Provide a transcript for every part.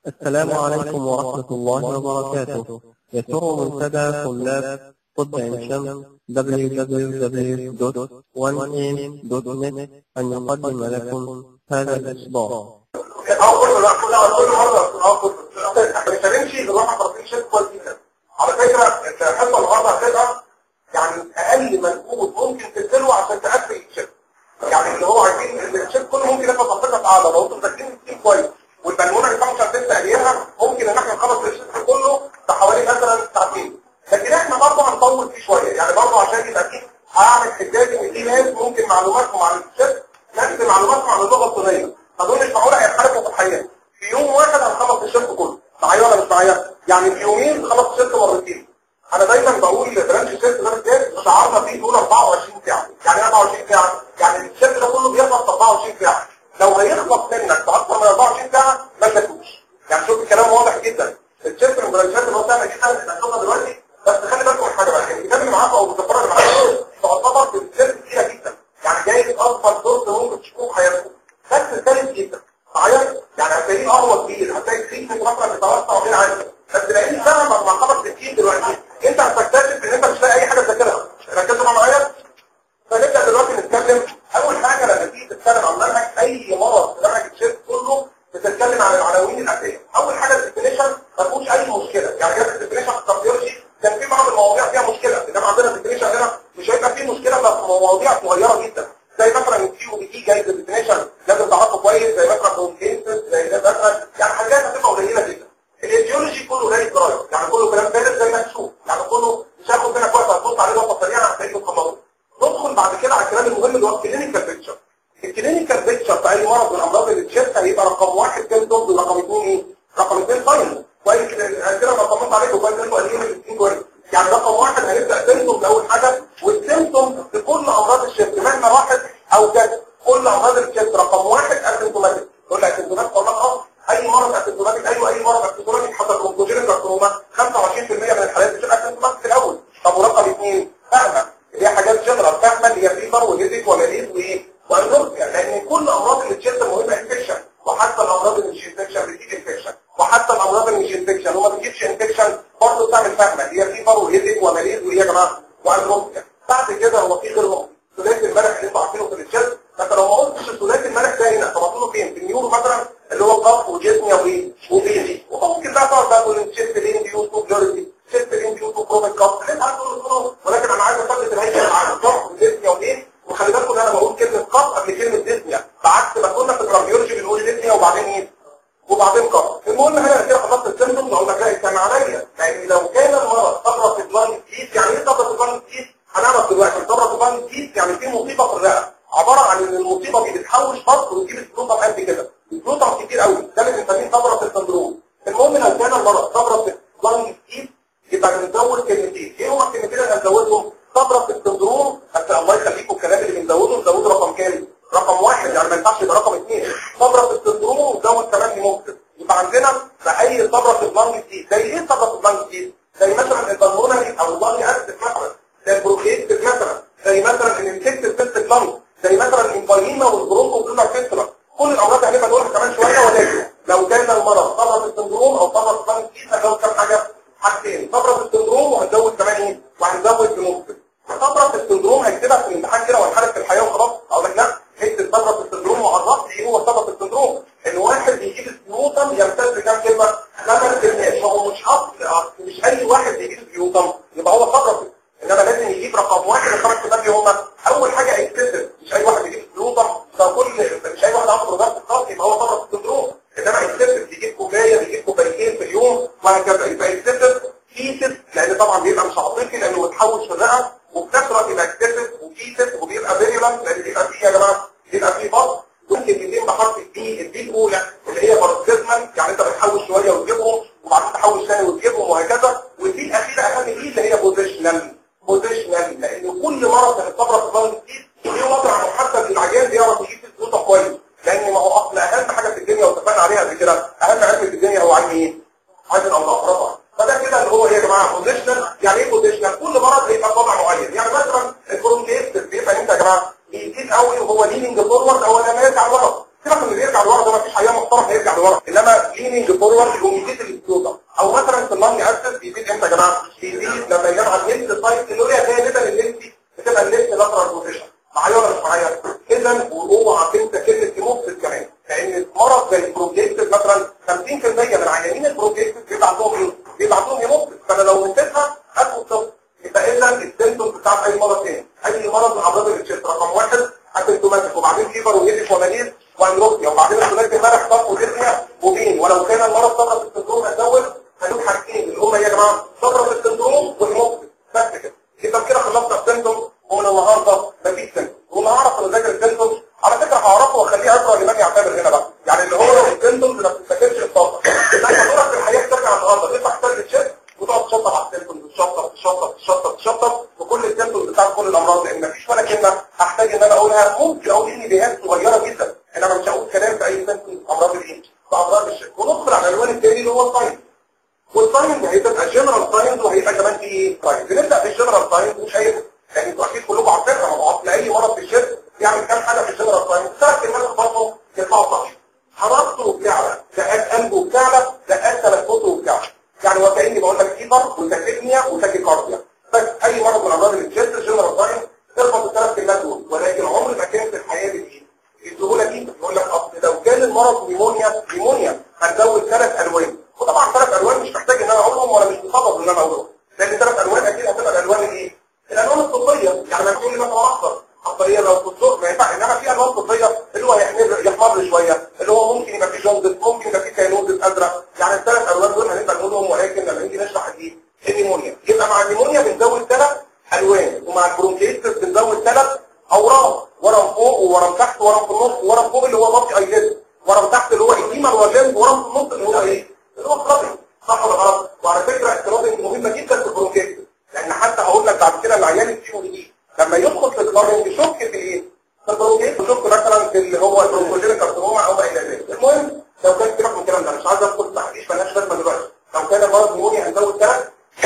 السلام عليكم ورحمة الله وبركاته يسر منتدى طلاب طب عين شمس www.1am.net أن يقدم لكم هذا الإصدار اه كله لا كله كله مرة اه كله مش هنمشي بالراحة طرفين شيء كويس جدا على فكرة انت الحصة النهارده هتبقى يعني اقل مجهود ممكن تبذله عشان تقفل الشيب يعني اللي هو عايزين ان الشيب كله ممكن ياخد منطقة اعلى لو انتم مذاكرين كتير كويس والبالونه اللي مش عارفين تقليها ممكن ان احنا نخلص الشيب كله في حوالي مثلا ساعتين لكن احنا برضه هنطول فيه شوية يعني برضه عشان يبقى فيه هعمل حسابي ان في ناس ممكن معلوماتهم عن الشيب نفس معلوماتهم عن اللغة الصينية اظن مش معقولة هيتحركوا في الحقيقة في يوم واحد هنخلص الشيب كله معايا ولا مش معايا يعني في يومين خلص الشيب مرتين انا دايما بقول برانش الشيب ده بالذات شعارنا فيه دول 24 ساعة يعني 24 ساعة يعني الشيب ده كله بيخلص في 24 ساعة لو هيخلص منك في اكثر من 24 ساعة ما تاكلوش يعني شوف الكلام واضح جدا الشيب من البرانشات اللي هو سهل جدا اللي هنشوفها دلوقتي بس خلي بالكم من حاجة بقى الكتاب اللي معاكم او بتتفرج اللي معاكم تعتبر في الشيب كتيرة جدا يعني جايز اكبر دور ممكن تشوفوه في حياتكم بس ثالث جدا معايا يعني هتلاقيه قهوه كبير هتلاقي فيه مثلا متوسط وغير عادي بس لان فعلا لما خلص كتير دلوقتي انت هتكتشف ان انت مش لاقي اي حاجه تذاكرها ركزوا معايا فنبدا دلوقتي نتكلم اول حاجه لما تيجي تتكلم عن منهج اي مرض في منهج الشيف كله بتتكلم عن العناوين الاساسيه اول حاجه الديفينيشن ما فيهوش اي مشكله يعني جت الديفينيشن في الكارديولوجي كان في بعض المواضيع فيها مشكله انما عندنا الديفينيشن هنا مش هيبقى فيه مشكله بس في مواضيع صغيره جدا زي مثلا الكيو او بي تي جايز الديفينيشن لازم تعرفه كويس زي مثلا كونكينسس زي ده مثلا يعني حاجات هتبقى قليله جدا الايديولوجي كله جاي قرايه يعني كله كلام فارغ زي ما تشوف يعني كله مش هاخد منك وقت هتبص عليه وقت سريعه هتلاقيه مخلصه ندخل بعد كده على الكلام المهم اللي هو الكلينيكال بيكتشر الكلينيكال بيكتشر في اي مرض من الامراض اللي تشيلها هيبقى رقم واحد سيمتومز ورقم اثنين ايه؟ رقم اثنين فاينل كويس كده انا طمنت عليكم كويس انتوا قايلين الاثنين كويس يعني رقم واحد هنبدا سيمتومز اول حاجه والسيمتومز في كل امراض الشيست مهما راحت او جت كل امراض الشيست رقم واحد اسيمتوماتيك تقول لك اسيمتوماتيك ولا اه اي مرض اسيمتوماتيك ايوه اي مرض اسيمتوماتيك حتى الكونجينيتال كارسينوما 25% من الحالات بتبقى اسيمتوماتيك الاول طب ورقم اثنين فاهمه اللي هي حاجات جنرال فاهمه اللي هي فيبر وجيزيك وماليز وايه وانوركسيا لان كل امراض الشيست مهمه انفكشن وحتى الامراض اللي مش انفكشن بتجيب انفكشن وحتى الامراض اللي مش انفكشن وما بتجيبش انفكشن برضه بتعمل فاهمه اللي هي فيبر وجيزيك وماليز وايه يا جماعه وانوركسيا بعد كده هو في غير نقطه ثلاثي الملح اللي انتوا عارفينه في الجلد فانت لو ما قلتش الثلاثي الملح ده هنا طب هتقوله فين في النيورو مثلا اللي هو قف وجسمي وايه وبيجي وممكن بقى تقعد بقى تقول تشيست لين ديو تو جورجي تشيست لين ديو تو كروميك كاب انت هتقول له ولكن انا عايز اثبت الهيكل العام قف وجسمي وايه وخلي بالكم ان انا بقول كلمه قف قبل كلمه ديسنيا بعكس ما كنا في الكارديولوجي بنقول ديسنيا وبعدين ايه وبعدين قف المهم هنا كده خلصت السيمتومز اقول لك لا استنى عليا لان لو كان المرض صبره في بلان كيس يعني ايه صبره في بلان كيس هنعرف دلوقتي صبره في بلان كيس يعني في مصيبه في الرئه عباره عن ان المصيبه دي بتحوش فصل وتجيب السلوطه قد كده السلوطه كتير قوي ده اللي بنسميه صبره السندروم المهم لو كان المرض صبره في بلان كيس يبقى بنزود كلمتين ايه هما الكلمتين اللي هنزودهم صبره في السندروم حتى الله يخليكم الكلام اللي بنزوده نزوده رقم كام رقم واحد يعني ما ينفعش يبقى رقم اثنين صبره في السندروم ونزود كمان ممكن يبقى عندنا في اي صبره في البلان كيس زي ايه صبره في البلان كيس زي مثلا البلمونري او البلان اسيد مثلا زي البروكيتس مثلا زي مثلا الانفكتيف سيست بلانج زي مثلا الانفايما والبرونكو كلها فيسترا كل الامراض اللي هنبقى نقولها كمان شويه ولكن لو كان المرض صبره في السندروم او صبره في البلان كيس هنزود كام حاجه حاجتين صبره في السندروم وهنزود كمان ايه وهنزود بنقطه صبره في السندروم هيكتبها في الامتحان كده وانحرف في الحياه وخلاص اقول لك لا اكتب صبره في السندروم وعرفت ايه هو صبره في السندروم ان واحد بيجيب السيوطم يمتد كام كلمه خمس كلمات هو مش حط مش اي واحد بيجيب السيوطم يبقى هو صبره انما لازم يجيب رقم واحد الخمس كلمات دي هم اول حاجه اكتسب مش اي واحد يجيب السيوطم فكل مش اي واحد عنده رجال الخاص يبقى هو صبره في السندروم انما اكتسب بيجيب كوبايه بيجيب كوبايتين في اليوم وهكذا يبقى اكتسب كيسس لان طبعا بيبقى مش عاطفي لانه متحوش في الرئه وفي نفس الوقت يبقى اكتسب وكيسس وبيبقى فيريولانت لان بيبقى فيه يا جماعه بيبقى فيه بط ممكن يتم بحرف البي البي الاولى اللي هي باركزمان يعني انت بتحوش شويه وتجيبهم وبعدين تحوش ثاني وتجيبهم وهكذا والبي الاخيره اهم دي اللي هي بوزيشنال بوزيشنال لان كل مرض من الصبره في الظهر الجديد ليه وضع محدد للعجال بيعرف يجيب الفلوسه كويس لان ما هو اصل اهم حاجه في الدنيا واتفقنا عليها قبل كده اهم علم في الدنيا هو علم ايه؟ علم الامراض طبعا فده كده اللي هو ايه يا جماعه بوزيشنال يعني ايه بوزيشنال كل مرض هيبقى في وضع معين يعني مثلا البرونكيتس بيبقى انت يا جماعه بيزيد قوي وهو ليننج فورورد او لما يرجع لورا سيبك من اللي يرجع لورا ده مفيش حياه محترم هيرجع لورا لورا انما ليننج فورورد يقوم يزيد الاكسودا او مثلا في اللنج اسيد بيزيد امتى يا جماعه بيزيد لما يجمع اللينس سايت اللوريا غالبا اللينس بتبقى اللينس لاترال بوزيشن معايا ولا مش معايا اذا واوعى تنسى كلمه هيموكسيس كمان لان مرض زي البروجيكتيف مثلا 50% من عيانين البروجيكتيف بيبقى عندهم ايه؟ بيبقى عندهم هيموكسيس فانا لو نسيتها هاخد صفر يبقى اذا السيمتومز بتاعت اي مرض تاني اي مرض من امراض التشيست رقم واحد اسيمتوماتيك وبعدين فيبر وهيدش ومليل وانروكسيا وبعدين الثلاث امبارح طاق وديسنيا وبين ولو كان المرض صدر في السندروم هتزود هنقول حاجتين اللي هم يا جماعه صدر في السندروم والهيموكسيس بس كده يبقى كده خلصنا السيمتوم ومن النهارده مفيش سيمتوم واللي هعرف انا ذاكر السيمتوم على فكره هعرفه واخليه عبره لمن يعتبر هنا بقى يعني اللي هو السيمتوم ما بتفتكرش الطاقه انت هتدورك في الحياه ترجع النهارده تفتح كتاب الشيست وتقعد تشطب على السيمتوم تشطب تشطب تشطب تشطب وكل السيمتوم بتاع كل الامراض لان مفيش ولا كلمه هحتاج ان انا اقولها ممكن اقول اني بيهات صغيره جدا انما مش هقول كلام في اي سيمتوم امراض الايه في امراض الشيست وندخل على العنوان الثاني اللي هو الساينس والساينس هيبقى جنرال ساينس وهيبقى كمان في ساينس بنبدا بالجنرال ساينس مش هيبقى يعني انتوا اكيد كلكم عارفين موضوعات لاي مرض في الشيست يعمل كام حاجه في الجنرال ساينس ثلاث كلمات برضه يطلعوا صح حرارته بتعلى دقات قلبه بتعلى دقات تنفسه بتعلى يعني وكاني بقول لك فيبر وتاكيكنيا وتاكيكارديا بس اي مرض من امراض الجسم جنرال ساينس تربط الثلاث كلمات دول ولكن عمر ما كانت الحياه دي السهوله دي يقول لك اصل لو كان المرض نيمونيا نيمونيا هنزود ثلاث الوان وطبعا ثلاث الوان مش محتاج ان انا اقولهم ولا مش مخطط ان انا اقولهم لان ثلاث الوان اكيد هتبقى الالوان الايه؟ الالوان الطبيه يعني ما تقول لي مثلا اخضر اخضريه لو في الصوت ما ينفع انما في الوان طبيه اللي هو يحمر يحمر شويه اللي هو ممكن يبقى فيه جوندس ممكن يبقى فيه كينوزس ازرق يعني الثلاث الوان دول هنبقى نقولهم ولكن لما نيجي نشرح دي النيمونيا يبقى مع النيمونيا بنزود ثلاث الوان ومع البرونكيتس بنزود ثلاث اورام ورم فوق وورم تحت ورم في النص ورم فوق اللي هو مالتي ايليد ورم تحت اللي هو ايديما الوجين ورم في النص اللي هو ايه اللي هو كلابنج صح ولا غلط وعلى فكره الكلابنج مهمه جدا في البرونكيتس لان حتى هقول لك بعد كده العيان السي دي لما يدخل في الكلابنج يشك في ايه في البرونكيتس يشك مثلا في اللي هو البرونكوجينيك كارسينوما او ما الى ذلك المهم لو كان سيبك من الكلام ده مش عايز ادخل تحقيق مالهاش لازمه دلوقتي لو كان المرض نيمونيا هنزود ثلاث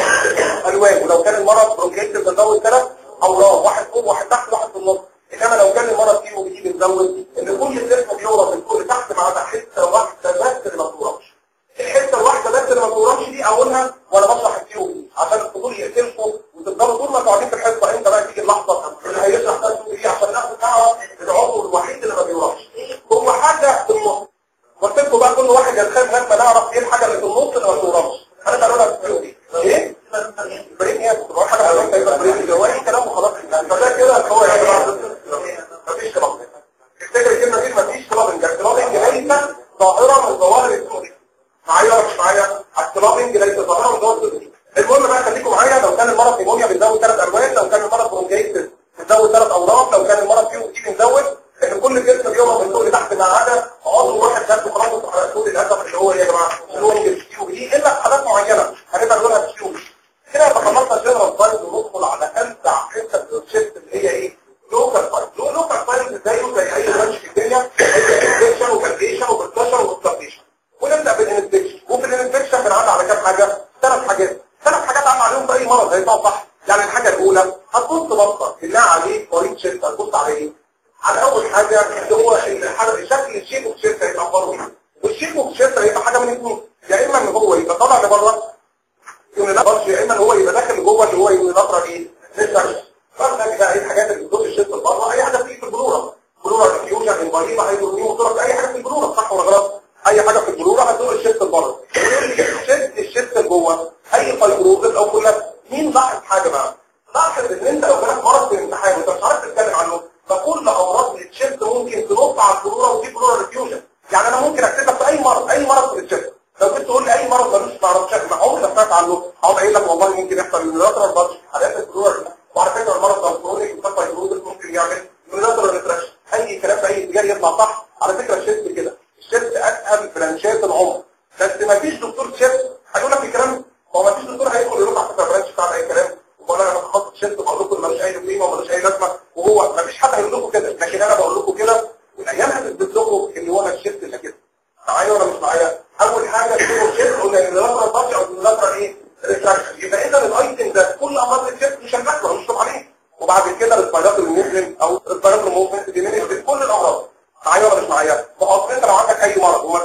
الوان ولو كان المرض برونكيتس هنزود ثلاث اوراق واحد فوق واحد تحت واحد في النص انما لو كان المرض فيه وبيجي بنزود ان كل الجسم بيورط من فوق لتحت ما عدا حته واحده بس اللي ما بتورطش الحته الواحده بس اللي ما بتورطش دي اقولها وانا بشرح الفيو دي عشان الفضول يقتلكم وتفضلوا طول ما انتوا قاعدين في الحصه انت بقى تيجي اللحظه اللي هيشرح ده دي عشان ناخد نعرف العضو الوحيد اللي ما بيورطش هو حاجه في النص قلت لكم بقى كل واحد يتخيل لما نعرف ايه الحاجه اللي في النص اللي ما بتورطش انا بقول لك الفيو دي ايه؟ بريك ايه؟ تبقى حاجه على يبقى بريك جواي كلام وخلاص فده كده هو يا جماعه مفيش كلام افتكر الكلمه دي مفيش كلام الكلام ليس ظاهره من ظواهر السوري معايا ولا مش معايا الكلام ليس ظاهره من ظواهر السوري المهم بقى خليكم معايا لو كان المرض نيمونيا بنزود ثلاث الوان لو كان المرض برونكيتس بنزود ثلاث اوراق لو كان المرض فيه دي بنزود ان كل جسم بيوم من فوق لتحت ما عدا عضو واحد خد خلاص على طول الاسف اللي هو يا جماعه اللي هو الكيو دي الا في حالات معينه هنبقى نقولها كيو كده يبقى خلصنا جنرال سايز وندخل على امتع حته في الشيست اللي هي ايه؟ لوكال سايز لو لوكال سايز زيه زي اي برانش في الدنيا انفكشن وكالفيشن وبركشن وستابليشن ونبدا بالانفكشن وفي الانفكشن بنعدي على كام حاجه؟ ثلاث حاجات ثلاث حاجات عم عليهم في اي مرض هيطلعوا صح يعني الحاجه الاولى هتبص بصه بالله عليه مريض شيست هتبص على ايه؟ على اول حاجه اللي هو الحاجه شكل الشيب اوف شيست هيبقى اخباره ايه؟ والشيب اوف شيست هيبقى حاجه من اثنين يا اما ان هو يبقى طالع لبره يونيلاترال يا اما ان هو يبقى داخل جوه اللي هو يونيلاترال ايه؟ لسه فاحنا كده ايه الحاجات اللي بتدور الشيست لبره اي حاجه بتيجي في البلوره بلوره ديفيوجن انفاليبا هيدروميوم وطرق اي حاجه في البلوره صح ولا غلط؟ اي حاجه في البلوره هتدور الشيست لبره شد الشيست لجوه اي فايبروزس او كلها مين لاحظ حاجه بقى؟ لاحظ ان انت لو جالك مرض في الامتحان وانت مش عارف تتكلم عنه فكل امراض التشيست ممكن تنط على البلوره ودي بلوره ريفيوجن يعني انا ممكن اكتب لك في اي مرض اي مرض في التشيست لو كنت تقول لي اي مرض ملوش تعرف شكل عمري ما سمعت عنه هقوم قايل لك والله ممكن يحصل يونيلاترال بلش حالات البلوره وعلى فكره المرض ده كرونيك وكفى يجوز ممكن يعمل يونيلاترال ريتراكشن اي كلام في اي اتجاه يطلع صح على فكره الشيست كده الشيست اتقل برانشات العمر بس ما فيش دكتور شيست هيقول لك الكلام هو ما فيش دكتور هيدخل يقول لك على فكره برانش بتاع اي كلام ولا انا متخصص شيست بقول لكم ملوش اي قيمه وملوش اي لازمه وهو ما فيش حد هيقول لكم كده لكن انا بقول لكم كده والايام هتثبت لكم ان هو الشيست اللي كده معايا ولا مش معايا اول حاجه تقولوا الشيست قلنا ان اللاترال بادج او اللاترال ايه ريتراكشن يبقى اذا الايتم ده كل امراض الشيست مش هنذاكره مش عليه وبعد كده الاسبيراتور موفمنت او الاسبيراتور موفمنت دي في كل الامراض معايا ولا مش معايا؟ فاصل انت لو عندك اي مرض ومفيش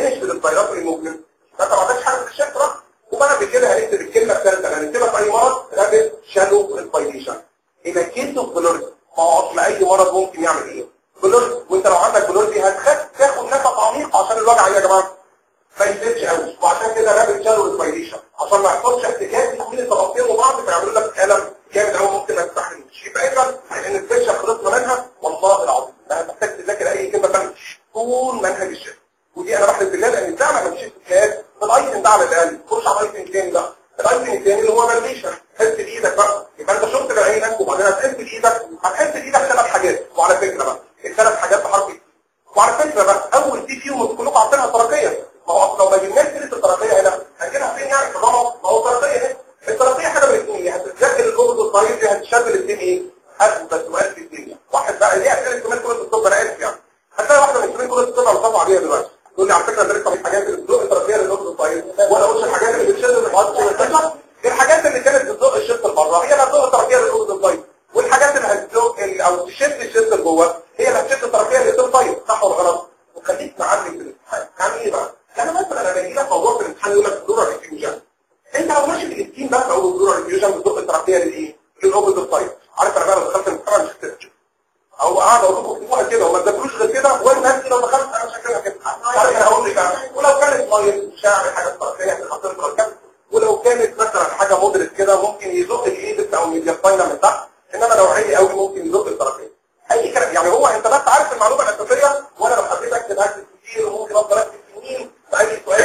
ديمينش للفيروس الممكن فانت ما عندكش حاجه في الشفره وبعد كده هنكتب الكلمه الثالثه اللي هنكتبها في اي مرض رابد شالو ريسبيريشن يبقى كيس اوف بلورد ما هو اصل اي مرض ممكن يعمل ايه بلورد وانت لو عندك بلورد دي هتخاف تاخد نفس عميق عشان الوجع يا جماعه ما يزيدش قوي وعشان كده رابد شالو ريسبيريشن عشان ما يحصلش احتكاك بين الطبقتين وبعض فيعملوا لك الم جامد قوي ممكن ما تستحملش يبقى اذا ان الفرشه خلصنا منها والله العظيم لا محتاج تذاكر اي كلمه ثانيه طول منهج الشيخ ودي انا بحلف بالله لان فعلا ما مشيت في الكتاب الايتم ده على الاقل خش على الايتم الثاني بقى الايتم الثاني اللي هو فاليديشن حس بايدك بقى يبقى انت شفت بعينك وبعدين هتحس بايدك هتحس بايدك ثلاث حاجات وعلى فكره بقى الثلاث حاجات بحرف التي وعلى فكره بقى اول دي فيهم كلكم عارفينها طرقيه ما هو لو ما جبناش سيره الطرقيه هنا هنجيبها فين يعني في الرمض ما هو طرقيه هنا الطرقيه حاجه من الاثنين هتتذاكر الجمل الطريق دي هتشغل الاثنين ايه؟ اثبت سؤال في الدنيا واحد بقى دي اسئله كمان كره الطب انا اسف يعني هتلاقي واحده من كمان كره الطب انا طبعا عليها دلوقتي تقول لي على فكره ده لسه الحاجات اللي بتزق الطرفيه للنقطه الطيب ولا قلت الحاجات اللي بتشد المواد الطيب الحاجات اللي كانت بتزق الشق لبره هي اللي هتزق الطرفيه للنقطه الطيب والحاجات اللي هتزق او تشد الشق لجوه هي اللي هتشد الطرفيه للنقطه الطيب صح ولا غلط وخليك معلم في الامتحان يعني ايه بقى انا مثلا انا باجي لك موضوع في الامتحان يقول لك دورة ريفيوجن انت لو ماشي في الاسكين بس او دورة ريفيوجن بتزق الطرفيه للايه للنقطه الطيب عارف انا بقى لو دخلت الامتحان مش هتكتب او قاعد اقول لكم اكتبوها كده وما تذاكروش غير كده وانا نفسي لو دخلت انا مش هكتبها كده يعني انا هقول لك بقى ولو كانت ميه مش هعمل حاجه طرفيه في خط الكلام ولو كانت مثلا حاجه مودريت كده ممكن يزق الايد او الميديا من تحت انما لو عالي قوي ممكن يزق الطرفين اي كلام يعني هو انت بس عارف المعلومه الاساسيه وانا لو حبيت اكتب اكتب كتير وممكن افضل اكتب سنين في اي سؤال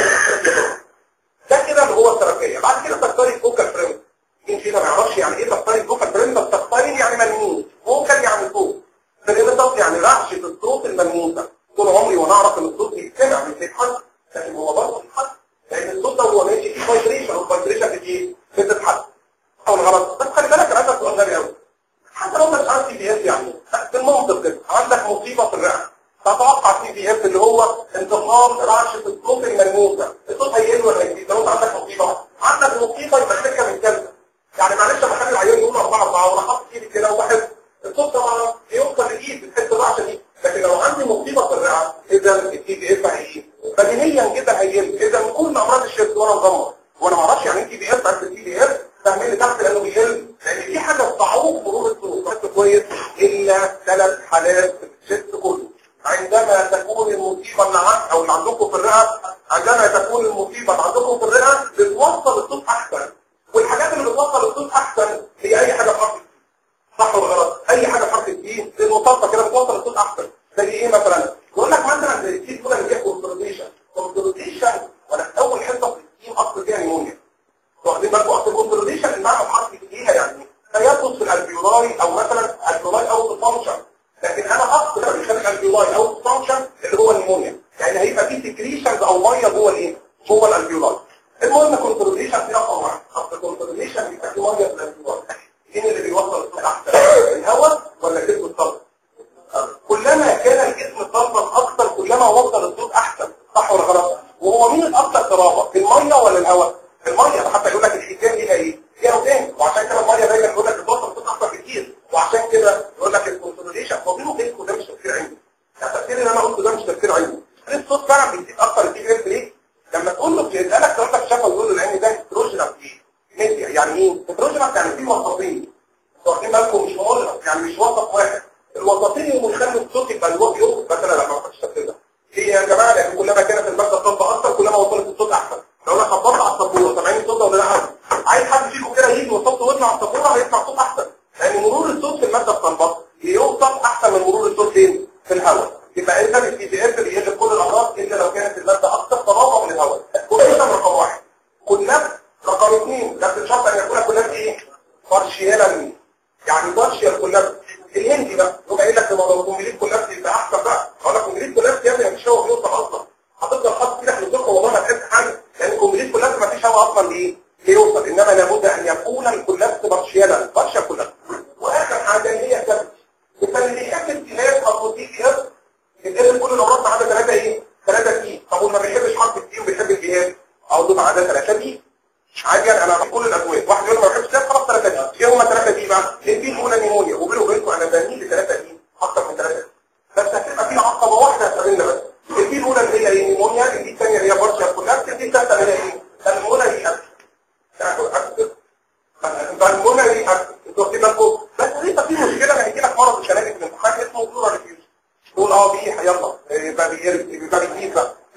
ده كده اللي هو الطرفيه بعد كده تختاري الفوكال فريم مين فينا ما يعرفش يعني ايه تختاري الفوكال فريم بس تختاري يعني ملموس فوكال يعني صوت فالإنصاف يعني رعشة الصوت الملموسة طول عمري وانا اعرف ان الصوت بيتسمع مش بيتحس لكن هو برضه بيتحس لان الصوت ده هو ماشي فيه فايبريشن والفايبريشن بتيجي بتتحس او الغلط بس خلي بالك انا عندك سؤال غبي قوي حتى لو مش عندك سي بي اس يعني في المنطق كده عندك مصيبه في الرئه تتوقع سي بي اس اللي هو انتقام رعشة الصوت الملموسة الصوت هيقل ولا يزيد لو انت عندك مصيبه عندك مصيبه يبقى شركه من كذا يعني معلش لما خلي العيان يقول 4 4 وانا حاطط ايدي كده وواحد الصوت طبعا يوصل للايد بتحس الرعشه دي لكن لو عندي مصيبه في الرئه اذا التي بي اف هيقل بديهيا جدا هيقل اذا كل امراض الشرك وانا مغمض وانا ما اعرفش يعني ايه تي بي اف عارف التي بي اف فاهمين تحت لانه بيقل لان في حاجه تعوق مرور الصوت بس كويس الا ثلاث حالات في الشرك كله عندما تكون المصيبه اللي عندك او اللي عندكم في الرئه عندما تكون المصيبه اللي عندكم في الرئه بتوصل الصوت احسن والحاجات اللي بتوصل الصوت احسن هي اي حاجه في صح ولا غلط اي حاجه بحرف الدين المطابقه كده بتوصل الصوت احسن زي ايه مثلا يقول لك مثلا زي الكيس كده اللي هي كونسوليديشن كونسوليديشن وانا اول حصه في الدين اصل فيها نيمونيا واخدين بالكم اصل الكونسوليديشن المعنى بحرف الدين يعني تيسس في الالفيولاي او مثلا الفيولاي او الفانكشن لكن انا اقصد بيخلي الالفيولاي او الفانكشن اللي هو النيمونيا يعني هيبقى في سكريشنز او ميه جوه الايه جوه الالفيولاي المهم كونسوليديشن دي رقم واحد اصل الكونسوليديشن بيبقى في ميه في الالفيولاي مين اللي بيوصل الصوت احسن الهواء ولا جسم الصلب كلما كان الجسم صلبا اكثر كلما وصل الصوت احسن صح ولا غلط وهو مين الاكثر قرابه الميه ولا الهواء الميه حتى يقول لك الحيتان ليها ايه ليها ودان وعشان كده الميه دايما يقول لك بتوصل الصوت اكثر بكتير وعشان كده يقول لك الكونسوليديشن هو بينه وبينكم ده مش تفكير علمي التفكير اللي انا قلته ده مش تفكير علمي الصوت فعلا بيزيد اكثر التي اس ليه لما تقول له بيسالك تقول لك شافه يقول له لان ده هيدروجينال ميديا يعني ايه هيدروجينال يعني في وسطين واخدين بالكم مش مولد يعني مش وسط واحد الوسطين اللي مخلي الصوت يبقى الوقت يوم مثلا لما ما كنتش كده هي يا جماعه لان كلما كانت الماده صلبه اكتر كلما وصلت الصوت احسن لو انا خبطت على السبوره سامعين الصوت ولا لا عايز حد فيكم كده يجي وصوته ويطلع على السبوره هيطلع صوت احسن لان مرور الصوت في الماده الصلبه يوصل احسن من مرور الصوت فين في الهواء يبقى اذا التي بي اف بيقلب كل الامراض الا لو كانت الماده اكثر صلابه من الهواء كل رقم واحد كلها رقم اثنين نفس الشرط ان يكون كلها ايه بارشيالا يعني بارشيال كلها الهندي بقى يبقى قايل لك لما الكومبليت كلها يبقى احسن بقى اقول لك الكومبليت كلها يا ابني مش هو بيوصل اصلا هتفضل حاطط كده في الزرقه والله ما تحس حاجه لان الكومبليت كلها ما فيش هوا اصلا لايه ليوصل انما لابد ان يكون الكلها بارشيالا بارشيال كلها واخر حاجه هي الثبت يبقى اللي يحب الجهاز او الدي بي اس يتقلب كل الامراض ما عدا ثلاثه ايه ثلاثه تي طب واللي ما بيحبش حرف التي وبيحب الجهاز اقول له ما عدا ثلاثه تي عادي انا كل الادويه واحد يقول ما بحبش كده خلاص ثلاثه دي ايه هم ثلاثه دي بقى البي الاولى نيمونيا وبيني وبينكم انا بميل لثلاثه دي اكتر من ثلاثه بس هتبقى في عقبه واحده هتقابلنا بس البي الاولى اللي هي ايه نيمونيا البي الثانيه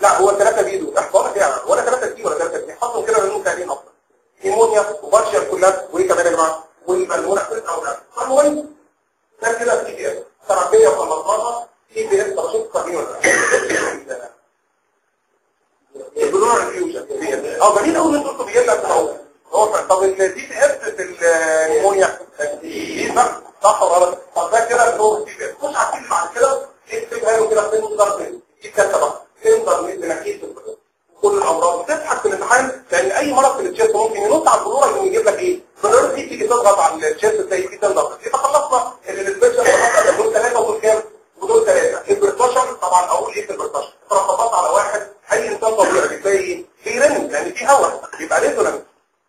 لا هو 3 بي دول احفظ لك يعني ولا 3 دي ولا 3 دي حطهم كده لانهم سهلين اصلا نيمونيا وبارشال كلات وايه كمان يا جماعه والملمونه في الاولاد المهم ده كده في دي اس تربيه وخلصناها في دي اس ترشيح قديم ولا البلور انفيوجن اه جميل قوي ان انتوا بيجي لك هو هو طب الدي تي اس في النيمونيا دي صح صح ولا غلط طب ده كده اللي هو الدي تي اس مش عارفين بعد كده اكتبها له كده فين ضرب دي كاتبه فين ضرب نكيس كل الامراض بتضحك في الامتحان لان اي مرض في التشيست ممكن ينط على البلوره انه يجيب لك ايه البلوره دي تيجي تضغط على التشيست زي في تنضغط يبقى خلصنا اللي السبيشال دول ثلاثه ودول كام ودول ثلاثه البرتاشر طبعا اقول ايه في البرتاشر ترتبط على واحد اي انسان طبيعي بتلاقي ايه في رن لان في هواء يبقى ريزونانس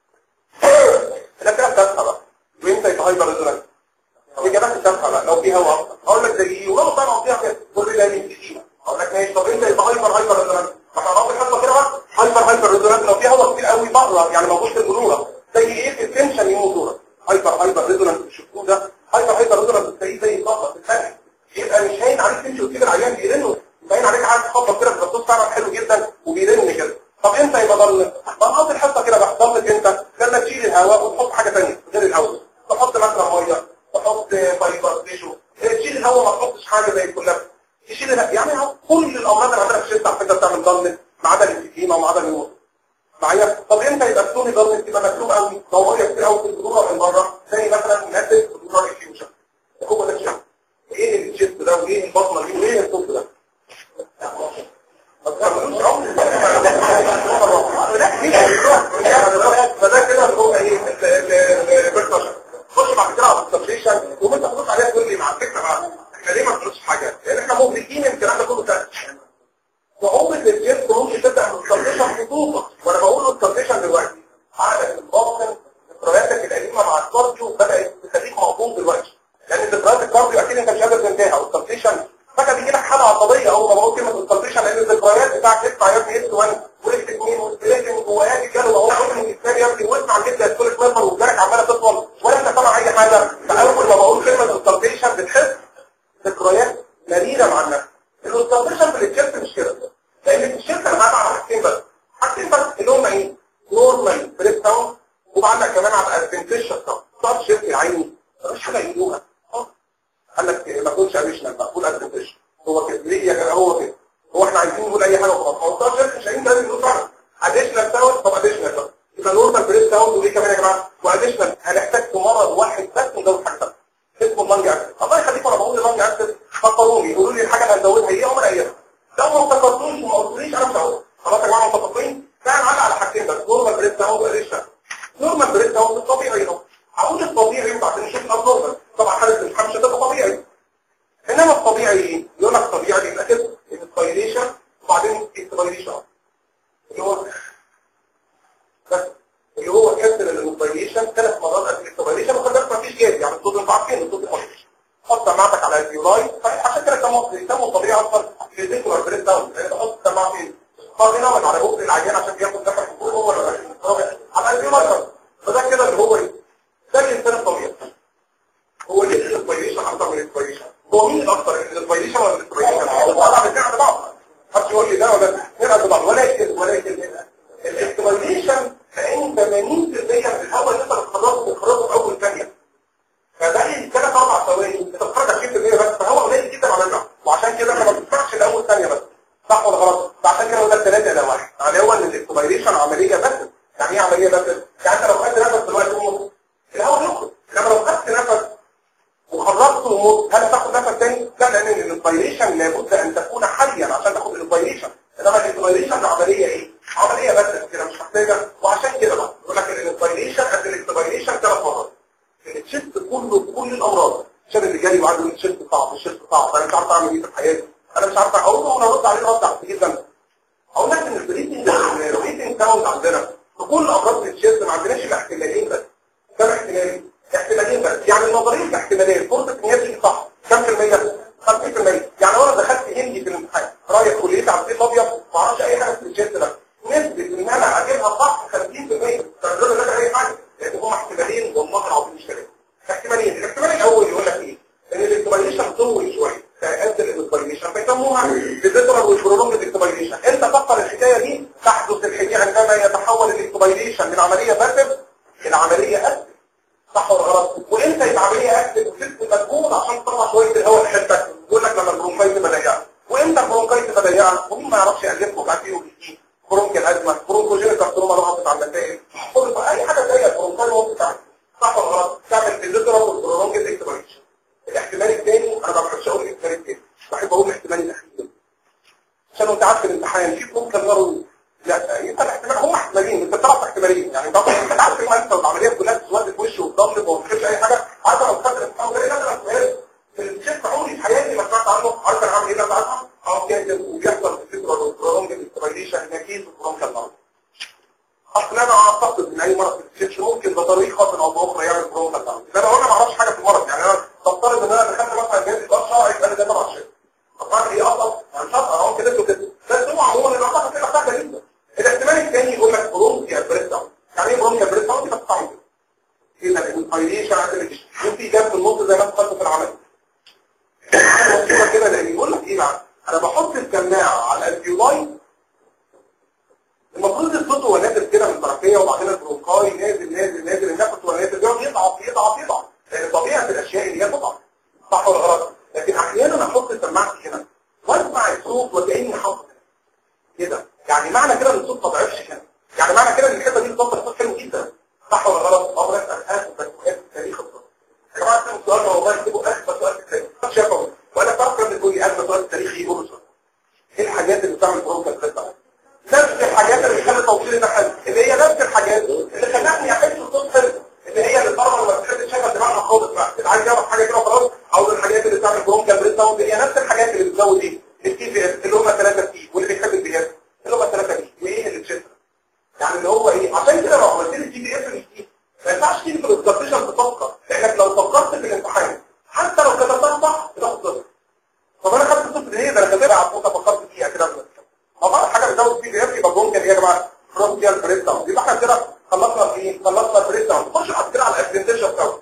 ده كده بتسخن بقى وانت يبقى هايبر ريزونانس الاجابات التافهه بقى لو في هواء اكتر اقول لك زي ايه ولو طبعا فيها كده كل ده من كتير اقول لك ماشي طب انت يبقى هايبر هايبر ريزونانس ما تعرفش الحصه كده بقى هايبر هايبر ريزونانس لو في هواء كتير قوي بره يعني موجود في البلوره زي ايه في التنشن يموتوره هايبر هايبر ريزونانس الشفتوه ده هايبر هايبر ريزونانس بتلاقيه زي طاقه في الثانيه يبقى مش هين عليك تمشي وتسيب العيان بيرنوا باين عليك عايز تخبط كده في الصوت فعلا حلو جدا وبيرن كده طب انت يبقى ضل ضل الحصه كده بقى ضلت انت لما تشيل الهواء وتحط حاجه ثانيه غير الهواء تحط مثلا ميه تحط فايبر تيشو تشيل الهواء ما تحطش حاجه زي الكلاب تشيل الهواء يعني كل الامراض اللي عندنا في الشتاء على فكره بتعمل ضل ما عدا الانفكيما وما عدا الموت معايا طب امتى يبقى السوني ضل تبقى مكتوب قوي لو ميه كتير قوي في البلوره من بره زي مثلا ناتج بلوره انفيوجن هو ده الشيء ايه الجسم ده وايه البطنه دي وايه الصوت ده ما تعملوش عمر فده كده هو ايه البرتشر خش بعد كده على السبريشن وانت تبص عليها تقول لي مع فكره بقى احنا ليه ما بنقولش حاجه لان احنا مدركين ان الكلام ده كله سهل صعوبه الجسم ممكن تبدا من السبريشن خطوطه وانا بقول له السبريشن دلوقتي عقلك الباطن ذكرياتك القديمه مع الكارديو بدات تخليك موجود دلوقتي لان ذكريات الكارديو اكيد انت مش قادر تنتهيها والسبريشن فجاه بيجي لك حاله عصبيه اول ما بقول كلمه السبريشن لان الذكريات بتاعك اسمع يا ابني اس 1 واس 2 واس جوايا كانوا اهو كل من الثاني يا ابني واسمع جدا الكل كليفر وجارك عماله تطول ولا انت سامع اي حاجه فاول ما بقول كلمه السبريشن بتحس ذكريات مريره مع النفس السبريشن في الجسم مش كده لان في الشركه انا بعمل على حاجتين بس حاجتين بس اللي هم ايه نورمال بريك داون وبعدها كمان على الادفنتيشن داون صار شركه عيني مش حاجه يقولوها قال لك ما تقولش اديشنال بقى قول ادفنتيشن هو كده ليه يا جماعه هو كده هو احنا عايزين نقول اي حاجه وخلاص هو صار شركه مش عايزين لازم نقول فعلا اديشنال داون طب اديشنال داون يبقى نورمال بريك داون وايه كمان يا جماعه واديشنال هنحتاج في مرض واحد بس نزود حاجه ثانيه اسمه اللانج اكسس الله يخليكم انا بقول اللانج اكسس فكروني يقولوا لي الحاجه اللي هنزودها ايه عمر ايام لو ما تفكرتوش وما قلتوليش انا مش هقول خلاص يا جماعه متفقين فعلا على على حاجتين بس نورمال بريك داون واديشنال نورمال بريك داون الطبيعي اهو هقول الطبيعي وبعدين نشوف الابنورمال طبعا حاله الامتحان مش هتبقى طبيعي انما الطبيعي ايه يقول لك طبيعي يبقى كده الانسبيريشن وبعدين اكسبيريشن اللي هو بس اللي هو كسر الانسبيريشن ثلاث مرات قبل الاكسبيريشن وخلاص ما فيش جاز يعني الصوت انتوا عارفين الصوت مفيش حط سماعتك على الفيولاي عشان كده كانوا بيسموا الطبيعي اصلا في ذكر البريد داون تحط سماعه فين قارنه من على بق العيان عشان بياخد نفس فوق هو على الفيولاي فده كده اللي هو ايه ده الانسان الطبيعي هو ليه الانسبيريشن اكتر من الانسبيريشن هو مين الاكتر الانسبيريشن ولا الانسبيريشن طبعا الاثنين عند بعض محدش يقول لي ده ولا الاثنين عند بعض ولكن ولكن الانسبيريشن فان 80% من الهواء اللي انت بتخرجه بتخرجه في اول ثانيه فده ثلاث اربع ثواني انت بتخرج 20% بس فهو قليل جدا على النار وعشان كده انت ما بتدفعش الاول ثانيه بس صح ولا غلط فعشان كده هو ده الثلاثه ده واحد يعني هو ان الاكسبيريشن عمليه بس يعني ايه عمليه بس يعني انت لو خدت نفس دلوقتي ومت الهواء يخرج انما لو خدت نفس وخرجت ومت هل تاخد نفس تاني لا لان الانسبيريشن لابد ان تكون حيا عشان تاخد الانسبيريشن انما الانسبيريشن عمليه ايه عمليه بس كده مش محتاجه وعشان كده بقى يقول لك الانسبيريشن قد الاكسبيريشن ثلاث مرات التشيست كله بكل الامراض عشان اللي جاي وعنده التشيست صعب التشيست صعب انا مش عارف اعمل ايه في حياتي انا مش عارف اقول له انا ارد عليه رد عكسي جدا اقول لك ان البريتنج البريتنج ساوند عندنا في كل امراض التشيست ما عندناش الا احتمالين بس كم احتمالين احتمالين بس يعني النظريه الاحتماليه فرصه ان هي تيجي صح كم في المية 50% يعني انا دخلت هندي في الامتحان رايح كليه عبد الابيض ما اعرفش اي حاجه في التشيست ده نسبه ان انا اجيبها صح 50% فالراجل ده اي حاجه لان هم احتمالين والله العظيم مش ثلاثه احتمالين الاحتمال الاول يقول لك ايه ان الاكتماليشن طول شويه فقد الاكتماليشن فيسموها بذكر والبرولونج الاكتماليشن انت فكر العمليه باسف العمليه اكتف صح ولا غلط وامتى يبقى عمليه اكتف وست مجهود عشان تطلع شويه الهواء لحتتك يقول لك لما البرونكايت تبقى ضيقه وامتى البرونكايت تبقى ضيقه ومين ما يعرفش يالفه بعد فيه وبيجي برونك الازمه برونكوجينيك كارسينوما لو حطت على النتائج اي حاجه زي البرونكايت ممكن تعمل صح ولا غلط تعمل الليترال والبرونج الاكتبريشن الاحتمال الثاني انا ما بحبش اقول الاحتمال الثاني بحب اقول الاحتمال الاخير عشان انت عارف الامتحان في ممكن ضروري لا يبقى الاحتمال هم احتمالين انت بتعرف احتمالين يعني انت انت عارف ان انت العمليه كلها تسود في وشه وتضلم وما فيش اي حاجه عارف انا بفكر الامتحان ده انا احتمال في الشيخ عمري في حياتي ما سمعت عنه عارف انا عامل ايه ساعتها اه كده وبيحصل في الفكره والبرونج الاكتبريشن نتيجه البرونج المرض اصل انا اعتقد ان اي مرض في السيتش ممكن بطريقه او باخرى يعمل برونكا داون انا وانا ما اعرفش حاجه في المرض يعني انا بفترض ان انا دخلت مثلا جهاز الاشعه يبقى انا ده طبعا شيء طبعا ايه اصلا يعني مش هبقى اهو كده كده بس هو عموما الاعتقد كده سهله جدا الاحتمال الثاني يقول لك برونكيا بريس داون يعني ايه برونكيا بريس داون دي بس طعم كده كده الانفايليشن عندك وفي جاب في النص زي ما انت خدت في العمل كده لان يقول لك ايه بقى انا بحط السماعه على الفيولاي المفروض الصوت هو نازل كده من التركيه وبعدين البرونكاي نازل نازل نازل النفس هو نازل بيقعد يضعف يضعف يضعف لان طبيعه الاشياء اللي هي تضعف صح ولا غلط لكن احيانا احط سماعتي هنا واسمع الصوت وكاني حاطط كده يعني معنى كده ان الصوت ما ضعفش كده يعني معنى كده ان الحته دي بتوصل الصوت حلو جدا صح ولا غلط امر اسال اسف بس سؤال في تاريخ الصوت يا جماعه ده سؤال والله اكتبوا اخر سؤال في التاريخ شافوا وانا فاكر ان تقول لي اخر سؤال في التاريخ يقولوا سؤال ايه الحاجات اللي بتعمل برونكا بريتا نفس الحاجات اللي بتخلي توصيل ده حلو اللي هي نفس الحاجات اللي خلتني احس الصوت حلو اللي هي اللي طالما ما بتحبش شغل دماغنا خالص بقى اللي عايز يعرف حاجه كده خلاص عاوز الحاجات اللي بتعمل برونكا بريت داون هي نفس الحاجات اللي بتزود ايه التي في اس اللي هم 3 تي واللي بيحب البي اس اللي هم 3 تي وايه اللي بتشتغل يعني اللي هو ايه عشان كده لو عملت لي تي في اس مش تي ما ينفعش تيجي في الدسكشن تفكر لانك لو فكرت في الامتحان حتى لو كتبتها صح بتاخد صفر طب انا خدت صفر ليه ده انا كاتبها على الفوطه فكرت فيها كده ما بقى حاجه بتزود بي دي اف يبقى ممكن ايه يا جماعه فرونتيال بريس داون يبقى احنا كده خلصنا ايه خلصنا البريس داون نخش بعد كده على الابرنتيشن ساوند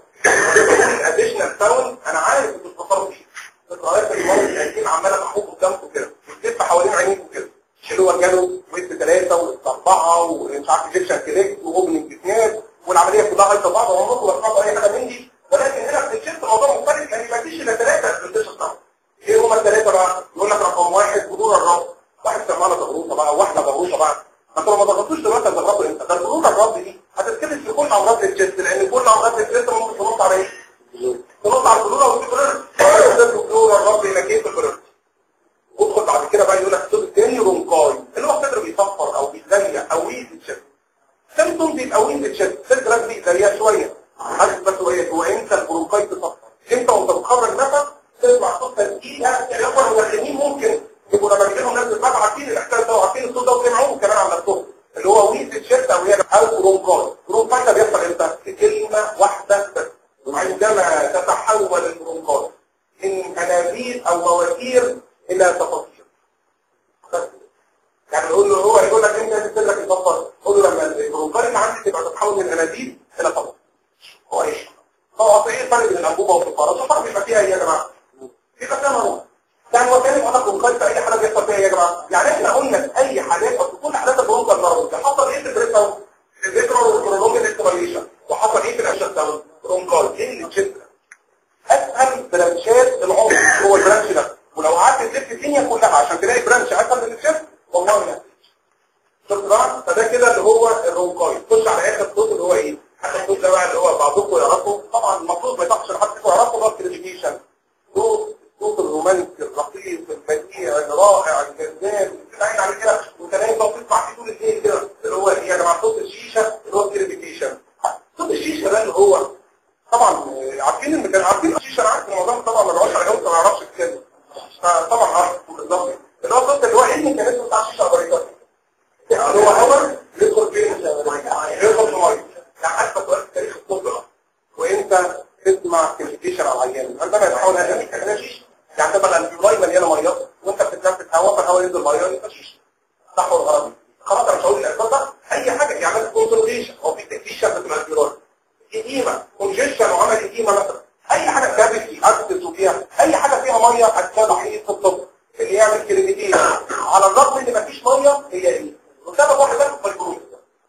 الاديشنال ساوند انا عارف انتوا بتفكروا فيه القراءات اللي ممكن القديم عماله محطوط قدامكم كده بتلف حوالين عينيكم كده شيلوا جاله ويت ثلاثه ويت اربعه ومش عارف ايجكشن كليك واوبننج اثنين والعمليه كلها هايصه بعض وعمركم ما تحطوا اي حاجه من دي ولكن هنا في الشيست الموضوع مختلف يعني ما فيش الا ثلاثه ابرنتيشن ساوند ايه هما الثلاثه بقى؟ يقول لك رقم واحد جذور الرب واحد سمانه ضغوطه بقى واحده ضغوطه بقى انتوا لو ما ضغطوش دلوقتي هتضغطوا امتى؟ ده الضغوط الرب دي هتتكلم في كل امراض الجسم لان كل امراض الجسم ممكن تنط على ايه؟ تنط على البلوره والبلوره البلوره الرب ينكيه في البلوره ادخل بعد كده بقى يقول لك الصوت الثاني رونكاي اللي هو الصدر بيصفر او بيتزيق او ويز الشد سيمتوم بيبقى ويز الشد صدر لازم بيزيق شويه حاسس بس هو هو امتى البرونكاي تصفر انت وانت بتخرج نفس تسمع صوت تسجيل الاخوه المدخنين ممكن يبقوا لما بيجي لهم ناس بتبقى عارفين الاحساس ده وعارفين الصوت ده وسمعوه كمان على نفسهم اللي هو ويز الشد او هي او برونكاي برونكاي ده بيحصل امتى في كلمه واحده بس عندما تتحول البرونكاي من انابيب او مواتير الى تفاصيل يعني نقول له هو يقول لك انت تنزل لك البطل قول له لما البرونكاي اللي عندك تبقى تتحول من انابيب الى تفاصيل هو ايش هو ايه الفرق بين الانبوبه والفقرات الفرق بيبقى فيها ايه يا جماعه في قسم هو يعني هو كان يقول لك برونكاي في اي حاله بيحصل فيها ايه يا جماعه يعني احنا قلنا في اي حالات او في كل حالات البرونكاي المرض حصل ايه في البريساو الفيترال والبرولونج الاستيميشن وحصل ايه في الاشتاون برونكاي ايه اللي تشد اسهل برانشات العمر هو البرانش ده ولو قعدت تلف الدنيا كلها عشان تلاقي برانش اسهل من الشيست والله ما شفت بقى فده كده اللي هو الرونكاي خش على اخر صوت اللي هو ايه اخر صوت ده بقى اللي هو بعضكم يعرفوا طبعا المفروض ما يصحش لحد فيكم يعرفوا بس الكلاسيفيكيشن صوت صوت الرومانسي اللطيف البديع الرائع الجذاب بتعين عليه كده وانت نايم بقى وتسمع فيه طول الليل كده اللي هو ايه يا جماعه صوت الشيشه اللي هو الكلاسيفيكيشن صوت الشيشه ده اللي هو طبعا عارفين ان كان عارفين الشيشه انا عارف الموضوع طبعا ما بقاش على جوه ما يعرفش الكلمه طبعا عارف بالظبط اللي هو الصوت اللي هو ايه الميكانيزم بتاع الشيشه الامريكاني اللي هو هو يدخل فين يدخل في ميه يعني حتى سؤال في تاريخ الطب ده وانت تسمع كلاسيفيكيشن على العيان عندما يتحول هذا الى شيشه يعني تبقى الانفيولاي مليانه ميه وانت بتتنفس هواء فالهواء ينزل ميه يبقى شيشه صح ولا غلط خلاص انا مش هقول الاسباب ده اي حاجه يعمل كونسوليشن او في تكفيش شبكه الانفيولاي إديمة كونجيشن وعمل إديمة مثلا أي حاجة كافيتي أكسس وفيها أي حاجة فيها مية هتلاقي ضحية في الطب اللي يعمل كلمتين على الرغم إن مفيش مية هي إيه؟ وسبب واحد بس فايبروز لأن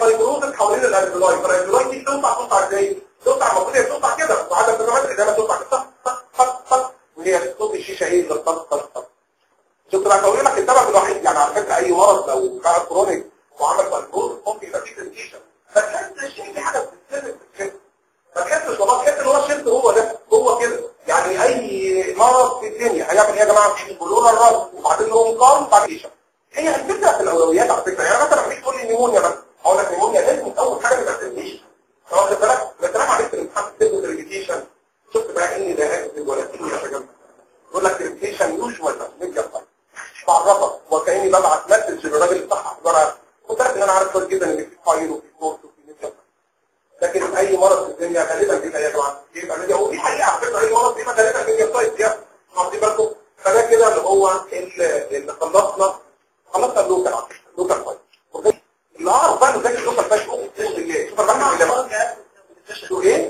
فايبروزس حوالين الالفيولاي فالالفيولاي دي بتوسع توسع ازاي؟ توسع المفروض هي بتوسع كده وعدد الترمات زي ما توسع كده طق طق طق طق وهي صوت الشيشه ايه ده طق طق طق شفت بقى بقول لك السبب الوحيد يعني على فكره اي مرض لو كان كرونيك وعمل فايبروزس ممكن يبقى فيه تنكيشن فتحس في حاجه بتتسبب في الجسم ما تحسش والله تحس ان هو الشد هو ده هو كده يعني اي مرض في الدنيا هيعمل ايه يا جماعه بيقولوا الراس وبعدين له مقام وبعدين هي الفكره في الاولويات على فكره يعني مثلا لما تيجي تقول لي نيمونيا مثلا اقول لك نيمونيا لازم اول حاجه ما تحسبنيش واخد بالك بس انا عرفت الامتحان بتاخد ريبيتيشن شفت بقى ان ده هكذب ولا تيجي يا شباب يقول لك ريبيتيشن يوجوال ميديا بعرفك وكاني ببعت مسج للراجل بتاعها ورقه كنت عارف ان انا عارف كويس جدا ان في فايل وفي كورس وفي ميديا لكن اي مرض في الدنيا غالبا بيبقى يا جماعه بيبقى ميديا هو دي حقيقه على فكره اي مرض بيبقى غالبا ميديا سايت يا واخدين بالكم فده كده اللي هو اللي خلصنا خلصنا اللوكال لوكال فايل اللي اعرف بقى ازاي اللوكال فايل شوف الرقم اللي شو ايه؟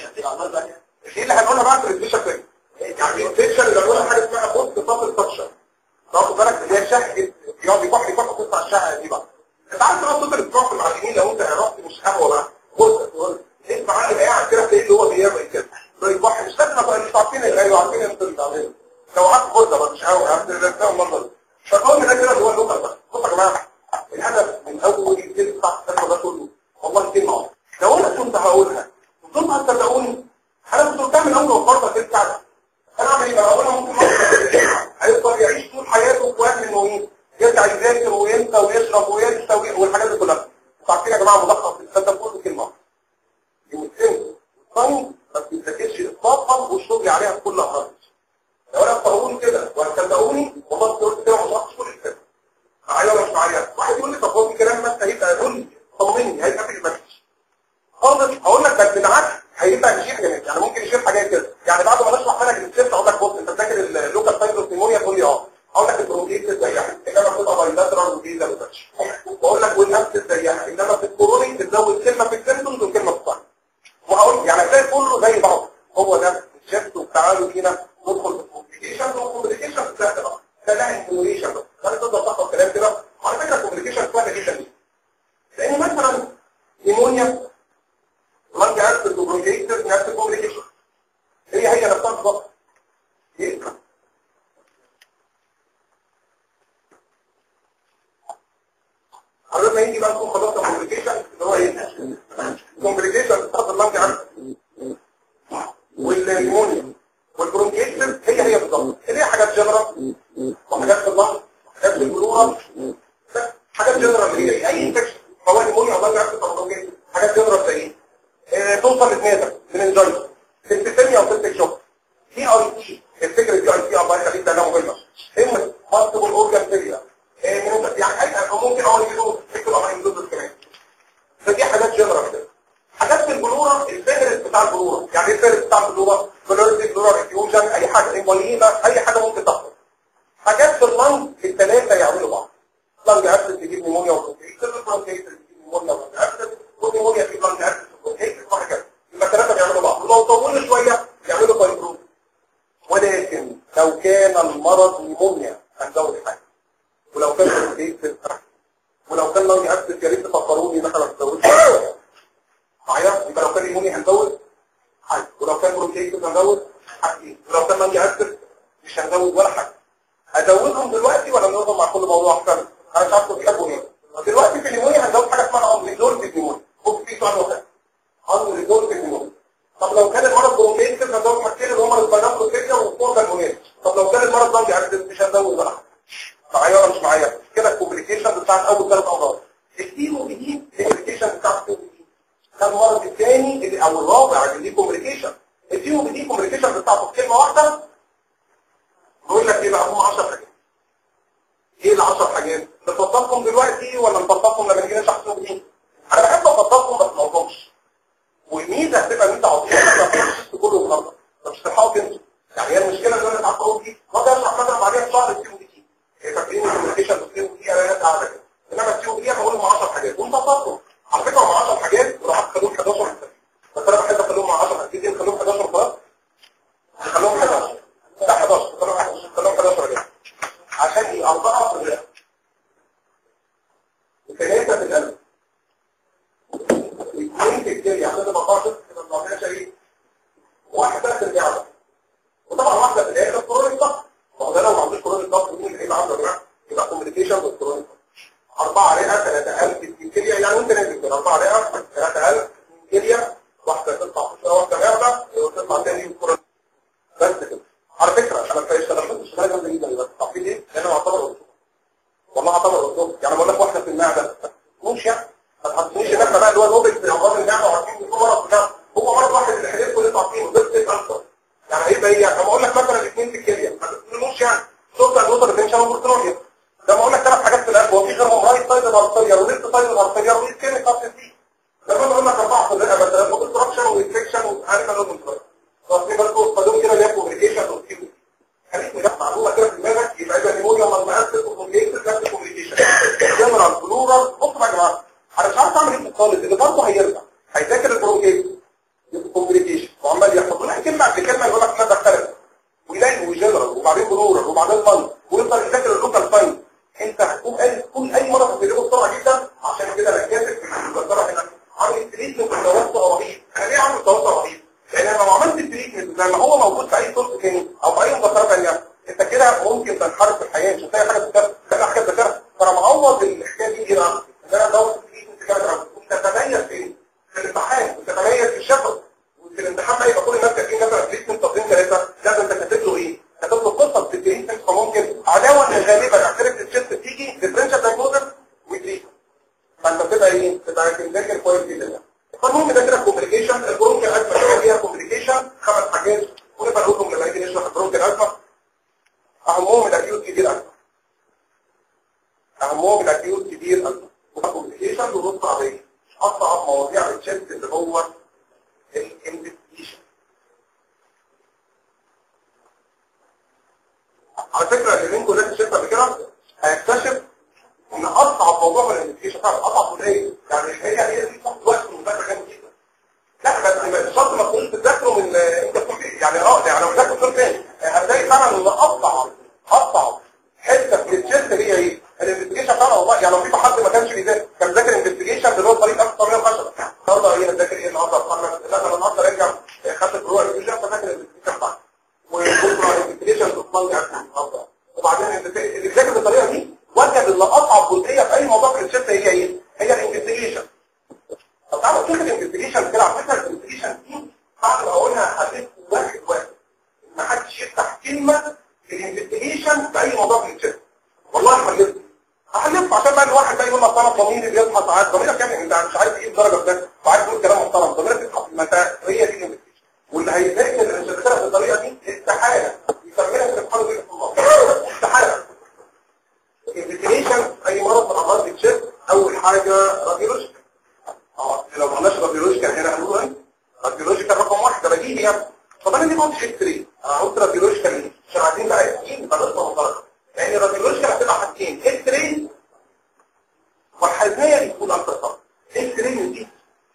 ايه اللي هنقولها بقى في الانفيشن فين؟ يعني الانفيشن اللي هنقولها حاجه اسمها بوست فاصل فاكشن تاخد بالك اللي هي شهقه يقعد يكح يكح وتطلع الشهقه دي بقى انت عارف بقى صوت الاسبوع في المعلمين لو انت عرفت مش قهوه بقى بص اسمع عقل قاعد كده تلاقيه اللي هو بيعمل كده بيكح مش لازم ابقى مش عارفين ايوه عارفين انت اللي بتعمله لو قعدت خده بقى مش قهوه عارف ده المنظر فقلنا ده كده اللي هو اللوكال بقى بصوا يا جماعه الهدف من اول الجلد بتاع السنه ده كله والله كلمه واحده لو انا كنت هقولها وكنت هتصدقوني انا كنت قلتها من اول وفرطه كده ساعه انا اعمل ايه هقولها ممكن هيفضل يعيش طول حياته في وهم انه ايه يرجع يذاكر وينسى ويشرب وينسى والحاجات دي كلها عارفين يا جماعه ملخص الكتاب ده كله كلمه يمكن الصين ما بتذاكرش اطلاقا والشغل عليها في كل امراض لو انا افترضوني كده وهتصدقوني والله قلت كده ملخص كل الكتاب معايا ولا مش معايا واحد يقول لي طب هو في كلام بس هيبقى يقول لي طمني هيبقى في المسج خالص هقول لك بس بالعكس هيبقى يشيل حاجات يعني ممكن يشيل حاجات كده يعني بعد ما نشرح منك الستيبس اقول لك بص انت فاكر اللوكال سايكلوس نيمونيا تقول لي اه اقول لك البرونكيتس زيها انما بتبقى بايلاترال وفيزا وتاتش واقول لك والنفس زيها انما في الكوروني تزود كلمه في السيمبتومز وكلمه في الصح وهقول يعني هتلاقي كله زي بعض هو ده الجست وتعالوا كده ندخل في الكومبليكيشن والكومبليكيشن سهله بقى ده لا انفلوريشن بس انا تقدر تاخد كلام كده على فكره الكومبليكيشن سهله جدا دي لان مثلا نيمونيا لانج اسيد وبرونكيتس نفس الكومبليكيشن هي هي نفسها بالظبط ايه حضرتك يجي بقى نكون خلصنا الكومبليكيشن اللي هو ايه الكومبليكيشن بتاعت اللانج اسيد والنيمونيا والبرونكيتس هي هي بالظبط اللي هي حاجات جنرال وحاجات في اللنج حاجات في البلورال حاجات جنرال اللي هي اي انفكشن سواء نيمونيا او لانج اسيد او برونكيتس حاجات جنرال زي ايه توصل لسنيتك من انجايز سيستميا او سيستيك شوك دي اي تي الفكره دي اي تي الله يخليك ده مهمه هم مالتيبل اورجان فيليا يعني اي ممكن اول يجيبوا تكتب على انجلوز كمان فدي حاجات جنرال كده حاجات في البلوره الفهرس بتاع البلوره يعني ايه الفهرس بتاع البلوره بلوريتي بلورال افيوجن اي حاجه امبوليما اي حاجه ممكن تحصل حاجات في اللنج الثلاثه يعملوا بعض لنج اسيد تجيب نيمونيا وبرونكيتس البرونكيتس تجيب نيمونيا وبرونكيتس والنيمونيا في لنج اسيد وبرونكيتس وهكذا يبقى الثلاثه بيعملوا بعض ولو طولوا شويه يعملوا فايبروز ولكن لو كان المرض نيمونيا هنزود حاجه ولو كان برونكيتس ولو كان لنج اسيد يا ريت تفكروني مثلا تزودوا معايا يبقى لو كان نيمونيا هنزود حاجه ولو كان برونكيتس هنزود حاجتين ولو كان لنج اسيد مش هنزود ولا حاجه هزودهم دلوقتي ولا ننظم مع كل موضوع اكتر انا مش عارف تحبوا ايه دلوقتي في النيمونيا هنزود حاجه اسمها انريزولف نيمونيا خد في سؤال واحد انريزولف نيمونيا طب لو كان المرض برونكيتس هنزود حاجتين اللي هم البنابلو فيكا والفورتا المونيت طب لو كان المرض لنج اسيد مش هنزود ولا حاجه معايا ولا مش معايا كده الكومبليكيشن بتاعت اول ثلاث امراض التي او دي الكومبليكيشن بتاعت التي او دي ده المرض الثاني اللي او الرابع اللي ليه كومبليكيشن التي او دي كومبليكيشن بتاعته في كلمه واحده بقول لك ايه بقى هم 10 حاجات ايه ال 10 حاجات نفضلكم دلوقتي ولا نفضلكم لما نيجي نشرح التي او دي انا بحب افضلكم بس ما اقولكمش والميزه هتبقى ان انت عطيه كله النهارده مش تلحقوا انتوا يعني هي المشكله ان انا اتعقدوا دي ما ده اشرح مثلا بعدين شهر التي او دي فاكرين الكوميونيكيشن والتي او دي انا قاعده كده انما التي او دي انا بقول 10 حاجات وانت فاضل على فكره هم 10 حاجات ولو هتخلوهم 11 بس انا بحب اخليهم 10 اكيد نخليهم 11 خلاص نخليهم 11 لا 11 خليهم 11 كده عشان ايه اربعه في الرئه وثلاثه في القلب الكليه عشان تبقى قاصد كده ما عملناش ايه واحده في المعده وطبعا واحده في الاخر كرونيك ضغط ما هو ده لو ما عندوش كرونيك ضغط مين اللي هيبقى عنده يا جماعه يبقى كوميونيكيشن والكرونيك أربعة رئة ثلاثة ألف في كلية يعني وأنت نازل كده أربعة رئة ثلاثة ألف في كلية واحدة تطلع في واحدة معدة وتطلع تاني كرونيك بس كده على فكرة أنا في اشتغلت الشغلانة جامدة جدا بس تعرفين ليه؟ لأن أنا أعتبر أسلوب والله أعتبر أسلوب يعني بقول لك واحدة في المعدة مش يعني ما تحطنيش ان احنا بقى اللي هو نوبل في امراض المعده وعارفين ان هو مرض ده هو مرض واحد اللي حاجات كلها تعطيه ده ست اكتر يعني هيبقى ايه انا بقول لك مثلا اثنين في الكليه ما تقولوش يعني صوت النوتر تنشن وبرتروليا لما اقول لك ثلاث حاجات في القلب هو في غيرهم رايت سايد الارتريا وليفت سايد الارتريا والسكين كابسيتي لما بقول لك اربعه في الرئه مثلا اوبستراكشن وانفكشن وعارف انا اوبستراكشن واخدين بالكم فدول كده ليها كوميونيكيشن وكيو خليك مجمع معلومه كده في دماغك يبقى ده نيمونيا مالمؤسس وكوميونيكيشن كوميونيكيشن جنرال بلورال بصوا يا جماعه انا مش عارف اعمل ايه في الطالب اللي برضه هيرجع هيذاكر البرونكيت الكوميونيكيشن وعمال يحفظ لنا كلمه بعد كلمه يقول لك انا بختلف ويلاقي وجنرال وبعدين بلورال وبعدين مان ويفضل يذاكر اللوكال ساين انت هتقوم قال كل اي مره هتجيبه بسرعه جدا عشان كده انا كاتب في المذكره هنا عامل تريتمنت توسع رهيب انا ليه عامل توسع رهيب؟ لان انا لو عملت التريتمنت زي ما هو موجود في اي سورس تاني او في اي مذكره ثانيه انت كده ممكن تنحرف في الحياه مش هتلاقي حاجه تذاكرها تلاقي حاجه تذاكرها فانا معوض الحكايه دي ايه بقى؟ ان انا ادور تتميز في في الامتحان وتتميز في الشفر وفي الامتحان بقى يبقى كل الناس كاتبين مثلا تريتمنت تقديم ثلاثه لازم انت كاتب له ايه؟ كاتب له قصه في التريتمنت فممكن عداوه غالبا اعترف الشيست تيجي ديفرنشال دايجنوزس وتريتمنت فانت بتبقى ايه؟ تبقى تذاكر كويس جدا فالمهم ده كده كومبليكيشن البرونكيال ازمه فيها كومبليكيشن خمس حاجات ونبقى نقول لهم لما نيجي نشرح البرونكيال ازمه اهمهم الاكيوت كبير ازمه اهمهم الاكيوت كبير ازمه كومبليكيشن ونص عاديه اصعب مواضيع التشست اللي هو الانفستيجيشن على فكره اللي منكم ناس الشركه قبل كده هيكتشف ان اصعب موضوع في الانفستيجيشن فعلا اصعب من ايه يعني هي هي دي تاخد وقت من المذاكره جامد جدا لا بس الشرط ما تكونش بتذاكره من انت تكون يعني اه يعني لو بتذاكر دكتور تاني هتلاقي فعلا ان اصعب اصعب حته في التشست هي ايه الانفستيجيشن فعلا والله يعني لو في حد ما كانش بيذاكر كان ذاكر انفستيجيشن اللي هو طريق 1910 النهارده ايه ذاكر ايه النهارده محمد لا انا النهارده راجع خدت فروع الانفستيجيشن فذاكر الانفستيجيشن بتاعي وبكره الانفستيجيشن تطلع النهارده وبعدين اللي ذاكر بالطريقه دي وجد ان اصعب جزئيه في اي موضوع في الشفت هي ايه؟ هي الانفستيجيشن طب تعالوا نشوف الانفستيجيشن كده على فكره الانفستيجيشن دي بعد ما اقولها هتبقى واحد واحد ما حدش يفتح كلمه في الانفستيجيشن في اي موضوع في الشفت والله حلفت هحلف عشان بقى الواحد بقى يقول لك انا ضميري بيصحى ساعات ضميرك يعني انت مش عايز تجيب درجه في ده وعايز تقول كلام محترم ضميرك بيصحى في المساء هي دي الانفستيجيشن واللي هيذاكر الانفستيجيشن بالطريقه دي استحاله يكملها في الامتحان ويجي في الله استحاله الانفستيجيشن اي مرض من امراض الجسم اول حاجه راديولوجيكال اه لو ما عملناش راديولوجيكال هنا هنقول ايه راديولوجيكال رقم واحد ده بديهي يعني طب انا ليه ما قلتش اكس راي انا قلت راديولوجيكال ليه عشان عايزين بقى اكيد يبقى نقطه مفرقه لان الراديولوجيكال هتبقى حاجتين اكس راي والحزميه بتكون اكتر طبعا اكس راي ودي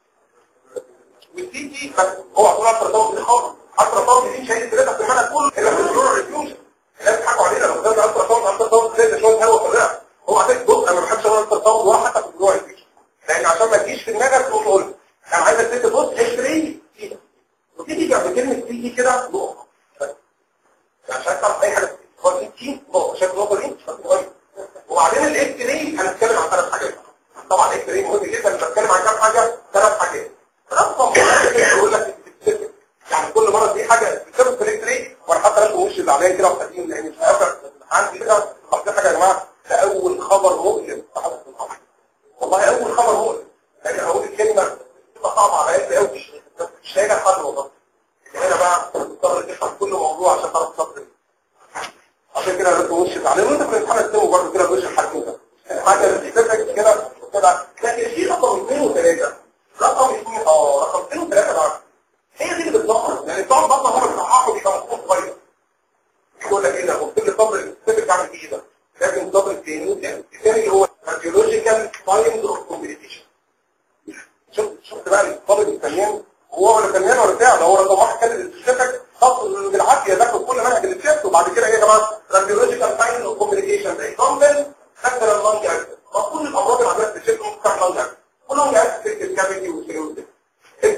والدي دي بس هو هتكون اكتر طبعا دي خالص اكتر طبعا دي شايل ثلاثه في المنهج كله الا في الفلور ريفيوجن الناس بيضحكوا علينا لو ده اكتر طبعا اكتر طبعا زي شويه هوا في الرئه هو عايز بص انا ما بحبش اقول اكتر طبعا ولا حتى في الفلور ريفيوجن لان عشان ما تجيش في دماغك تقول تقول انا عايزك تكتب بص اكس راي كده وتيجي جنب كلمه تيجي كده نقطه يعني مش عايز تعرف اي حاجه هو تي نقطه شايف النقطه دي وبعدين الاكس راي هنتكلم عن ثلاث حاجات طبعا الاكس راي مهم جدا بتكلم عن كام حاجه ثلاث حاجات رقم يقول لك يعني كل مره دي حاجه بتكتب في الاكس راي وانا حتى لازم وشي زعلان كده وحزين لان مش عارف عندي كده اصل حاجه يا جماعه ده اول خبر مؤلم في حدث الخبر والله اول خبر مؤلم يعني اقول الكلمه تبقى صعبه على قلبي قوي مش لاقي حل والله هنا بقى تضطر تفهم كل موضوع عشان تعرف تصدق عشان كده لازم وش زعلان وانت في الامتحان تسيبه برضه كده بوش الحاجه ده حاجه بتفتك كده كده لكن في رقم اثنين وثلاثه رقم اثنين اه رقم اثنين وثلاثه بقى هي دي اللي بتظهر يعني بتوع البطن هم اللي بيصححوا بيبقى مفهوم صغير يقول لك ايه ده قلت لي الصبر السبب بتعمل ايه ده لكن الصبر الثاني الثاني هو راديولوجيكال ساينز اوف كومبليكيشن شفت شفت بقى الطالب الفنيان هو ولا فنيان ولا بتاع ده هو رقم واحد كان الاستشفاك خط بالعافيه ذاكر كل منهج الاستشفاك وبعد كده ايه يا جماعه راديولوجيكال ساينز اوف كومبليكيشن زي اكزامبل خدنا اللانج اكسس كل الامراض اللي عندنا في الشركه ممكن تعمل لانج اكسس كلهم جهاز في الكافيتي والسيروز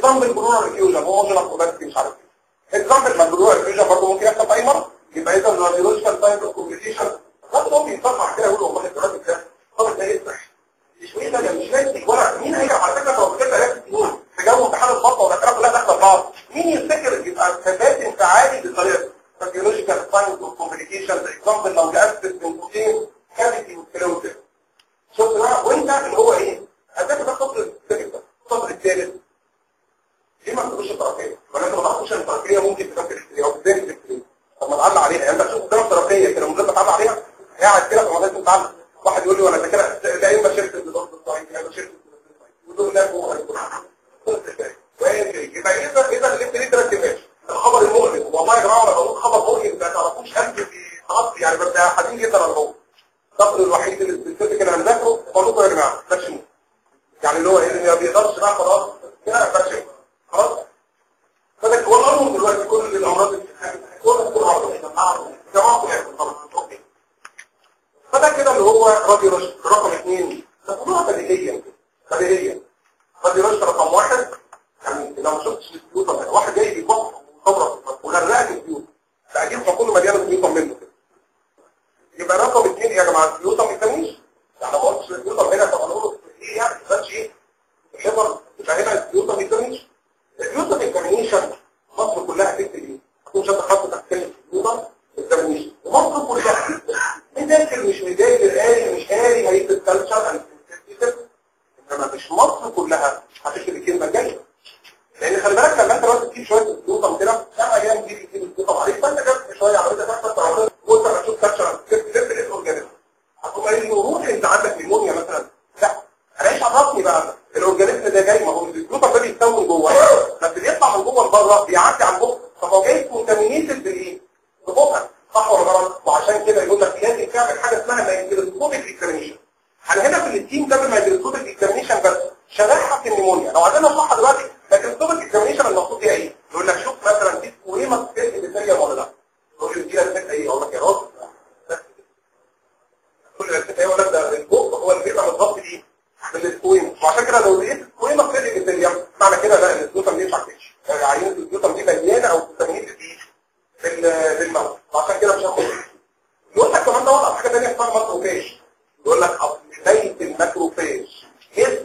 بالبلورال ريفيوجن هو موجود اوباسيتي مش عارف ايه اكزامبل ما البلورال ريفيوجن برضه ممكن يحصل في اي مرض يبقى اذا الراديولوجيكال ساينس اوف كومبليكيشن برضه ممكن يصحح كده يقول والله الدراسه ده طب ده يصح مش مين ده مش لاقي ولا مين هيجي على فكره لو كده ثلاث سنين في جو امتحان الخطه والدكاتره كلها داخله بعض مين يفتكر يبقى ثبات انفعالي بالطريقه راديولوجيكال ساينس اوف كومبليكيشن اكزامبل لو جاست من بوتين كافيتي وكلوزر شفت بقى وانت اللي هو ايه هتاخد ده السطر الثالث ده السطر الثالث ليه ما تقولش الطرفيه ولا انت ما تعرفش ان الطرفيه ممكن تفكر ازاي او ازاي تفكر طب ما تعلق عليها يعني انت تشوف قدامك طرفيه كده من غير ما تعلق عليها قاعد كده طب ما لازم تعلق واحد يقول لي وانا فاكر لا اما شركه الضغط الصحي يا اما شركه ودول لا هو يبقى اذا اذا اللي انت ليه تركبهاش الخبر المؤلم والله يا جماعه انا بقول خبر مؤلم ما تعرفوش قلبي خلاص يعني ببقى حزين جدا على الموضوع الصبر الوحيد اللي السبيسيفيك اللي هنذاكره بقول لكم يا جماعه فاشل يعني اللي هو ايه ما بيقدرش بقى خلاص كده فاشل خلاص فده هو الامر دلوقتي كل الامراض اللي كل كل امراض جماعه خلاص فده كده اللي هو راديو رشد رقم اثنين ده كلها بديهيا بديهيا راديو رشد رقم واحد يعني لو ما شفتش السيوطه واحد جاي بيبص خبره وغرقك السيوطه فاكيد كله مليان سيوطه منه كده يبقى رقم اثنين يا جماعه السيوطه ما يسميش يعني ما قلتش السيوطه هنا طب اقول ايه يعني ما ايه الحبر يبقى هنا السيوطه ما يسميش السيوطه ما يسميش مصر كلها تكتب ايه هتكون شد خط تحت كلمه السيوطه ما يسميش ومصر كلها مذاكر مش مذاكر قاري مش قاري هيكتب كلتشر انما مش مصر كلها هتكتب الكلمه الجايه لان خلي بالك لما انت بس تجيب شويه السيوطه كده لا ايام تجيب تجيب السيوطه عليك فانت جبت شويه عمليه تحت تعمل وانت هتشوف كلتشر تكتب الاورجانيزم هتقوم قايل له روح انت عندك نيمونيا مثلا لا انا ايش عرفني بقى الاورجانيزم ده جاي ما هو السيوطه ده بيتكون جوه بس بيطلع من جوه لبره بيعدي على البق طب هو جاي كونتامينيتد بايه؟ ببقك صح ولا غلط وعشان كده يقول لك لازم تعمل حاجه اسمها مايكروسكوبيك اكزامينشن انا هنا في التيم ده بالمايكروسكوبيك اكزامينشن بس شرحت النيمونيا لو عايزين نصحها دلوقتي مايكروسكوبيك اكزامينشن المقصود بيها ايه يقول لك شوف مثلا دي سكويما سبيس بكتيريا ولا لا تقول لي دي اسمها ايه اقول لك يا راجل كل الاسئله ايه ولا ده البق هو اللي بيبقى بالظبط دي بالسكويما وعشان كده لو لقيت سكويما سبيس بكتيريا معنى كده لا السكويما دي مش عارفش يعني عينه السكويما دي مليانه او كونتامينيتد دي في الموت وعشان كده مش هاخد يقول لك كمان دور على حاجه ثانيه اسمها ماكروفاج يقول لك اصل بدايه الماكروفاج هيس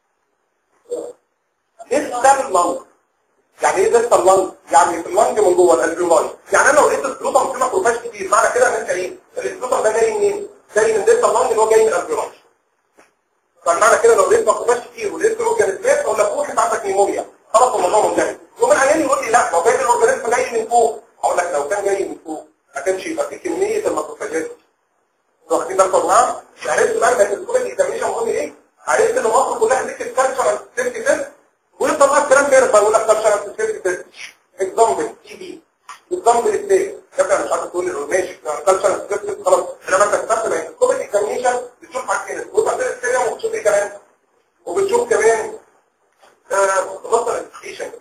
هيس اللنج يعني ايه ديستا اللنج يعني في اللنج من جوه الالفيولاي يعني انا لو لقيت السلوطه في ماكروفاج كتير معنى كده ان انت ايه السلوطه ده جاي منين جاي من ديستا اللنج اللي هو جاي من الالفيولاي فمعنى كده لو لقيت ماكروفاج كتير ولقيت اورجانيزمات اقول لك روح انت عندك نيمونيا خلاص الموضوع منتهي يوم العيان يقول لي لا لو جاي الاورجانيزم جاي من فوق اقول لك لو كان جاي من فوق ما كانش يبقى في كميه الماكروفاجات واخدين بالكم يا جماعه عرفت بقى ان الكود الاكزامينشن مهم ايه عرفت ان مصر كلها ليك الكالتشر سيفتي تيست ويفضل بقى الكلام كده بقول لك كالتشر سيفتي تيست اكزامبل تي بي اكزامبل ازاي كده مش عارف تقول لي ماشي كالتشر سيفتي خلاص انما انت بتستخدم الكود الاكزامينشن بتشوف حاجتين وتعمل السيريوم وبتشوف ايه كمان وبتشوف كمان بطل الانفكشن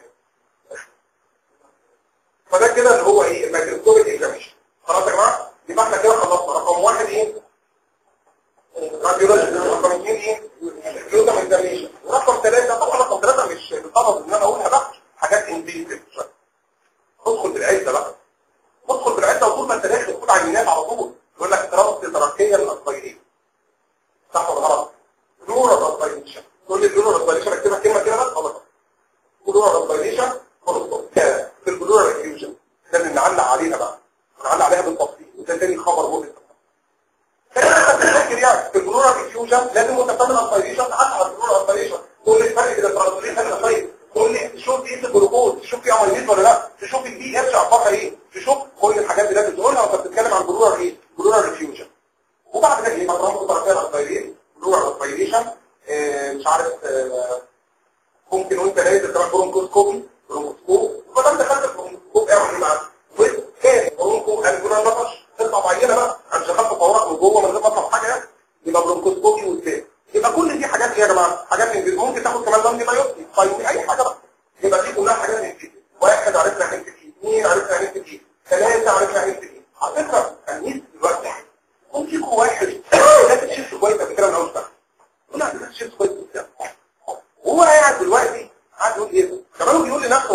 فده كده اللي هو ايه الميكروسكوبيك اكزامينشن خلاص يا جماعه يبقى احنا كده خلصنا رقم واحد ايه راديولوجي رقم اثنين ايه جلوتام اكزامينشن ورقم ثلاثه طبعا رقم ثلاثه مش بالطبع ان انا اقولها بقى حاجات انفيزيف ادخل بالعده بقى ادخل بالعده وطول ما انت داخل خد عينات على طول يقول لك ترابط تراكيه الاصبيريه صح ولا غلط؟ نور الاصبيريشن تقول لي النور الاصبيريشن اكتبها كلمه كده بس خلاص نور الاصبيريشن في البلورال ريفيوجن ده اللي نعلق عليها بقى نعلق عليها بالتفصيل وده تاني خبر مهم فاكر يعني في البلورال ريفيوجن لازم وانت بتعمل اسبيريشن تعلق على البلورال اسبيريشن تقول لي الفرق بين الترانسفيرين حاجه طيب تقول لي تشوف ايه الجلوكوز تشوف في اميليز ولا لا تشوف البي اتش اخبارها ايه تشوف كل الحاجات دي لازم تقولها وانت بتتكلم عن بلورال ايه بلورال ريفيوجن وبعد كده يبقى طالما طرفين اسبيرين بلورال اسبيريشن مش عارف آه ممكن وانت نازل كمان برونكوسكوبي برونكوسكوب وما دخلت البرونكوسكوب اعمل معاه وكان برونكو الجران نفش تطلع بعينه بقى انا شغال فورك من جوه من غير ما اطلع حاجه يبقى برونكوسكوبي والتاني يبقى كل دي حاجات ايه يا جماعه حاجات انجليزي ممكن تاخد كمان لمبي بايوبسي طيب اي حاجه بقى يبقى دي كلها حاجات انجليزي واحد عرفنا هنكتب ايه اثنين عرفنا هنكتب ايه ثلاثه عرفنا هنكتب ايه على فكره النيس دلوقتي ممكن يكون واحد لازم شيفت كويس قبل كده من اول سنه لا لازم شيفت كويس وهو قاعد دلوقتي قاعد يقول ايه كمان بيقول لي نفس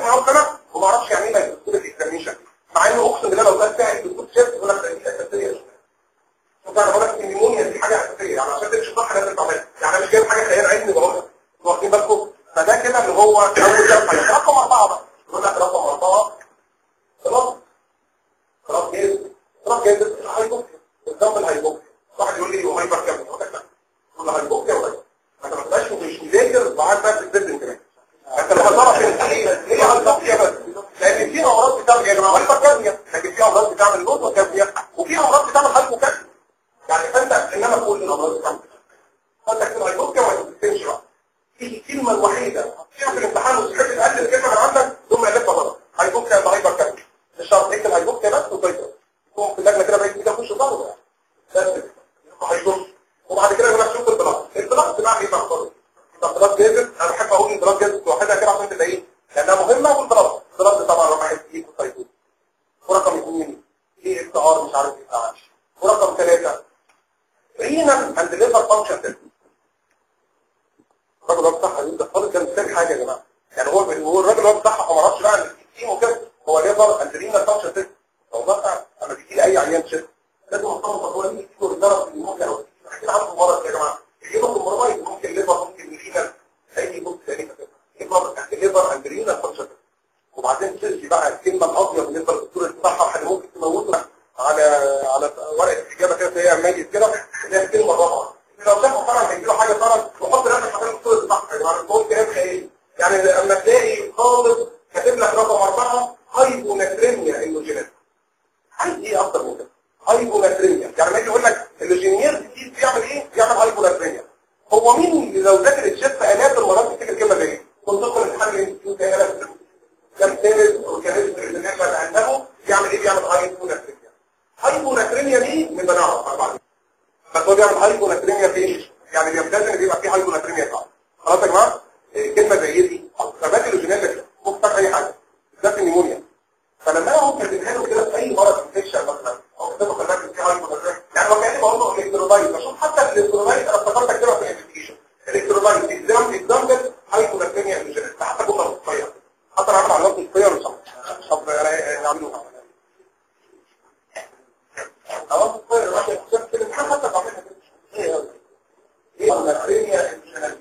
من اول سنه وما اعرفش يعني ايه مايكروسكوبيك اكزامينشن مع انه اقسم بالله لو كان ساعد الدكتور شاف يقول لك ده دي اساسيه شوف انا بقول لك النيمونيا دي حاجه اساسيه يعني عشان تمشي صح لازم تعملها يعني انا مش جايب حاجه خيال علمي بقولها واخدين بالكم فده كده اللي هو اول حاجه رقم اربعه بقى يقول لك رقم اربعه خلاص خلاص جاهز خلاص جاهز الهايبوكسيا قدام الهايبوكسيا واحد يقول لي هو هايبر كام يقول لك لا يقول له هايبوكسيا ولا انت ما تبقاش مش مذاكر وقاعد بقى بتسد كمان انت لما تعرف ان هي هي هايبوكسيا بس لان في امراض بتعمل يا جماعه هايبر كام لكن في امراض بتعمل نوت وكافيه وفي امراض بتعمل هايبوكسيا يعني فانت انما كل الامراض بتعمل فانت كده هايبوكسيا وما تستنش بقى دي الكلمه الوحيده فيها في الامتحان وتحب تقلل الكلمه من عندك ثم الفها غلط هايبوكسيا ولا هايبر كام مش شرط تكتب هايبوكسيا بس وتيتر تقوم في اللجنه كده بعيد كده تخش ضربه بس هيكون وبعد كده يقول لك شوف البلاط البلاط بتاع ايه بقى طب بلاط جاذب انا بحب اقول البلاط جاذب لوحدها كده عشان تبقى ايه لانها مهمه والبلاط البلاط طبعا رقم واحد ايه والتيتر ورقم اثنين ايه اف ار مش عارف ايه بتاع ورقم ثلاثه رينال اند ليفر فانكشن تيست الراجل هو بتاعها يقول ده خالص كان محتاج حاجه يا جماعه يعني هو هو الراجل هو بتاعها فما اعرفش بقى ان التيم وكده هو ليفر اند رينال فانكشن تيست والله بقى انا بيجي لي اي عيان شد لازم اطمن هو اللي يجي له الضرر اللي ممكن او احكي عنده مرض يا جماعه يجيبه المرض ممكن ليفر ممكن رينال اي بص ثاني كده ليفر ليفر اند رينال فانكشن وبعدين تمشي بقى الكلمه الابيض بالنسبه للدكتور بتاعها حد ممكن تموته على على ورقه الاجابه كده هي ميت كده اللي هي الكلمه الرابعه لو شافوا فعلا هيجي له حاجه فعلا وحط نفسك مكان الدكتور بتاعها يا جماعه الموت كلام خيالي يعني لما تلاقي طالب كاتب لك رقم اربعه هايبوناتريميا انوجينات عايز ايه اكتر من كده هايبوناتريميا يعني ما يجي يقول لك اللوجينير دي بيعمل ايه بيعمل هايبوناتريميا هو مين اللي لو ذاكر الشيف الاف المرات تفتكر الكلمه دي كنت تدخل الامتحان الانستيتيوت هي الاف كان ثالث وكان بالنسبه لانه بيعمل ايه بيعمل هايبوناتريميا هايبوناتريميا دي من بنعرف بعد بس هو بيعمل هايبوناتريميا فين يعني بيمتاز ان بيبقى فيه هايبوناتريميا فعلا خلاص يا جماعه إيه كلمه زي دي ثبات اللوجينير ممكن اي حاجه بالذات النيمونيا فلما انا ممكن اديها له كده في اي مرض انفكشن مثلا او كتبه كلمات فيها هايبوناتريميا يعني لو كاني بقول له الكترولايت بشوف حتى الالكترولايت انا افتكرت اكتبها في الانفكشن الالكترولايت اكزام اكزامبل هايبوناتريميا اللوجينير حتى جمله نصيه حتى انا عامل علامات نصيه ولا صح طب نعملوها خلاص في الامتحان حتى بعملها كده ايه ايه النفرية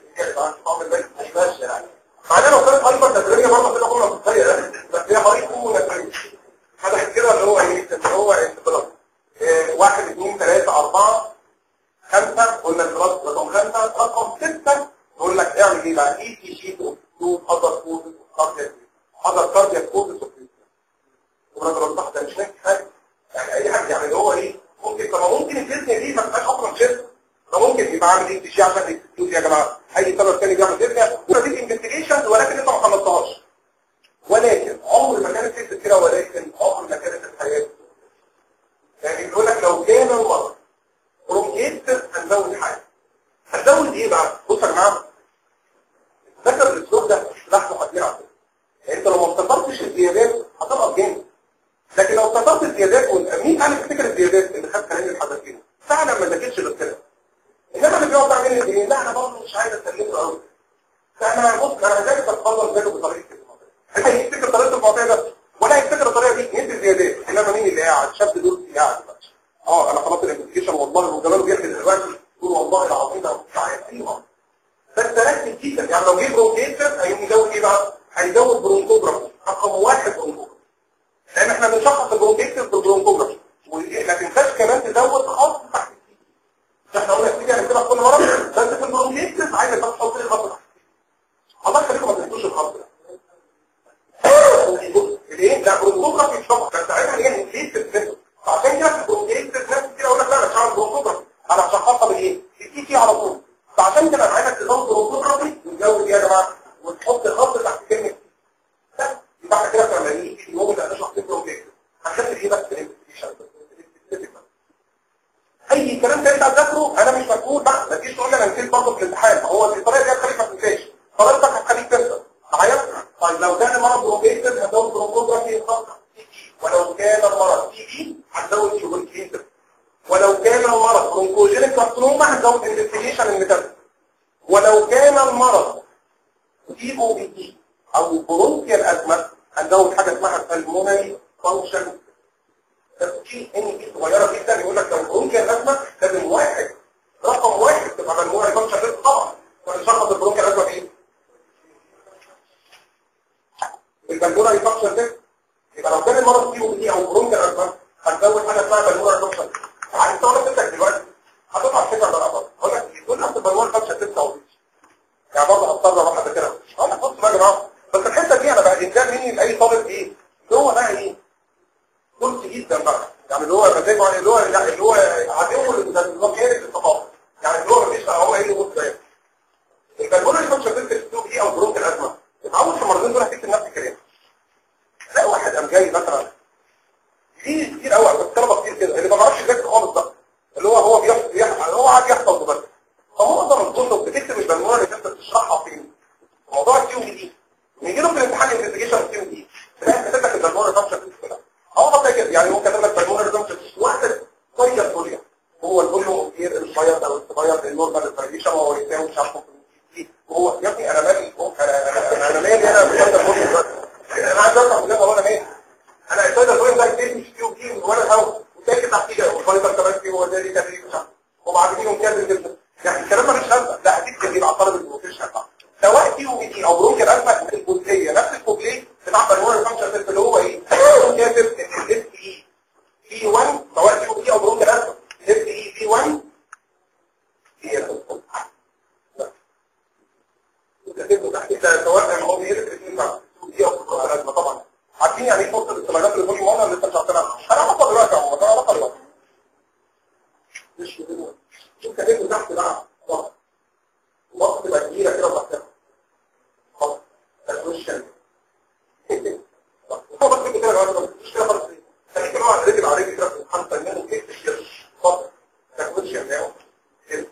بعدين لو كانت هايبر نفرية برضه كده قلنا بتصير بس هي هايبر نفرية هذا كده اللي هو ايه اللي هو انتبلاط واحد اثنين ثلاثة أربعة خمسة قلنا انتبلاط رقم خمسة رقم ستة يقول لك اعمل ايه بقى اي تي شيت وكتوب حضر كود حضر كاردياك كود ورجل الضغط ده مش ناجح حاجة يعني اي حاجة يعني اللي هو ايه ممكن طب ممكن الجسم دي ما تبقاش اصلا شركه فممكن يبقى عامل ايه تشيء عشان يكتب يا جماعه اي سبب ثاني بيعمل شركه ودي انفستيجيشن ولكن انت ما خلصتهاش ولكن عمر ما كانت في كده ولكن عمر ما كانت الحياه يعني بيقول لك لو كان المرض بروكيتس هنزود حاجه هنزود ايه بقى بص يا جماعه ذكر الاسلوب ده لحظه خطيره على فكره انت لو ما افتكرتش الزيادات هتبقى جامد لكن لو افتكرت الزيادات مين قال يفتكر الزيادات اللي خد كلام الحدثين فعلا ما ذاكرش غير كده انما اللي بيقعد يعمل ايه لا انا برضه مش عايز اسلمه قوي فانا بص انا هذاكر اتفضل ذاكر بطريقه كده هيفتكر طريقه المعطيه ده ولا هيفتكر الطريقه دي ندي زيادات انما مين اللي قاعد شاب دول قاعد اه انا خلاص الانفستيجيشن والله وجماله بيحكي دلوقتي يقول والله العظيم ده مش عارف ايوه بس ركز جدا يعني لو جه برونكيتس هيقوم يزود ايه بقى؟ هيزود برونكوجرافي رقم واحد برونكوجرافي لان احنا بنشخص البرونكيتس بالبرونكوجرافي ما تنساش كمان تزود خط تحت احنا قلنا السيجا هنكتبها كل مرة بس في البروميكتس عايزة بس تحط لي الخط الله يخليكم ما تنسوش الخط ده ليه؟ لا بروموجرافي مش طبعا بس ساعتها هي نسيت الفيتو فعشان كده في البروميكتس ناس كتير اقول لك لا انا شغال بروموجرافي انا هشخصها بايه؟ في تي على طول فعشان كده انا عايزك تزود بروموجرافي وتزود ايه يا جماعه؟ وتحط خط تحت كلمه بس يبقى احنا كده فاهمين في يوم اللي هنشرح فيه بروميكتس هنخلي ايه بس الانفستيشن اي كلام تاني انت هتذاكره انا مش مسؤول بقى ما تجيش تقول لي انا نسيت برضه في الامتحان هو الطريقه دي هتخليك ما تنساش طريقتك هتخليك تنسى معايا طيب لو كان المرض بروكيتد هتزود بروكوجرافي خاصه ولو كان المرض تي بي هتزود شوجركيتد ولو كان المرض برونكوجينيك كارسينوما هتزود انفستيجيشن الميتاز ولو كان المرض تي او بي تي او برونكيال ازمه هنزود حاجه اسمها بالمونري فانكشن في ان دي صغيره جدا يقول لك لو برونكيال ازمه لازم واحد رقم واحد تبقى بالمونري فانكشن طبعا ونشخص البرونكيال ازمه بايه؟ البالمونري فانكشن ده يبقى لو كان المرض فيه دي او برونكيال ازمه هنزود حاجه اسمها بالمونري فانكشن عايز تقول لك دلوقتي هتطلع فكره بقى بقى اقول لك تقول لك بالمونري فانكشن 6 يعني برضه هضطر واحده كده اقول لك بص بقى يا جماعه بس الحته دي انا بقى انسان مني لاي طالب ايه اللي هو بقى ايه قلت جدا بقى يعني اللي هو مزاجه يعني اللي هو يعني اللي هو عدو للنظام خارج الثقافه يعني اللي هو مفيش هو ايه اللي بص ده البلبول اللي كنت شغلت السوق دي او برونك الازمه اتعود في المرضين دول هتكتب نفس الكلام لا واحد قام جاي مثلا في كتير قوي بس طلبه كتير كده اللي ما بعرفش يذاكر خالص بقى اللي هو هو بيحصل بيحصل هو قاعد يحصل بس فمعظم الكتب بتكتب البلبول اللي انت بتشرحها فين موضوع التيوم دي يجي له في الامتحان الانفستيجيشن التيوم دي تلاقي كاتب لك البلبول فانكشن كلها هو والله كده يعني هو كاتب لك بالمونر فانكشن واحده طيب طوليا هو الكل كتير الصياد او الصغير النورمال الفريشن وهو يساوي مش عارف وهو يا ابني انا مالي انا انا مالي انا بفضل كل انا عايز افهم بجد هو انا مالي انا الصياد الفريشن ده كتير مش فيه وكتير وانا هو وتاكد تحتيه والفايبر كمان فيه هو ده ليه تدريب مش عارف وبعد كده كامل جدا يعني الكلام ده مش لازم لا هتكتب يبقى طالب البروفيشنال سواء دي وبي او برونكر ازمه الجزئيه نفس الكوبليه بتاع بالمونر فانكشن اللي هو ايه كاتب ان الاس اي في 1 سواء دي وبي او برونكر ازمه الاس اي في 1 هي كاتب تحت كده سواء هو بيدرس الاثنين بقى دي او برونكر ازمه طبعا عارفين يعني ايه فرصه الاستمرارات اللي كل مره لسه مش عارفينها انا هاخد دلوقتي اهو انا هاخد دلوقتي مش كده شوف كاتب تحت بقى وقت تبقى كبيره كده وقتها خلاص تسويشن هو بس كده كده مش كده خالص خليك نوع رجل على رجل كده في الامتحان تنمو كيف تشتغل اتفضل تسويشن ناو كده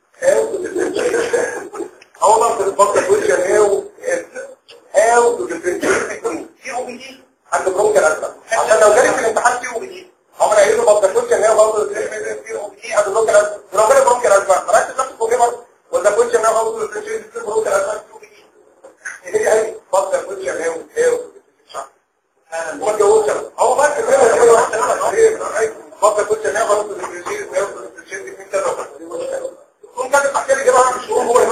هو ده بتفضل تسويشن ناو هاو تو ديفرنشيت بين سي او بي دي عند برونكال ازمه عشان لو جالي في الامتحان سي او بي دي هم قايلين له بطل تسويشن ناو برضه سي او بي دي عند برونكال ازمه لو جالي برونكال ازمه ما ركز نفسك فوق برضه ولا كنت انا برضه الفرنسيين في البروك الاساس هي هي فضل كنت انا وهي هو جوز هو ما فضل كنت انا برضه الفرنسيين وهي الفرنسيين في كده كنت كاتب تحكي لي جماعه مش هو هو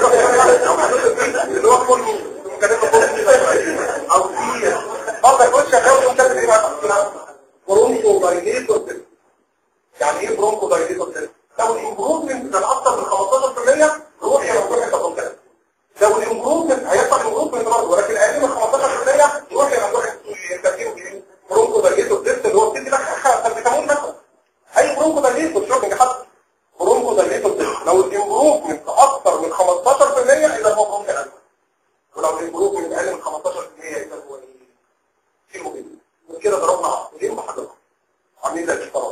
اللي هو كله كاتب او في فضل كنت انا وكنت كاتب ايه بقى برونكو دايليتور يعني ايه برونكو دايليتور لو الامبروفمنت كان اكتر من 15% روح يا مفتوح التطبيقات لو الامبروفمنت هيحصل امبروفمنت برضه ولكن اقل من 15% روح يا مفتوح التركيب برونكو دايليتور تيست اللي هو بتدي لك سلبيتامول مثلا اي برونكو دايليتور شوفنج حتى برونكو دايليتور تيست لو الامبروفمنت اكتر من 15% اذا هو برونكو دايليتور ولو الامبروفمنت اقل من 15% اذا هو ايه؟ كيموبيل وكده ضربنا عقلين بحضرتك عاملين زي الاشتراك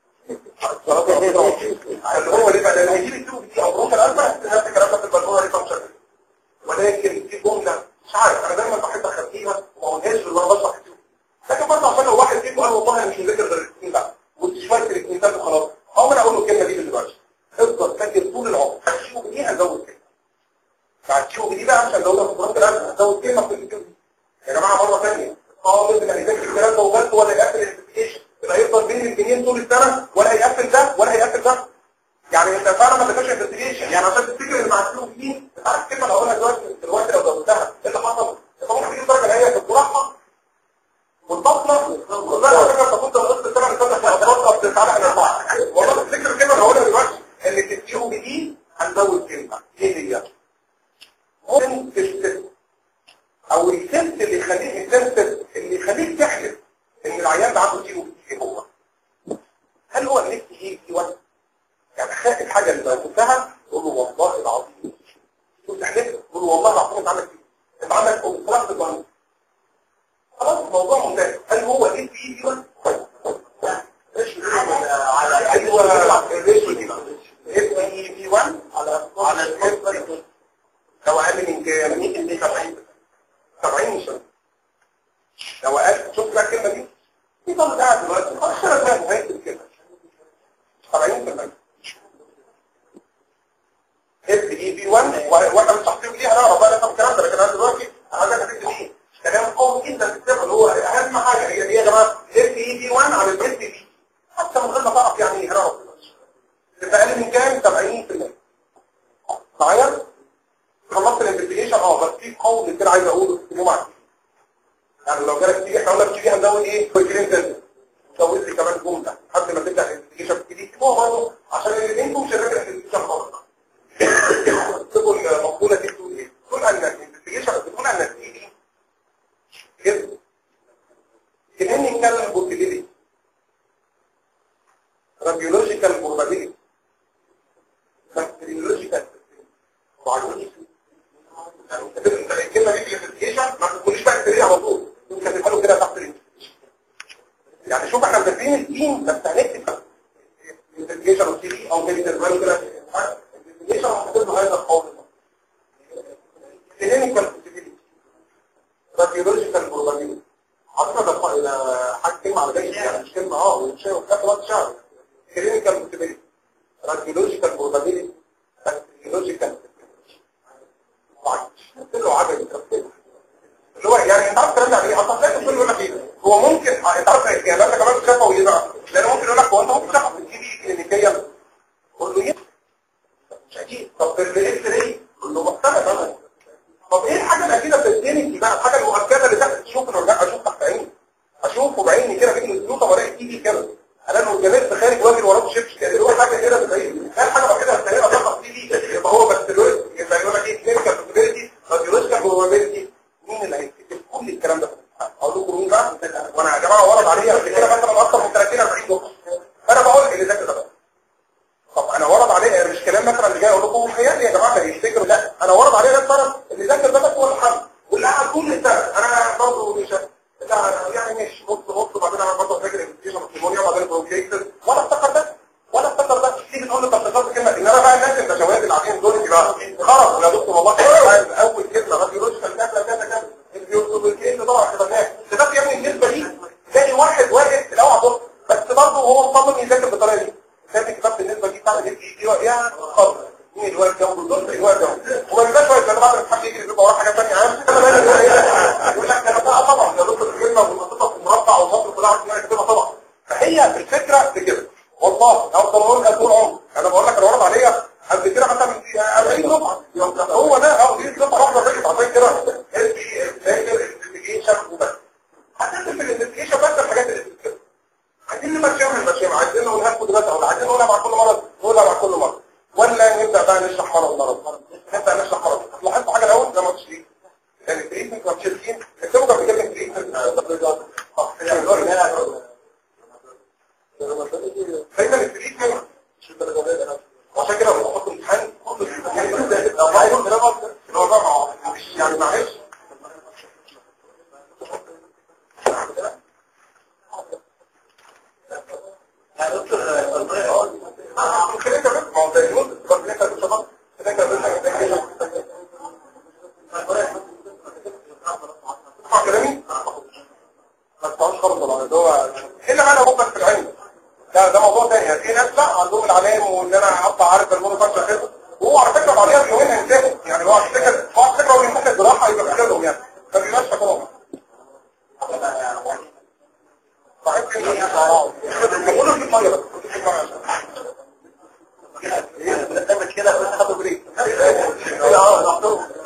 هو اللي بعد هيجيب السوق دي او بروك الازمه نفس الكلام ده في البلكونه دي فانكشن ولكن في جمله مش عارف انا دايما بحب اخبيها وما اقولهاش غير لما بشرح السوق لكن برضه عشان لو واحد جه قال والله انا مش مذاكر غير الاثنين بقى كنت شويه الاثنين ده وخلاص هو انا اقول له الكلمه دي دلوقتي افضل فاكر طول العمر الشوق دي هزود كلمه مع الشوق دي بقى عشان لو في بروك الازمه هزود كلمه في الكلمه دي يا جماعه مره ثانيه طالب اللي هيذاكر الكلام ده وبس ولا يقفل الانفستيجيشن يبقى هيفضل بين الاثنين طول السنه ولا هيقفل ده ولا هيقفل ده يعني انت فعلا ما تفكرش انفستيجيشن يعني عشان تفتكر ان مع السلوك دي انت عارف الكلمه اللي هقولها دلوقتي دلوقتي لو زودتها ايه اللي حصل؟ انت ممكن تجيب درجه نهائيه في الجراحه والبطنه والله على فكره انت كنت نقصت السنه اللي فاتت في البطنه بتتعرف على بعض والله تفتكر الكلمه اللي هقولها دلوقتي اللي تديه دي هنزود كلمه ايه هي؟ ممكن تستثنى او السنس اللي يخليك السنس اللي يخليك تحلف ان العيان ده عنده تيوب ايه هو هل هو النفس ايه في وقت يعني خاف الحاجه اللي قلتها تقول له والله العظيم تقول تحلف تقول له والله العظيم انت عندك ايه انت عندك اضطراب بالظن خلاص الموضوع ممتاز هل هو ايه في ايه في وقت على ايوه الريشيو دي بقى اف اي في 1 على على الاف لو اقل من كام 70 70 مش لو قال شوف بقى الكلمه دي في طالب قاعد دلوقتي خلاص انا فاهم هيكتب الكلمه 70% اف اي بي 1 واحنا مش تحصيل ليها انا بقى لكم الكلام ده لكن انا دلوقتي عايزك تكتب ايه كلام قوي جدا تكتبه اللي هو اهم حاجه هي دي يا جماعه اف اي دي 1 على الاف بي حتى من غير ما تعرف يعني ايه هنا تبقى اقل من كام 70% معايا خلصت الانفستيجيشن اه بس في قول كده عايز اقوله تكتبوه معايا يعني لو جالك تيجي احنا قلنا بتيجي هنزود ايه كويكرين سنتر زود لي كمان جمله قبل ما تبدا الانفستيجيشن تبتدي تكتبوها برضه عشان الاثنين دول شغال الانفستيجيشن خالص تكتبوا المقوله دي بتقول ايه؟ تقول ان الانفستيجيشن بتقول ان الدي دي كده كلينيكال بوتيليتي راديولوجيكال بروبابيلتي بكتيريولوجيكال وعلومي الكلمه دي في الانفستيجيشن ما تقوليش بكتيريا على طول ممكن تبقى له كده تحت الانفستيجيشن يعني شوف احنا مدرسين الدين بس هنكتب الانفستيجيشن او تي في او ميديكال له كده الانفستيجيشن هتكتب له هذا القول كلينيكال بوتيليتي راديولوجيكال بروبابيلتي عطنا ده حاجه كلمه على بالي يعني مش كلمه اه وشيء وفي وقت شعر كلينيكال بوتيليتي راديولوجيكال بروبابيلتي بكتيريولوجيكال قلت له عدد التفصيل اللي هو يعني انت عارف الكلام ده ايه اصلا لا تقول يقول لك ايه هو ممكن انت عارف يعني انت كمان تخاف او يزعل لان ممكن يقول لك هو انت ممكن تاخد في الجي بي كلينيكيا قول له ايه مش اكيد طب في الاكس راي قول له مختلف انا طب ايه الحاجه الاكيده في الدينيتي بقى الحاجه المؤكده اللي تحت تشوف ولا لا اشوف تحت عيني اشوفه بعيني كده بين الزيوت والاقي ايدي كده انا لو جابت خارج واجي وراه شبش كده اللي هو حاجه كده بتبين هل حاجه الوحيده هتلاقيها ضغط ايدي يبقى هو بس دلوقتي يبقى يقول لك ايه كلينيكال بروبابيلتي راديولوجيكال بروبابيلتي مين اللي هيكتب كل الكلام ده اقول لكم مين بقى وانا يا جماعه ورد عليا قبل كده مثلا اكتر من 30 40 نقطه انا بقول اللي ذاكر ده بقى طب انا ورد عليه مش كلام مثلا اللي جاي اقول لكم خيال يا جماعه اللي يفتكروا لا انا ورد عليه ده الطرف اللي ذاكر ده بس هو الحل واللي قاعد طول السنه انا برضه مش لا يعني مش نص نص وبعدين انا برضه فاكر انفيشن الكيمونيا وبعدين بروكيتس ولا افتكر ده ولا افتكر ده تيجي تقول له طب تفكر كلمه ان انا بقى الناس البشوات اللي قاعدين دول يبقى خرج يا دكتور والله اول كلمه راديولوجيكال كذا كذا كذا البيوتوبيكين طبعا كده ده يا ابني النسبه دي تلاقي واحد واقف في الاول عبط بس برضه هو مصمم يذاكر بالطريقه دي كانت كتابه النسبه دي بتاعت دي يعني خالص مين اللي واقف جنبه دول اللي واقف جنبه وما بيبقاش واقف لما بعد الحاج يجري يبقى وراه حاجه ثانيه عام انا مالي يقول لك انا بقى طبعا يا دكتور الكلمه والمنطقه في مربع ومصر كلها عارف كده طبعا فهي الفكره في كده والله افضل اقول لك طول عمري انا بقول لك انا ورد عليا قبل كده مثلا 40 نقطه هو ده اه دي نقطه واحده بس عشان كده فاكر الانفستيجيشن وبس هتكتب في الانفستيجيشن بس الحاجات اللي بتتكتب عايزين نمشيها من المشيها عايزين نقول هاخد بس او عايزين نقولها مع كل مرض نقولها مع كل مرض ولا نبدا بقى نشرح مرض مرض نبدا نشرح مرض لاحظت حاجه الاول زي ما قلت ليك يعني التريتمنت ما تشيلين اكتبوا قبل كده التريتمنت دايما التريتمنت عشان كده لما بحط امتحان كله لو عايز الموضوع مش يعني معلش ممكن انت بس ما هو زي يقول بس انت مش شباب انت بس اسمع كلامي ما تسمعوش خالص طبعا اللي هو الا ما انا بقول في العلم ده ده موضوع تاني في ناس لا عندهم العلام وان انا ابقى عارف الموضوع فاكر كده وهو على فكره بعديها بيومين هينتهي يعني هو على فكره هو على فكره هو يمكن الجراحه يبقى في لهم يعني ما بيبقاش فاكرهم صحيح كده بقول في الميه بس في الميه مش كده بس خدوا بريك اه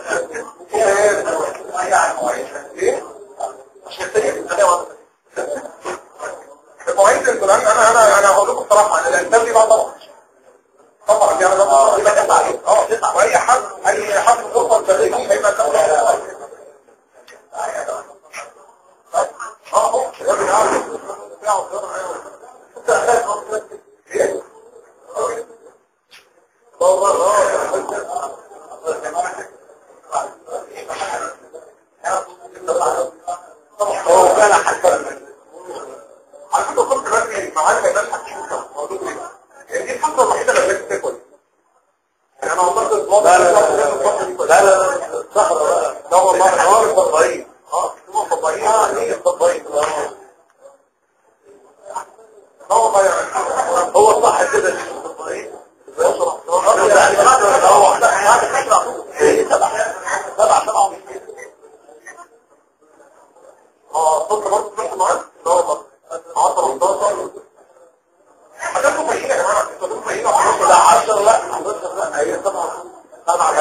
ايه عشان تاني المواعيد القرآن انا انا انا هقول لكم بصراحه انا الانسان دي بقى طبعا طبعا دي انا بقى يبقى تسعه عليه اه واي حد اي حد يوصل تدريجي هيبقى تسعه اه يا ابن عارف ايه هو كان حسن على فكره كنت بس معانا ما يبقاش هتشوفها موضوع ايه دي الحمله الوحيده اللي لازم تاكل يعني انا والله كنت لا لا لا لا صح لا والله انا عارف الضعيف اه هو الضعيف اه هي الضعيف هو هو صح كده الضعيف هو سبعة سبعة هتحط برضه نفس المعاد اللي هو 10 18 هتاخدوا فايدة يا جماعة انتوا هتاخدوا فايدة لا 10 لا 11 لا هي طبعا طبعا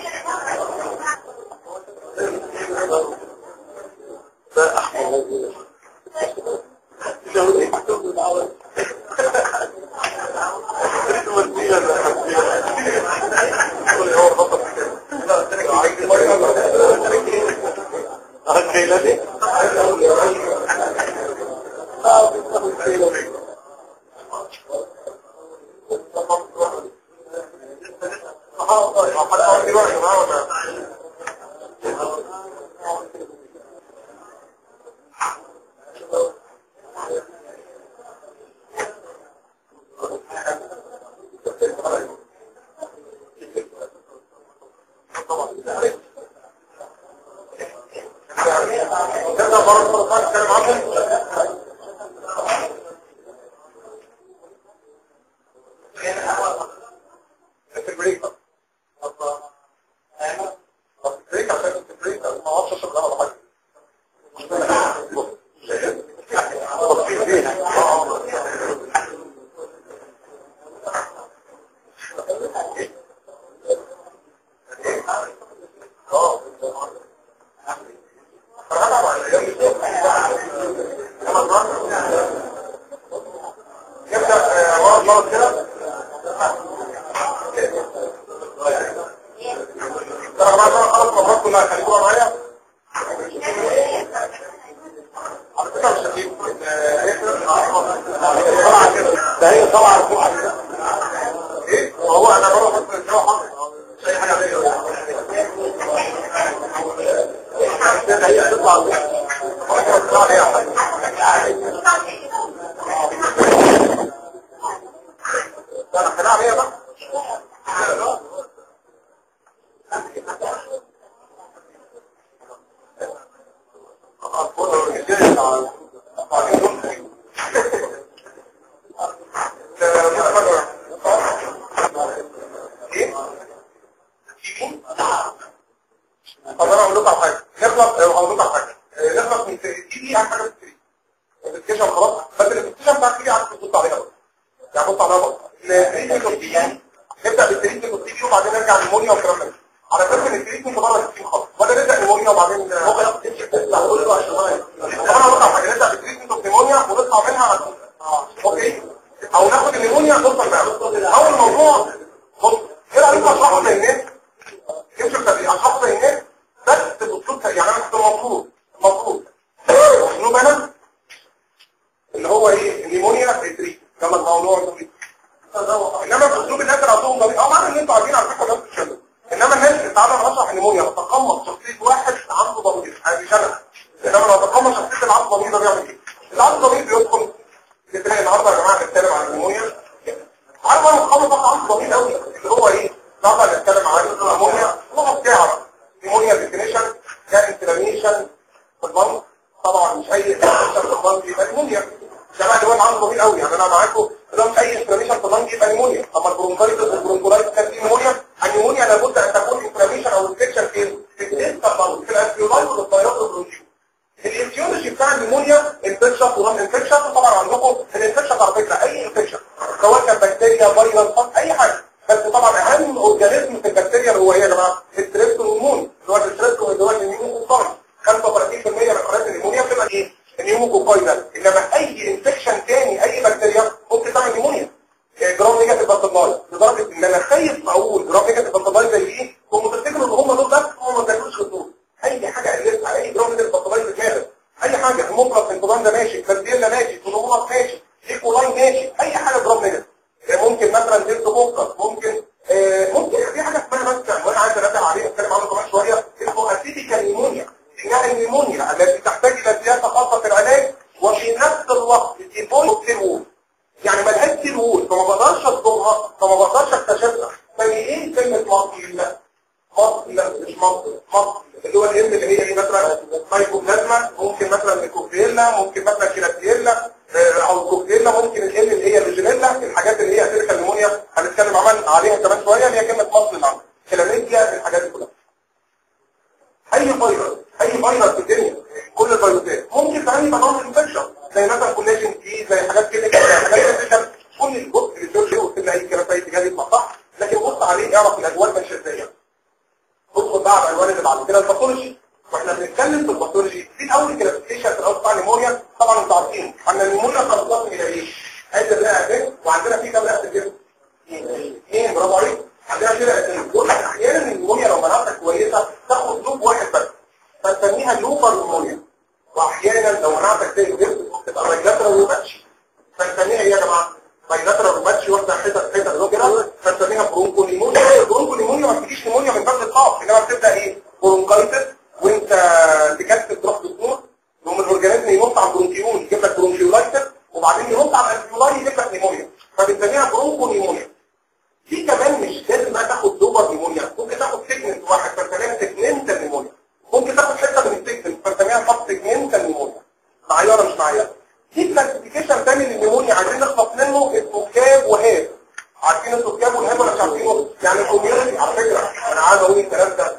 ده احمد اي فيروس اي فيروس في الدنيا كل الفيروسات ممكن كمان يبقى نون انفكشن زي مثلا كولاجين تي زي حاجات كده زي حاجات كده كل الجزء اللي الجورجي وكل اي كلام في اتجاه يطلع صح لكن بص عليه اعرف الاجوال ماشيه ازاي ندخل بقى على العنوان اللي بعد كده الباثولوجي واحنا بنتكلم في الباثولوجي في اول كلاسيفيكيشن في الاول بتاع النيمونيا طبعا انتوا عارفين ان النيمونيا بتنقسم الى ايه؟ ادي الرئه وعندنا في كام رئه في الجسم؟ اثنين برافو عليك عندنا كده اثنين دول احيانا النيمونيا لو مناعتك كويسه تاخد لوب واحد بس فنسميها لوبر نيمونيا واحيانا لو مناعتك زي الجسم تبقى بايلاترال روماتشي فنسميها ايه يا جماعه؟ بايلاترال روماتشي واخده حتت حتت لو كده فنسميها برونكو نيمونيا البرونكو نيمونيا ما بتجيش نيمونيا من باب القاف انما بتبدا ايه؟ برونكايتس وانت تكتب تروح دكتور يقوم الاورجانيزم ينط على البرونكيول يجيب لك برونكيولايتس وبعدين ينط على الالفيولاي يجيب لك نيمونيا فبنسميها برونكو نيمونيا في كمان مش لازم بقى تاخد دوبر نيمونيا ممكن تاخد سيجمنت واحد فنسميها سيجمنتال نيمونيا ممكن تاخد حته من السيجمنت فنسميها سب سيجمنتال نيمونيا معايا ولا مش معايا في كلاسيفيكيشن تاني للنيمونيا عايزين نخلص منه اسمه كاب وهاب عارفين انتوا كاب وهاب ولا مش عارفينه يعني الكوميونتي على فكره انا عايز اقول الكلام ده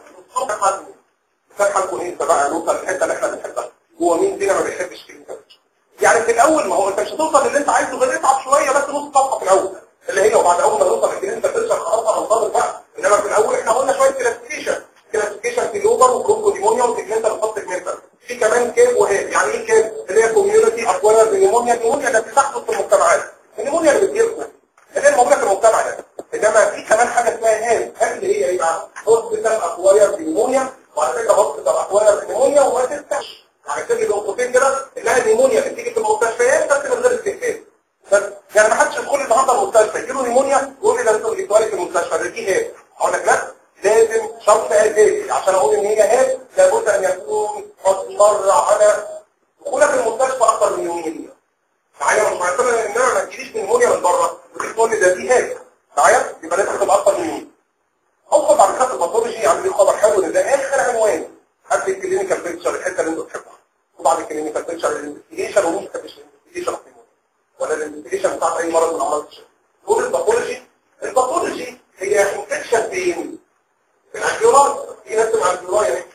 فتحه الكنيسه بقى نوصل للحته اللي احنا بنحبها هو مين فينا ما بيحبش كلمه يعني في الاول ما هو انت مش هتوصل للي انت عايزه غير اتعب شويه بس نص صفحه في الاول اللي هي وبعد اول ما نوصل للكلمه ترجع خلاص هنطلع بقى انما في الاول احنا قلنا شويه كلاسيفيكيشن كلاسيفيكيشن في لوبر وكروكو نيمونيا وسيجمنتال وخط سيجمنتال في كمان كاب وهاب يعني ايه كاب اللي هي كوميونتي اكوار نيمونيا النيمونيا اللي بتحدث في المجتمعات النيمونيا اللي بتجيلكم اللي هي موجوده في المجتمع ده انما في كمان حاجه اسمها هاب هاب اللي هي ايه بقى هوسبيتال اكواير نيمونيا وعلى فكره هوسبيتال اكواير نيمونيا وما تنساش يعني كل نقطتين كده انها نيمونيا بتيجي في المستشفيات بس من غير استهلاك بس يعني ما حدش يدخل النهارده المستشفى يجيله نيمونيا يقول لي ده انتوا اللي في المستشفى ده دي هاب اقول لك لا لازم شرط اساسي عشان اقول ان هي هاب لابد ان يكون قد مر على دخولك المستشفى اكثر من يومين معايا مش معتبر ان انا ما تجيليش نيمونيا من بره وتقول لي ده دي هاب معايا يبقى لازم تبقى اكثر من يومين اوصل بعد كده الباثولوجي عندي خبر حلو ان ده اخر عنوان قبل الكلينيكال بيكتشر الحته اللي انتوا بتحبوها وبعد الكلينيكال بيكتشر الانفستيجيشن ومش الانفستيجيشن ولا الانفستيجيشن بتاعت اي مرض من امراض الشفا دول الباثولوجي الباثولوجي هي انفكشن فين في الالفيولاي في ناس مع الالفيولاي اهي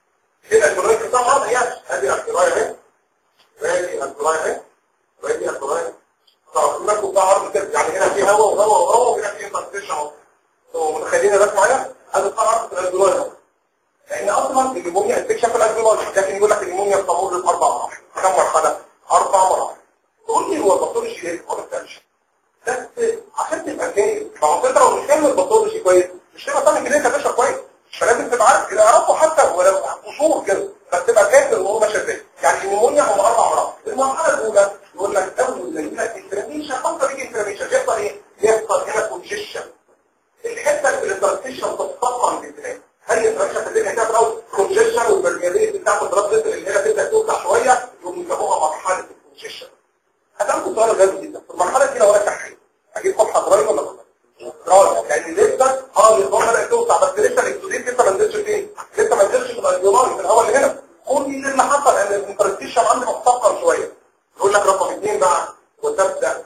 في الالفيولاي في طبعا هي ادي الالفيولاي اهي وادي الالفيولاي اهي وادي الالفيولاي طبعا هناك بقى عرض كده يعني هنا في هواء وهواء وهواء وهنا في انفكشن اهو متخيلين ده معايا هذا طبعا في الالفيولاي اهو لان اصلا النيمونيا انفكشن في الالفيولاي لكن يقول لك النيمونيا بتمر باربع مراحل كم مرحله اربع مراحل تقول لي هو الباثولوجي ايه ما بتقولش بس عشان تبقى فاهم ما هو انت لو مش فاهم الباثولوجي كويس مش تبقى فاهم ان انت باشا كويس فلازم تبقى عارف كده اعرفه حتى ولو قصور كده بس تبقى فاهم الامور ماشيه ازاي يعني النيمونيا هم اربع مراحل المرحله الاولى يقول لك اول ما يجي لك انفلاميشن خمسه بيجي انفلاميشن يحصل ايه؟ يحصل هنا كونجيشن الحته اللي الترانسيشن تتقطع من الانفلام هل الانفلاميشن تبدا هنا في الاول كونجيشن والبرميليه بتاعت الدراب اللي هي تبدا توسع شويه يقوم يسموها مرحله الكونجيشن هتعمل سؤال غالي جدا في المرحله دي لو انا تحرير اجيب صفحه ضرايب ولا لا راجع لان لسه اه النظام بدات توسع بس لسه الاكسودين لسه ما نزلش فين لسه ما نزلش في الالفيولار في الهواء اللي هنا كل اللي حصل ان الانترستيشن عندي متفقر شويه يقول لك رقم اثنين بقى وتبدا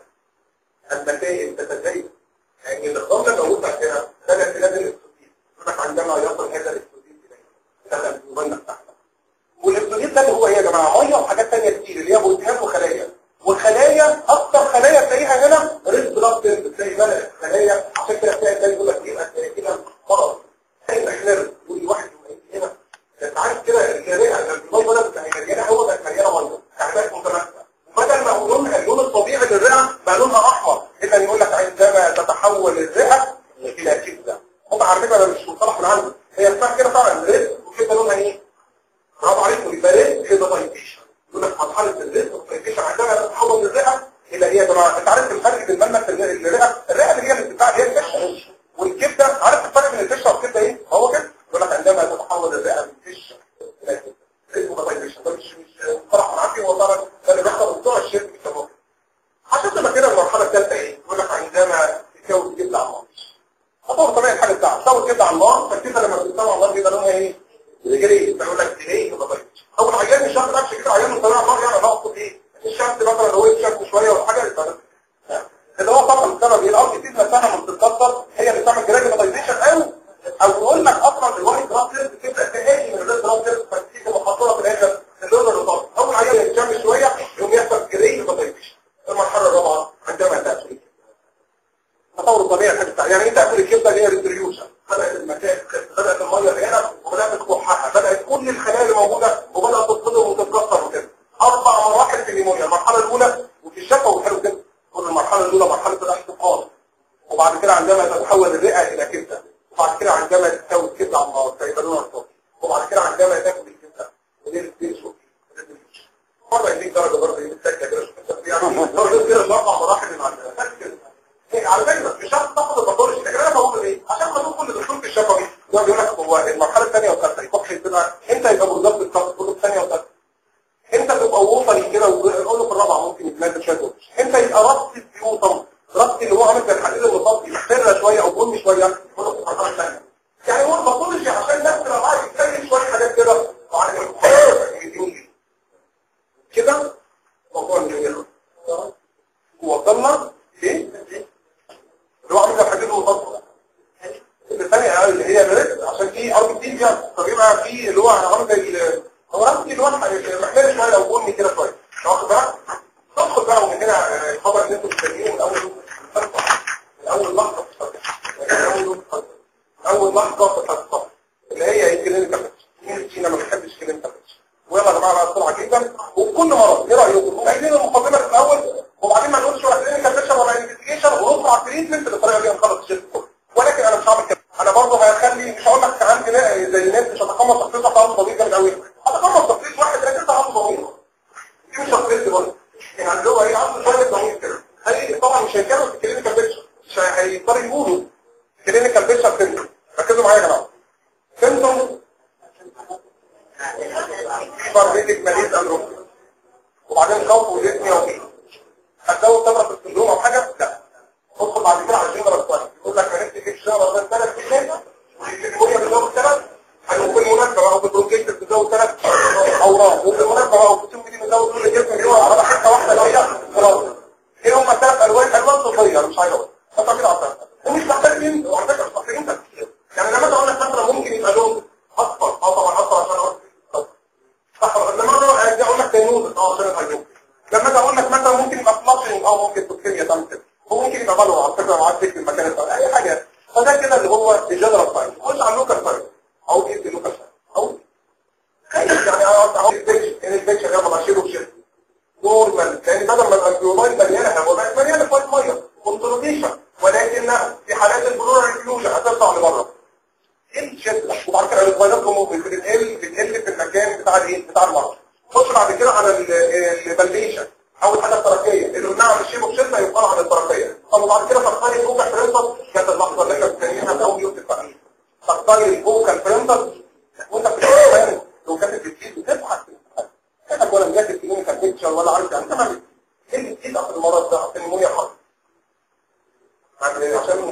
النتائج تتزايد يعني النظام لما وسع كده بدا تنزل الاكسودين يقول لك عندما يصل هذا الاكسودين اليه دخل الجبنه بتاعتك والاكسودين ده اللي هو ايه يا جماعه ميه وحاجات ثانيه كتير اللي هي بروتينات وخلايا والخلايا اكتر خلايا تلاقيها هنا ريد بلاد سيلز تلاقي ملأ خلايا عشان كده تلاقي تاني يقول لك يبقى كده مرض تلاقي محمر يقول لي واحد هنا انت عارف كده الرئه البلاد ولا بتاع مليانه هو بقت مليانه ميه احداث متماسكه بدل ما هو لونها اللون الطبيعي للرئه بقى لونها احمر اذا يقول لك عندما تتحول الرئه الى كبده هم عارفين انا مش مصطلح من عندي هي اسمها كده فعلا ريد وكده لونها ايه؟ برافو عليكم يبقى ريد كده طيبيشن يقول لك مرحله الرزق والكيفيه عندما تتحول من الرئه الى ايه يا جماعه انت عارف الفرق بين المنك الرئه الرئه اللي هي الانتفاع اللي هي الفشه والكبده عارف الفرق بين الفشه والكبده ايه هو كده يقول لك عندما تتحول الرئه من فشه الى كبده رزق وطيبيشن ده مش مش مصطلح معافي هو طبعا ده اللي بيحصل بتوع الشرك بيسموه عشان تبقى كده المرحله الثالثه ايه يقول لك عندما تساوي الكبده على النار هتقول طبيعي الحاجه بتاعها تساوي الكبده على النار فالكبده لما بتساوي على النار بيبقى لونها ايه رجلي بيقول لك ديلي وطيبيشن اول عيان الشمس نفسه كده عيان الطبيعه النار يعني انا اقصد ايه الشمس مثلا لو الشمس شويه ولا حاجه يبقى اللي هو طبعا السبب ايه الارض دي نفسها لما بتتكسر هي اللي بتعمل جراجيتايزيشن او او نقول لك اصلا الوايت بلاد سيلز بتبدا تهاجم الريد بلاد تاني شويه يقوم يحصل جري فضيفش المرحله الرابعه عندما تاكل تطور الطبيعي الحدث يعني انت تاكل الكبده اللي هي ريتريوشن بدات المكان بدات الميه اللي هنا وبدات تكحها بدات كل الخلايا اللي موجوده وبدات تتصدم وتتكسر وكده اربع مراحل في النيمونيا المرحله الاولى وفي الشفا وحلو كده كل المرحله الاولى مرحله الاحتقان وبعد كده عندما تتحول الرئه الى كبده وبعد كده عندما تستوي الكبده على النار فيبقى لونها صافي وبعد كده عندما تاكل الكبده ودي الديسو مرة يديك درجة برضه يديك سكة كده يعني درجة كده الأربع مراحل اللي عندنا على فكرة مش شرط تاخد البطولة لكن أنا بقول إيه عشان خدوم كل دكتور في الشفوي يقعد يقول لك هو المرحلة الثانية والثالثة يكح يبقى أنت يبقى بالظبط الكتاب الثانية والثالثة أنت تبقى وصلي كده ويقول له في الرابعة ممكن يتنازل شوية أنت يبقى ربط البيوتم ربط اللي هو عامل زي الحديد المصدي محترة شوية أو بني شوية يقول له في المرحلة الثانية يعني هو البطولة عشان الناس تبقى معاك يتكلم شوية حاجات كده وعلى كده موضوع الجميل وصلنا ايه اللي هو عامل الحديد المصدي الثانية اللي هي الريد عشان في ارض كتير فيها فبيبقى في اللي هو عامل زي هو راسي اللي هو محتاج شويه لو بني كده شويه واخد بالك تدخل بقى ومن هنا الخبر اللي انتم مستنيين من اول من اول لحظه في الصف اول لحظه في الصف اللي هي يمكن انت مين فينا ما بيحبش كلمه ويلا يا جماعه بقى بسرعه جدا وبكل مرض ايه رايكم عايزين المقدمه في الاول وبعدين ما نقولش ولا كلينيكال بيكشر ولا انفستيجيشن ونطلع على التريتمنت بالطريقه دي نخلص الشيء كله ولكن انا مش هعمل كده انا برضه هخلي مش هقول لك عندي زي الناس مش هتقمص تخصيص بتاع ضمير جامد قوي هتقمص تخصيص واحد ركز عنده ضمير دي مش تخصيص برضه يعني اللي هو ايه عنده شويه ضمير كده هي طبعا مش هيتكلموا في الكلينيكال بيكشر مش هيضطروا يقولوا كلينيكال بيكشر سيمتوم ركزوا معايا يا جماعه سيمتوم فارميتك ماليز اندروم وبعدين خوف وديسنيا وفيه هتزود تمرة في السندروم او حاجة؟ لا ادخل بعد كده على الجنرال الثاني يقول لك هنكتب في الشهر ده ثلاث سنين والكيمياء بتزود ثلاث وبالمناسبة او بالبرونكيت بتزود ثلاث اوراق وبالمناسبة او بتسوي دي بتزود كل جسم اللي هو على حتة واحدة اللي هي خلاص ايه هم ثلاث الوان الوان صفية مش عايز اقول حتى كده على ومش محتاج مين وعلى فكرة مش محتاجين تفكير يعني لما اقول لك مثلا ممكن يبقى لون اصفر اه طبعا اصفر عشان اقول صح لما انا اجي اقول لك تينوز اه عشان الهجوم لما اجي اقول لك مثلا ممكن يبقى فلاشنج او ممكن توكسيميا تعمل كده وممكن يبقى بلوى على فكره معاك في المكان الثاني اي حاجه فده كده اللي هو الجنرال ساينس خش على اللوكال ساينس او ايه اللوكال ساينس او يعني اهو البيتش ان البيتش يلا ماشيله بشيء نورمال لان بدل ما الانتيولايت مليانه هو بقت مليانه شويه ميه كونتروديشن ولكنها في حالات البلورال انفلوجن هتطلع لبره الشد وبعد كده الفيروس ممكن بتقل بتقل في المكان بتاع الايه بتاع المرض خش بعد كده على البلديشن اول حاجه التركيه اللي قلناها على الشيب وشده يقال عن التركيه طب وبعد كده تختاري الفوكال برينتر كانت اللحظه اللي احنا بنسميها في اول يوم التقرير تختاري الفوكال برينتر وانت بتتكلم لو كانت بتزيد وتضحك كانك ولا مجهز كلينيكال بيكتشر ولا عارف يعني تمام ايه اللي بتزيد في المرض ده في النمونيا حرب عشان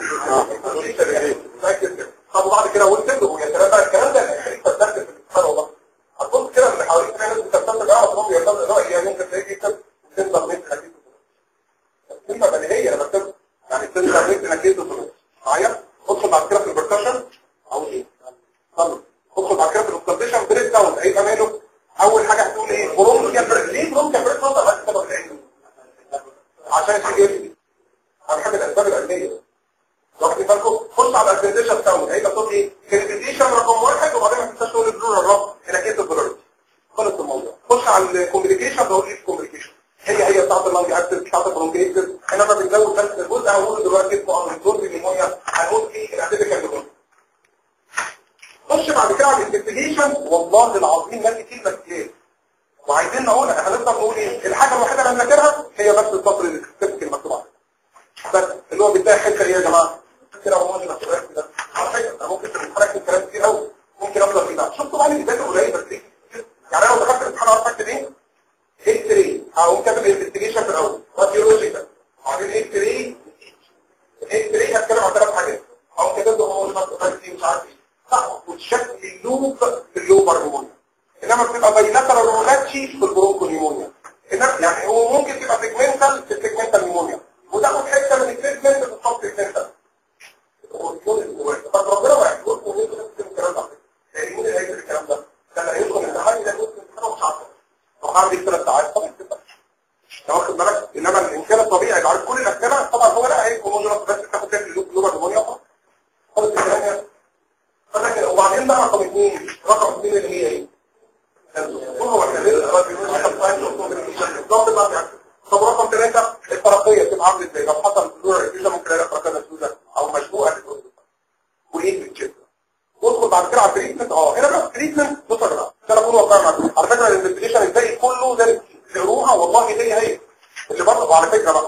طب وبعد كده وانتبهوا يا سلام بقى الكلام ده هيخليك تستخدم في الامتحان والله هتبص كده اللي حواليك في ناس بتستخدم بقى وتقوم يرتبط رأي يعني ممكن تلاقيه يكتب سنتر نت حديث كلمة بديهية انا بكتب يعني سنتر نت حديث معايا ادخل بعد كده في البركشن او ايه خلص ادخل بعد كده في الاوكسيديشن بريك داون هيبقى ماله اول حاجة هتقول ايه برونكيا بريك ليه برونكيا بريك نقطة بس كده في عشان تجيب انا بحب الاسباب العلمية واخد بالكم خش على البرزنتيشن بتاعه هيبقى صوت ايه كريتيشن رقم واحد وبعدين ما تنساش تقول البلور الرب هنا كيس البلوريتي خلص الموضوع خش على الكوميونيكيشن بقول ايه الكوميونيكيشن هي هي بتاعت اللانج اكسس بتاعت البرونكيتس انما بنزود بس الجزء هنقوله دلوقتي اسمه انزور بالنمونيا هنقول فيه الاتيبيكال نمونيا خش بعد كده على الانفستيجيشن والله العظيم ما كتير بس ايه وعايزين نقولها هنفضل نقول ايه الحاجه الوحيده اللي هنذاكرها هي بس السطر اللي كتبت المكتوب عليه بس اللي هو بيديها حته ايه يا جماعه كده والله انا كده على فكره ممكن تتحرك من كلام كتير قوي ممكن افضل فيه بقى شفتوا بقى اللي قليل بس ايه يعني انا لو دخلت الامتحان عارف اكتب ايه اكس راي هقوم كاتب انفستيجيشن في الاول راديولوجيكال وبعدين اكس راي اكس راي هتكلم عن ثلاث حاجات هقوم كاتب له هو مش عارف ايه صح وتشكل اللوب في اللوبر نيمونيا انما بتبقى بايلاترال رولاتشي في البرونكو نيمونيا انما يعني هو ممكن تبقى سيجمنتال في السيجمنتال نيمونيا وتاخد حته من السيجمنت في الصف السيجمنتال طب ربنا ما يحكمكم ان انتوا تكتبوا الكلام ده يعني مين اللي هيكتب الكلام ده؟ ده اللي هيدخل الامتحان ده يدخل الامتحان مش عارف طب هعمل ثلاث ساعات طب انت واخد بالك انما الانسان الطبيعي اللي عارف كل الاسئله طبعا هو لا هيكون موجود بس تاخد فيها اللوب لغه نمونيا خلاص الكلام يعني فلكن وبعدين بقى رقم اثنين رقم اثنين اللي هي ايه؟ هو الدليل بالظبط بقى يعني. طب رقم ثلاثة الترقية بتبقى عاملة ازاي؟ لو حصل طلوع الفيزا ممكن يلاقي رقم سودا او مشبوهة وايه بالجد وادخل بعد كده على التريتمنت اه هنا بقى التريتمنت بص يا جماعه عشان اكون واقعي معاكم على فكره الانفستيجيشن الباقي كله ده تقروها والله هي هي اللي برضه وعلى فكره بقى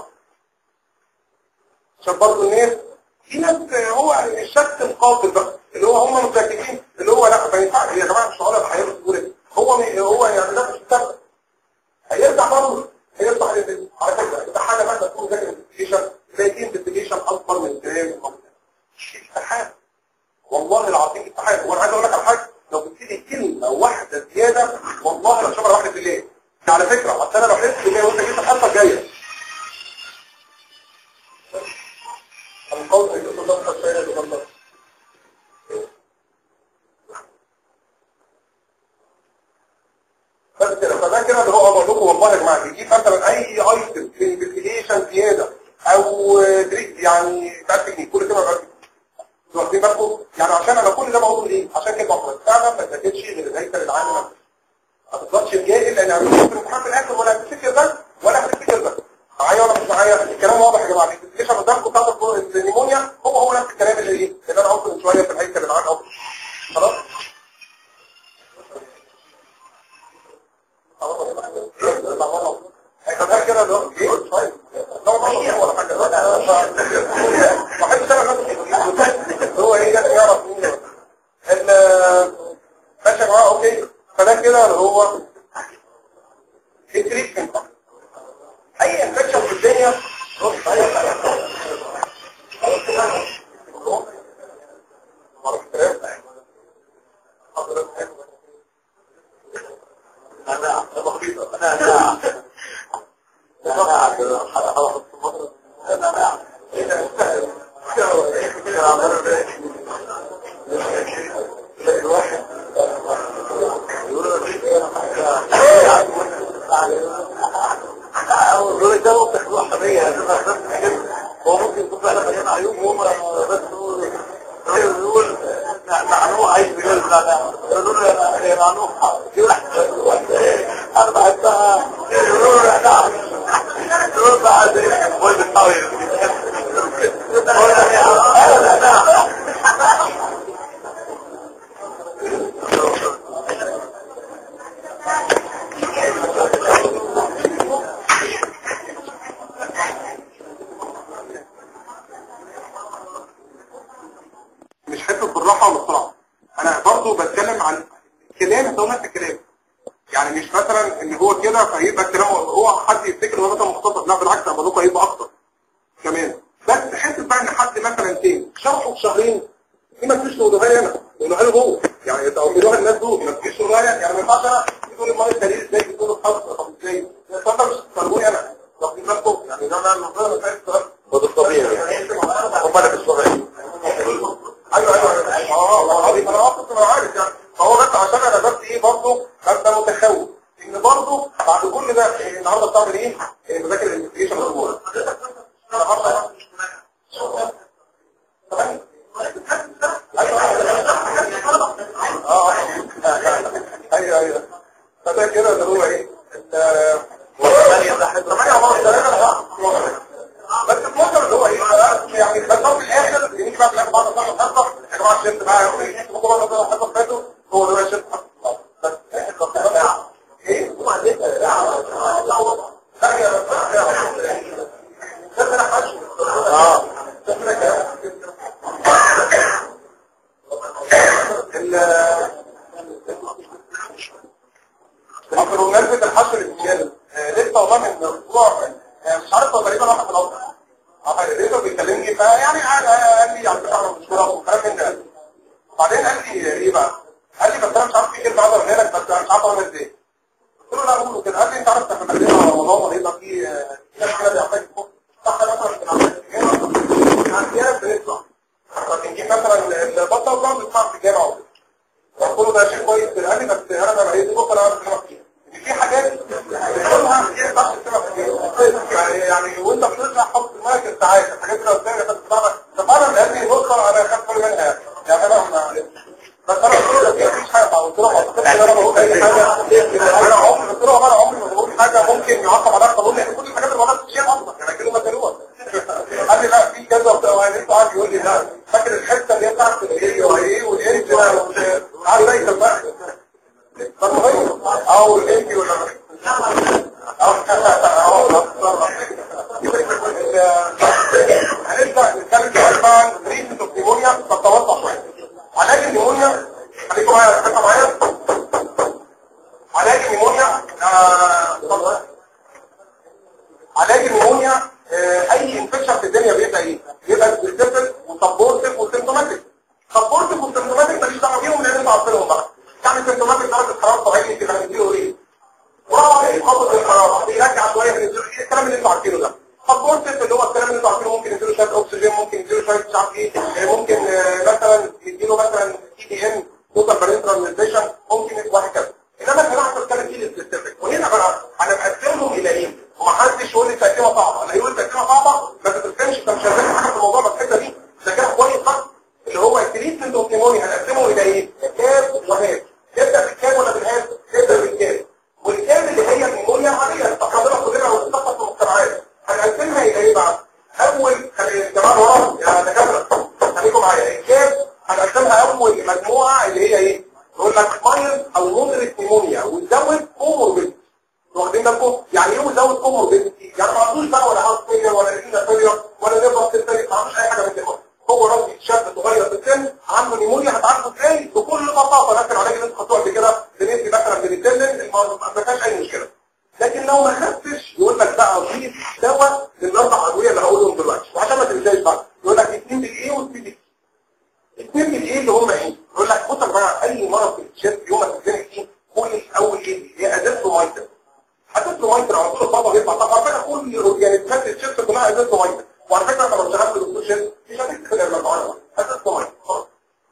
عشان برضه الناس في ناس هو الشك القاتل بقى اللي هو هم متاكدين اللي هو لا ما ينفعش يا جماعه مش هقولها بحياه السهوله هو هو يعني لا مش مستقبل هيرجع برضه هيرجع على فكره انت حاجه مهما تكون ذاكر انفستيجيشن تلاقي في انفستيجيشن اكبر من كلام استحاله والله العظيم استحاله وانا عايز اقول لك على حاجه لو بتدي كلمه واحده زياده والله لو شبه واحده بالليل على فكره اصل انا لو حسيت بكده وانت جيت الحصه الجايه القول في الضغط الشيء اللي بس كده فده كده اللي هو بقول لكم والله يا جماعه بيجيب مثلا اي ايتم في انفستيجيشن زياده او دريك يعني بتاع تكنيك كل كده بقى واخدين بالكم يعني عشان انا كل ده بقول ايه عشان كده بقول فعلا ما تذاكرش غير الهيكل العام ما تفضلش الجاهل لان هتشوف الامتحان في الاخر ولا هتفتكر ده ولا هتفتكر ده معايا ولا مش معايا الكلام واضح يا جماعه الانفستيجيشن قدامكم بتاعت النيمونيا هو هو نفس الكلام اللي ايه اللي انا قلته من شويه في الهيكل العام اهو خلاص هيخليها كده ده ايه طيب لو ما هو ولا حاجه واحد سنه هو ايه جاي يعرف مين ال ماشي يا جماعه اوكي فده كده اللي هو التريتمنت اي انفكشن في الدنيا بص اي انا بسيطه انا انا هو ممكن يكون فعلا مليان عيوب وهم بس يقول معنوه عايز بجوز يقولوا له يا معنوه انا بحبها يقولوا له نعم يقولوا بعد وين الطاوله مش حته بالراحه ولا بسرعه انا برضو بتكلم عن كلام هو نفس الكلام يعني مش مثلا ان هو كده فهيبقى الكلام هو حد يفتكر ان هو مثلا مختصر لا بالعكس انا بقول لكم هيبقى اكتر كمان بس حته بقى ان حد مثلا تاني شرحه في شهرين دي ما تجيش تقولوها لي انا تقولوها له هو يعني تقولوها الناس دول ما تجيش تقولوها لي يعني ما ينفعش انا تقول المريض الدليل ازاي تقول الحظ طب ازاي ده مش تقولوني انا واخدين بالكم يعني ده انا المفروض ما فاهم السؤال وده الطبيعي هم انا مش طبيعي ايوه ايوه ايوه اه والله العظيم انا اصلا انا عارف يعني فهو بس عشان انا بس ايه برضه ابقى متخوف ان برضه بعد كل ده إيه النهارده بتعمل ايه؟ إيه مذاكر الانفستيجيشن النهارده اه ايوه ايوه فده كده اللي هو ايه؟ بس الموضوع اللي هو ايه يعني بس هو في الاخر يجي بقى في الاخر بعد ما تخلص يا جماعه الشفت بقى ممكن بقى ده حصل فاتوا هو ده الشفت بس ايه وبعدين لا يا بس انا حاجه اه بمناسبة الحشر الرجال لسه والله من اسبوع آه، مش عارف هو تقريبا واحد من الأوضاع اه لقيته بيكلمني فيعني قال قال لي على فكره انا مشكوره وكلام من ده بعدين قال لي ايه بقى؟ قال لي بس انا مش عارف في كلمه اقدر اقولها لك بس انا مش عارف اقولها ازاي قلت له لا قوله كده قال لي انت عارف احنا داخلين على رمضان هيبقى في آه، في ناس كده بيحتاج صح مثلا في العمليات احيانا بنطلع فبنجيب مثلا البطه وبنقعد نسمع في الجامعه وكده قلت له ده شيء كويس قال لي بس انا ما هي دي بكره انا بكلمك فيها ان في حاجات بتقولها ما ينفعش تسمع فيها يعني وانت بتطلع حط في دماغك الساعات الحاجات اللي قدامك بس طبعا طبعا لاني نقطه انا خدت بالي منها يعني انا ما- بس انا قلت له مفيش حاجه قلت له ما اعتقدش ان انا بقول اي حاجه انا عمري قلت له انا عمري ما بقول حاجه ممكن يعاقب عليها القانون لان كل الحاجات اللي بقولها شيء اصلا يعني كلمه مدلوه قال لي لا في كذا وبتاع وقال قاعد يقول لي لا فاكر الحته اللي هي بتاعت الايه وايه والانت عارف زي كده فالمهم او الانت ولا هنبدأ نتكلم شوية بقى عن ريسة النيمونيا تتوسع شوية علاج النيمونيا خليكم معايا خليكم معايا علاج النيمونيا آه، اتفضل. علاج النيمونيا آه، اي انفكشن في الدنيا بيبقى ايه؟ بيبقى سبيسيفيك وسبورتيف وسيمتوماتيك سبورتيف وسيمتوماتيك ماليش دعوه بيهم لان انتوا عارفينهم بقى يعني سيمتوماتيك درجه حراره طبيعيه انت هنديله ايه؟ وراء ايه خطط الحراره بيرجع شويه من الزر- إيه الكلام اللي انتوا عارفينه ده سبورتيف اللي هو الكلام اللي انتوا عارفينه ممكن يديله شويه اكسجين ممكن يديله شويه مش عارف ايه آه، ممكن آه، مثلا يديله مثلا تي بي ام توتال برينترال ممكن وهكذا انما احنا راح نتكلم فيه السبيسيفيك وهنا بقى انا مقسمهم الى ايه ومحدش يقول لي تقسيمه صعبه اللي هيقول تقسيمه صعبه ما تتفهمش انت مش هتفهم حاجه في الموضوع بس الحته دي ده كده كويس بقى اللي هو التريتمنت اوف نيمونيا هنقسمه الى ايه كاب وهاب تبدا بالكاب ولا بالهاب تبدا بالكاب والكاب اللي هي النيمونيا العاديه تقدرها كلنا وتطبق في المجتمعات هنقسمها الى ايه بقى اول خلي الجماعه ورا يا دكاتره خليكم معايا الكاب هنقسمها اول مجموعه اللي هي ايه يقول لك مايل او مودريت نيمونيا وتزود كوموربيد واخدين بالكم يعني ايه وزود كوموربيدتي يعني ما عندوش بقى ولا هارت فيلير ولا رينا فيلير ولا ليفر سيستم ما عندوش اي حاجه من كده هو راجل شاب صغير في السن عنده نيمونيا هتعرفه ازاي بكل بساطه لكن العلاج اللي انت خدته قبل كده بنسبه مثلا بنتلن ما فيهاش اي مشكله لكن لو ما خدتش يقول لك بقى ضيف دواء للاربع ادويه اللي هقولهم دلوقتي وعشان ما تنساش بقى يقول لك اثنين بالايه واثنين بالايه اثنين بالايه اللي هم ايه يقول لك بص يا جماعه اي مرض في الجسم يوم ما تتزنق فيه كل الاول ايه هي ازازه ميه ازازه ميه على طول الصدى بيطلع طب على فكره كل الاورجانيزمات الجسم كلها ازازه ميه وعلى فكره انت لو اشتغلت دكتور جسم مش هتكتب المجموعه ازازه ميه خلاص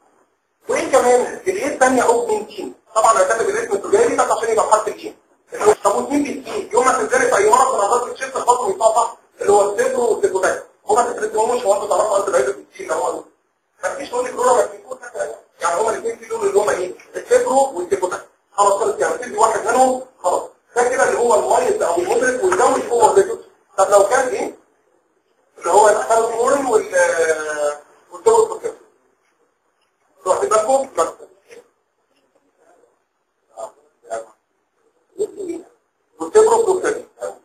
وايه كمان الايه الثانيه اوجمنتين طبعا انا كاتب الاسم التجاري بس عشان يبقى بحرف الجيم طب واثنين بالجيم يوم ما تنزلي في اي مرض من امراض الجسم الخطر يطلع اللي هو الصدر والسيكوتاك هما تترسموش هو انتوا تعرفوا انت بعيد الجيم اللي هو ما فيش تقول لي كورونا ما فيش يعني هما الاثنين في دول اللي هما ايه السيبرو والسيبوتاك خلاص خلاص يعني تدي واحد منهم خلاص ده كده اللي هو المميز او المدرك والزوج هو الريجوت طب لو كان ايه اللي هو الثالثورين وال والدور والكلام تروح بالكم بس والتبرك والكلام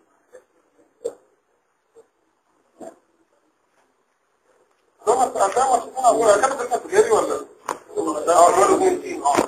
ده ما ده ما شفنا هو كانت الكاتيجوري ولا ده اه اثنين تيم اه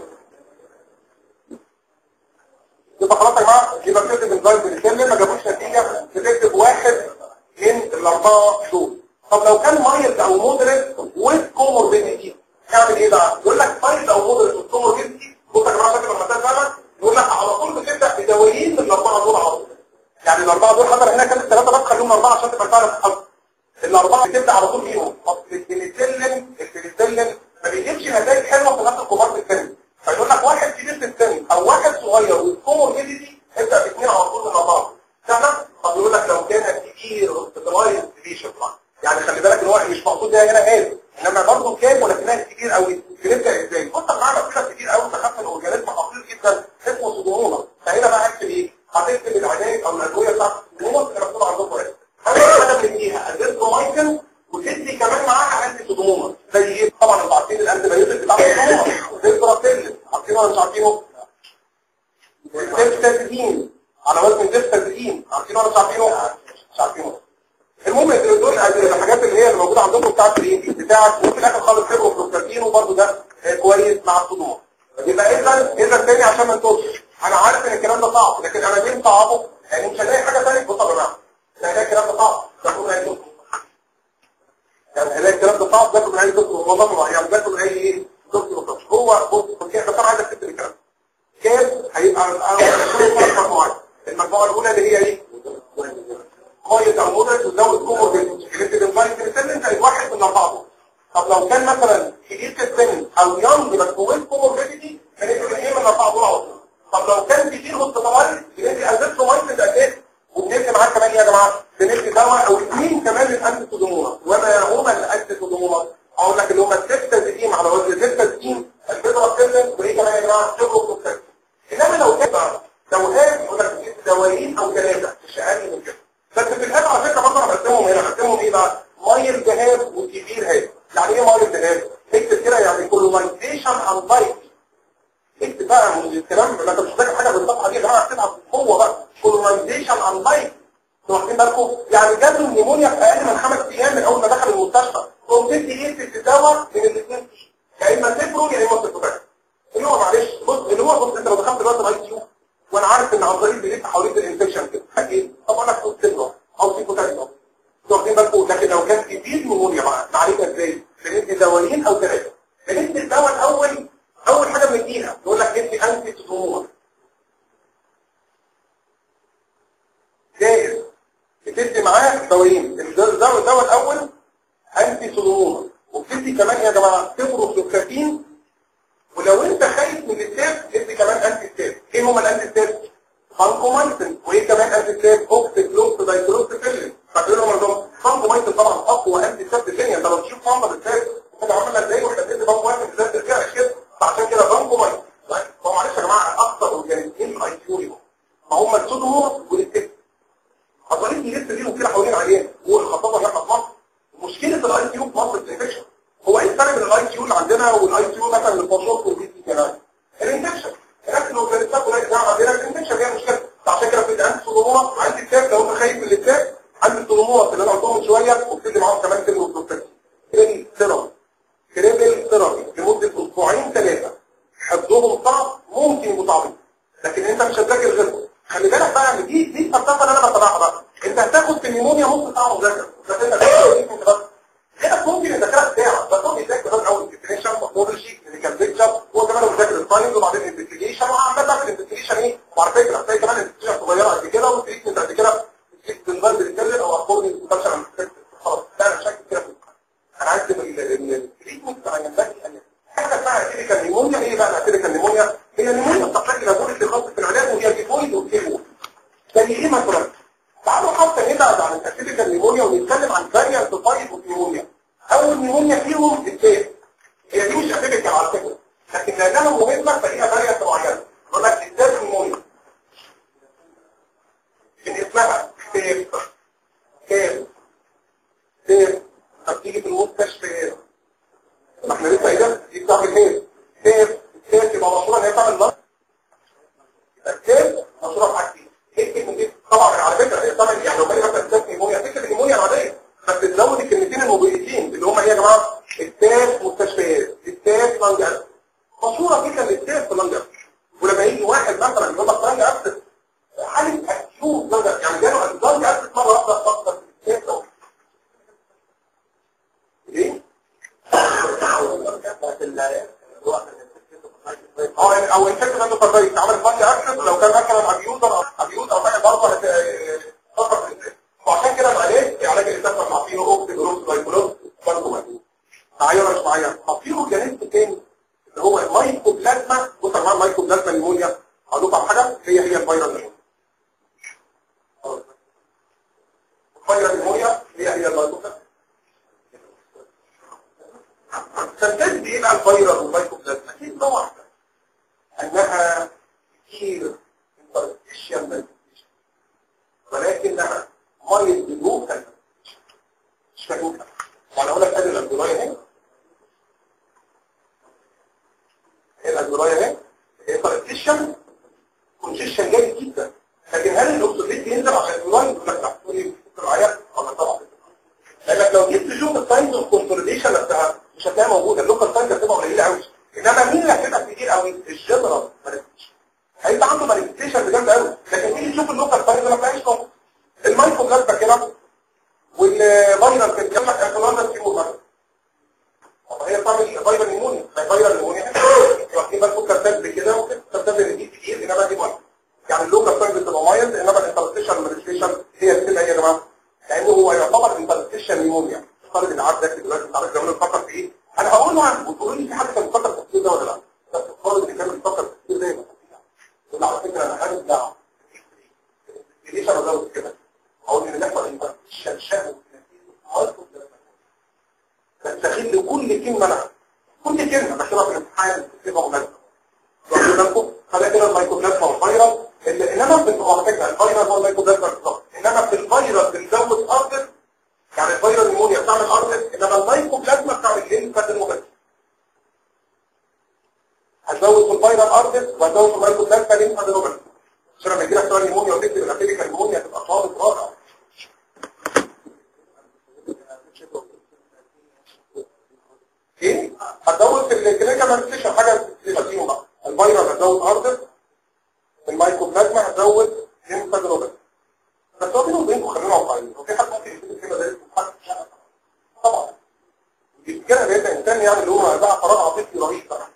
يبقى خلاص يا جماعه يبقى بتكتب انزايم بنتكلم ما جابوش نتيجه بتكتب واحد من الاربعه دول طب لو كان مايلد او مودريت ويز كوموربيديتي تعمل ايه بقى؟ يقول لك مايلد او مودريت ويز كوموربيديتي بص يا جماعه فاكر المثال فعلا يقول لك على طول بتبدا بدوايين من الاربعه دول على طول يعني الاربعه دول حضر هنا كانت ثلاثه بس خليهم اربعه عشان تبقى فعلا حظ الاربعه بتبدا على طول فيهم اصل البنسلين البنسلين ما بيجيبش نتائج حلوه في الناس الكبار في السن فيقول لك واحد كبير في السن او واحد صغير والكوموربيديتي ابدا باثنين على طول من اربعه تمام طب يقول لك لو كان كبير هوسبيتالايز ديليشن يعني خلي بالك ان هو مش مقصود هنا هنا انما برضه كام ولكنها كتير قوي بنبدا ازاي بص يا جماعه كده كتير قوي تخاف من الاورجانيزم خطير جدا اسمه سودوموناس فهنا بقى اكتب ايه هتكتب العلاج او الادويه بتاعت السودوموناس اللي مكتوبه عندكم هنا هذه حاجه بنديها ازيثرومايسين وتدي كمان معاها انتي سودوموناس زي ايه طبعا انتوا عارفين الانتي بايوتيك بتاع السودوموناس زي البراسيل عارفينه ولا مش عارفينه الديستازين على وزن الديستازين عارفينه ولا مش عارفينه مش عارفينه المهم دول الحاجات اللي هي الموجوده عندكم بتاعت الايه بتاعت وفي الاخر خالص سيرو بروستاتين وبرده ده آه، كويس مع الصدمات يبقى اذا اذا تاني عشان ما نتوهش انا عارف ان الكلام ده صعب لكن انا ليه صعبه يعني مش هلاقي حاجه ثانيه بصوا يا جماعه مش هلاقي الكلام ده صعب تاخد اي دكتور يعني هلاقي الكلام ده صعب باخد من اي دكتور والله ما يعني باخد من اي ايه دكتور هو بص بس انا عايزك تكتب الكلام كيف هيبقى المجموعه المجموعه الاولى اللي هي ايه كويس او مودريت وتزود كوموربيديتي اللي انت بتبقى السن زي واحد من الاربعه دول طب لو كان مثلا كبير في السن او يونج بس هو كوموربيديتي كان انت ايه من الاربعه دول على طول طب لو كان كتير هوسبيتالايز يبقى انت ازلت مايند قد ايه وبنبني معاك كمان ايه يا جماعه بندي دواء او اثنين كمان للانتي سودوموناس وما هما الانتي سودوموناس اقول لك اللي هما الستة زيتين على وزن ستة زيتين البيضرة سلم وايه كمان يا جماعه شغل كوكتيل انما لو كده دوهات يقول لك دوايين او ثلاثه مش اقل من كده بس في الهاب على فكره برضه انا بقسمهم هنا بقسمهم ايه بقى مايل جهاز وكبير هاب يعني ايه مايل جهاز اكتب كده يعني كولونايزيشن اند لايف اكتب بقى من الكلام ما انت مش فاكر حاجه بالصفحه دي يا جماعه اكتبها هو بقى كولونايزيشن اند لايف انتوا واخدين بالكم يعني جات له النيمونيا في اقل من خمس ايام من اول ما دخل المستشفى تقوم تدي ايه في الدواء من الاثنين يا اما تفرو يا اما تفرو اللي هو معلش بص اللي هو بص انت لو دخلت دلوقتي الاي سي يو وانا عارف ان عن طريق بيلف حوالين الانفكشن كده اكيد طب انا كنت سيبره او سيبه تاني انتوا واخدين بالكم لكن لو كان كبير نيمونيا بقى نعالجها ازاي؟ بندي دوايين او ثلاثه بندي الدواء الاول اول حاجه بنديها يقول لك ادي انتي تدومور جاهز بتدي معاه دوايين الدواء الدواء الاول انتي تدومور وبتدي كمان يا جماعه تبروفلوكساتين ولو انت خايف من التاب ادي كمان انتي تاب ايه هما الانتي تاب فانكومايسن وايه كمان انتي تاب اوكسيكلوكس دايكلوكسيفيلين فاكرينهم عندهم فانكومايسن طبعا اقوى انتي تاب في الدنيا انت لو تشوف فانكو بالتاب انت عملنا ازاي واحنا بندي بامب واحد ازاي ترجع كده فعشان كده فانكومايسن هو معلش يا جماعه اكثر اورجانيزمين اي كيو ما هم السودوموس والتاب حصلت لي لسه دي وكده حوالين عيان والخطابه اللي احنا في مصر مشكله الاي كيو في مصر الانفكشن هو ايه الفرق بين الاي كيو اللي عندنا والاي كيو مثلا اللي في مصر والبي سي كمان الانفكشن لكن لو كانت تاكل اي ساعه عندنا الانفكشن هي مشكله عشان كده في عندي سلوموره عندي التاب لو انت خايف من التاب عندي السلوموره اللي انا قلتهم من شويه وبتدي معاهم كمان كلمه بروتكشن كريبل ثيرابي كريبل ثيرابي لمده اسبوعين ثلاثه حفظهم صعب ممكن يبقوا صعبين لكن انت مش هتذاكر غيرهم خلي بالك بقى ان دي دي الفلسفه اللي انا بتابعها بقى انت هتاخد في النيمونيا نص ساعه مذاكره بس انت انت بس هنا ممكن يذاكرها ساعه بس هو بيذاكر بس اول ديفينيشن مورفولوجي كلينيكال بيكتشر هو كمان بيذاكر الساينز وبعدين الانفستيجيشن وعامه الانفستيجيشن ايه وعلى فكره هتلاقي كمان الانفستيجيشن صغيره قد كده والتريتمنت قد كده بنضرب الكلر او اخبار الكونسبشن عن خلاص لا انا شايف كده انا عايز التريتمنت بتاع ينبغي ان حاجه اسمها اتيريكال نيمونيا ايه بقى الاتيريكال نيمونيا هي نيمونيا بتحتاج الى بوليس خاص في العلاج وهي تيفويد وكيمو زي ايه مثلا تعالوا حتى نبعد عن الاتيريكال نيمونيا ونتكلم عن فاريانت تايب اوف نيمونيا اول نيمونيا فيهم التاس هي دي مش اتيريكال على فكره لكن لانها مهمه فهي فاريانت معينه يقول لك التاس نيمونيا من اسمها تاس تاس تاس طب تيجي في المستشفى ما احنا لسه ايه دي بتاع الهيد تاس التاس يبقى مشهوره ان هي تعمل ضغط التاس مشهوره في حاجتين الكلمه دي طبعا على فكره هي طبعا يعني لو كان مثلا التاس نيمونيا فكره النيمونيا العاديه بس تزود الكلمتين المبيتين اللي هم ايه يا جماعه التاس مستشفيات التاس لانجر مشهوره جدا التاس لانجر ولما يجي واحد مثلا يقول لك لانجر ابسط حاله اكيوت لانجر يعني جاله لانجر ابسط مره واحده فقط التاس ليه؟ او او انفكت عنده تربيه عمل فانج اكسس لو كان مثلا ابيوز او ابيوز او حاجه برضه هتفكر في وعشان كده العلاج علاج الاساس مع فيه اوكس جروس بايكولوس برضه موجود معايا ولا مش معايا طب في اورجانيزم تاني اللي هو المايكوبلازما بص يا جماعه المايكوبلازما نيمونيا هقول لكم على حاجه هي هي الفيروس نيمونيا الفيروس نيمونيا هي هي المايكوبلازما فالتالي ايه بقى الفيروس والمايكوبلازما اكيد طبعا انها كتير انترستيشن ولكنها مايل بلوكال مش فاهم وانا اقول لك ادي الادورايه اهي هي الادورايه اهي هي انترستيشن كونجيشن جيد جدا لكن هل الاكسجين بينزل عشان الادورايه يقول لك لا تقول لي الرعايه ولا طبعا لانك لو جيت تشوف الساينز اوف كونسوليديشن نفسها مش هتلاقيها موجوده اللوكال ساينز هتبقى قليله قوي انما مين اللي هتبقى كتير قوي الجنرال هيبقى عنده مانيفستيشن بجد قوي لكن مين يشوف اللوكال ساينز ما تلاقيش موجود المايكرو بلازما كده والفيرال كان بيعمل انفلونزا تيمور مثلا طب هي بتعمل فيرال نيمونيا ما فيرال نيمونيا واخدين بالكم كارتات كده ممكن كارتات اللي دي كتير انما دي مايل يعني اللوكال ساينز بتبقى مايل انما الانترستيشن مانيفستيشن هي بتبقى ايه يا جماعه لانه هو يعتبر انترستيشن نيمونيا طالب العاب ده دلوقتي انت عارف زمان بنفكر في ايه انا هقول له وتقولوا لي في حد كان بيفكر في التفكير ده ولا لا بس الطالب اللي كان بيفكر في التفكير ده يبقى يقول على فكره انا عارف ده ليش انا زود كده او ان بيحصل ايه الشلشال تستغل كل كلمه لها كل كلمه بكتبها في الامتحان بتبقى مناسبه واخدين بالكم خلي كده الميكروبلازما والفيروس اللي- انما في على فكره الفيروس هو الميكروبلازما بالظبط انما في الفيروس بنزود ارض يعني الفيروس نيمونيا بتعمل ارض انما الميكروبلازما بتعمل ليمفات المبادئ هتزود في الفيروس ارض وهتزود في الميكروبلازما ليمفات المبادئ عشان لما يجي لك سؤال نيمونيا وتكتب الاتيبيكال نيمونيا تبقى طالب رائع ايه هتزود في الكلينيكال مانيفستيشن حاجه تبقى فيهم بقى الفيروس هتزود ارض الميكروبلازما هتزود ليمفادروبين بس هو بينهم وبينكم خلينا واقعيين هو في حد ممكن يكتب الكلمه ده اسمه حد شغف طبعا الكلمه ده انسان يعني اللي هو بقى فراغ عاطفي رهيب بقى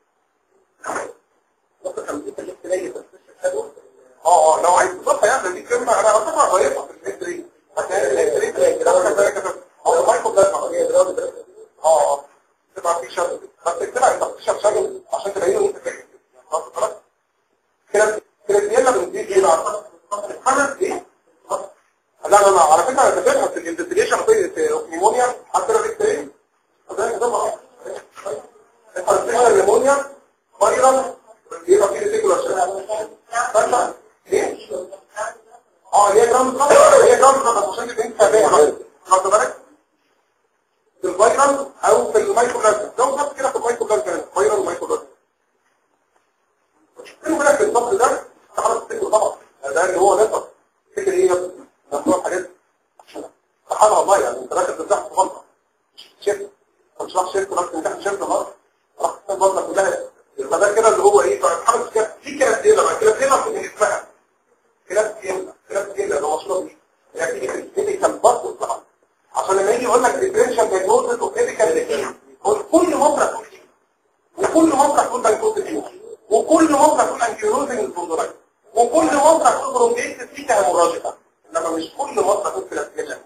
اه اه لو عايز تضيفها يعني دي كلمه انا اعتبرها ضعيفه في الحته دي هتلاقي الحته دي كده كده كده هو الميكروبلازما اه اه تبقى في شغل بس اكتبها انت بتشرب شغل عشان تبين له انت فاهم خلاص خلاص كده كده يلا بندي ايه بقى خمس ايه لا لا لا على فكره انا فاكرها في الانفستيجيشن في نيمونيا حتى لو كنت ايه ده ده بقى الانفستيجيشن نيمونيا فيروس يبقى فيه ريتيكولار فانت ايه اه هي جرام خطر هي جرام خطر عشان تبقى انت فاهم خدت بالك في الفيرال او في الميكروبلازما لو بس كده في الميكروبلازما فيرال وميكروبلازما خلي بالك الضغط ده تعرف تفتكره طبعا ده اللي هو نقص تفتكر ايه بس ممنوع حاجات سبحان الله يعني انت داخل تفتح في غلطه شفت ما تشرحش شفت بس انت شفت غلط راح الغلطه كلها يبقى ده كده اللي هو ايه فبتحرك كده في كده كده بقى كده كده في اسمها كده كده كده كده ده مشروع دي يعني تيجي تبتدي تنبسط طبعا عشان لما يجي يقول لك ديفرنشال دايجنوستس وكلينيكال ديفينيشن كل مره تقول كده وكل مره تقول دايجنوستس وكل مره تقول انكيروزنج الفندولايت وكل مره تقول برونجيتس فيتا هيموراجيكا انما مش كل مره تقول كلاسيكيشن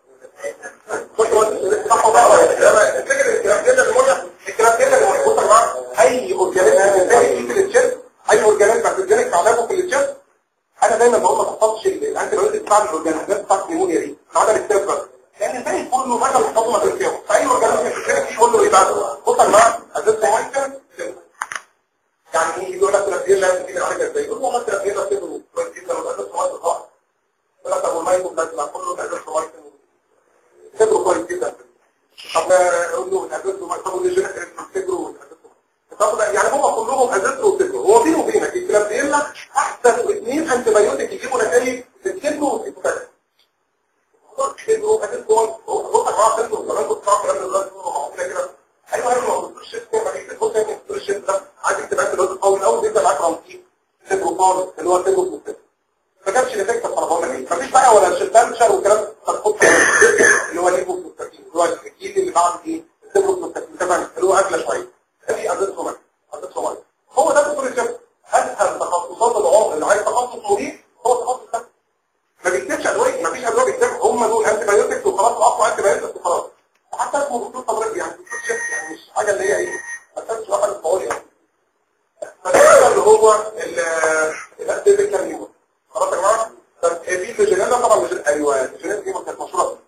الكلاسيكيشن اللي موجود الكلاسيكيشن اللي موجود يا جماعه اي اورجانيزم زي في التشيست اي اورجانيزم بكتيريك علاجه في التشيست انا دايما بقول ما تحطش الانتي بايوتيك بتاع الاورجانيزمات بتاعت النيمونيا دي ما عدا الاستيفر لان زي كله مثلا محطوطه في الفيهم فاي اورجانيزم بكتيريك يقول له ايه بقى بص يا جماعه اساس مايكل يعني يجي يقول لك تلاتين لازم تيجي حاجه ازاي يقول له والله تلاتين لازم تيجي كويس جدا واساس مايكل صح يقول لك طب والمايكل لازم كله اساس مايكل تدرو كويس جدا طب اقول له الاساس طب واللي تدرو طب يعني هم كلهم اساس وتدرو هو بينه وبينك الكلابيلا احسن اثنين انتي بايوتيك يجيبوا نتائج في الكلب وفي الكتاب كده اساس كويس هو هو معاه كده وكمان كنت صعب كلام الراجل هو كده ايوه ايوه ما بتقولش كده ما بتقولش كده ما بتقولش كده عايز تكتب انت الراجل اول اول بيبدا معاك رمزي تدرو خالص اللي هو تدرو في الكتاب ما جابش نتائج في الطلبات ايه مفيش بقى ولا شتان والكلام تاخد اللي هو ليبو بروستاتين اللي هو الجيل اللي بعد ايه السيبرو بروستاتين كمان اللي هو اغلى شويه دي ازاز سومات ازاز سومات هو ده دكتور الجسم اسهل تخصصات العمر اللي عايز تخصص مريض هو التخصص ده ما بيكتبش ادويه ما فيش ادويه بيكتب هم دول انتي بايوتكس وخلاص اقوى انتي بايوتكس وخلاص حتى اسمه دكتور تمريض يعني دكتور شيف يعني مش حاجه اللي هي ايه اساس واحد الطوال يعني فده اللي هو الاتيبيكال نيومون خلاص يا جماعه طب في الجينات ده طبعا مش ايوه الجينات دي كانت مشهوره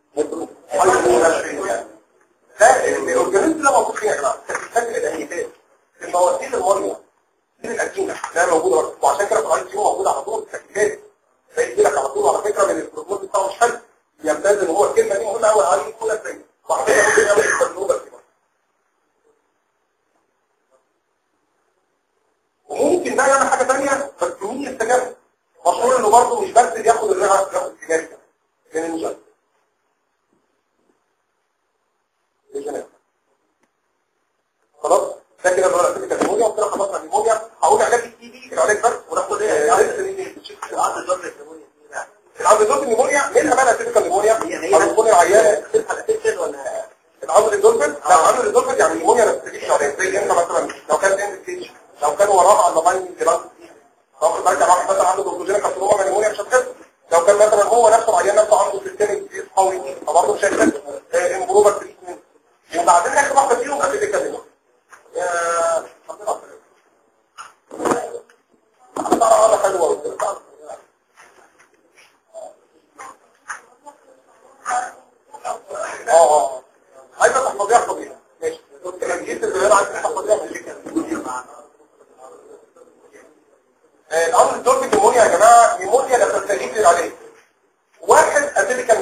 ده الاورجانيزم ده موجود فين يا جماعه الفكر الانيتات المواسير الميه دي القديمه ده موجوده وعشان كده في الاي سي موجود على طول التكتيكات ده يجي لك على طول على فكره من البروتوكول بتاعه مش حلو يمتاز ان هو الكلمه دي مهمه قوي على كل الدنيا وعلى فكره ممكن يعمل التجربه كده وممكن ده يعمل حاجه ثانيه بس مين يستجاب مشهور انه برضه مش بس بياخد الرئه بياخد السجاير من المجال خلاص ده كده بقى كده النيمونيا وكده خلصنا النيمونيا هقول علاج التي بي العلاج بس وناخد ايه علاج العلاج ضد النيمونيا منها بقى تلك النيمونيا هتكون العيان العضل الدولفين لا العضل الدولفين يعني النيمونيا ما بتجيش عليه زي انت مثلا لو كان اند ستيج لو كان وراها على لاين جراند طب برجع واحد مثلا عنده بروتوجينيك كارسينوما نيمونيا مش هتخف لو كان مثلا هو نفسه العيان نفسه عنده سيستميك ديزيز قوي فبرضه مش هيخف امبروفر تريتمنت وبعدين اخر واحده فيهم ابتدي اتكلم يا هذا حلو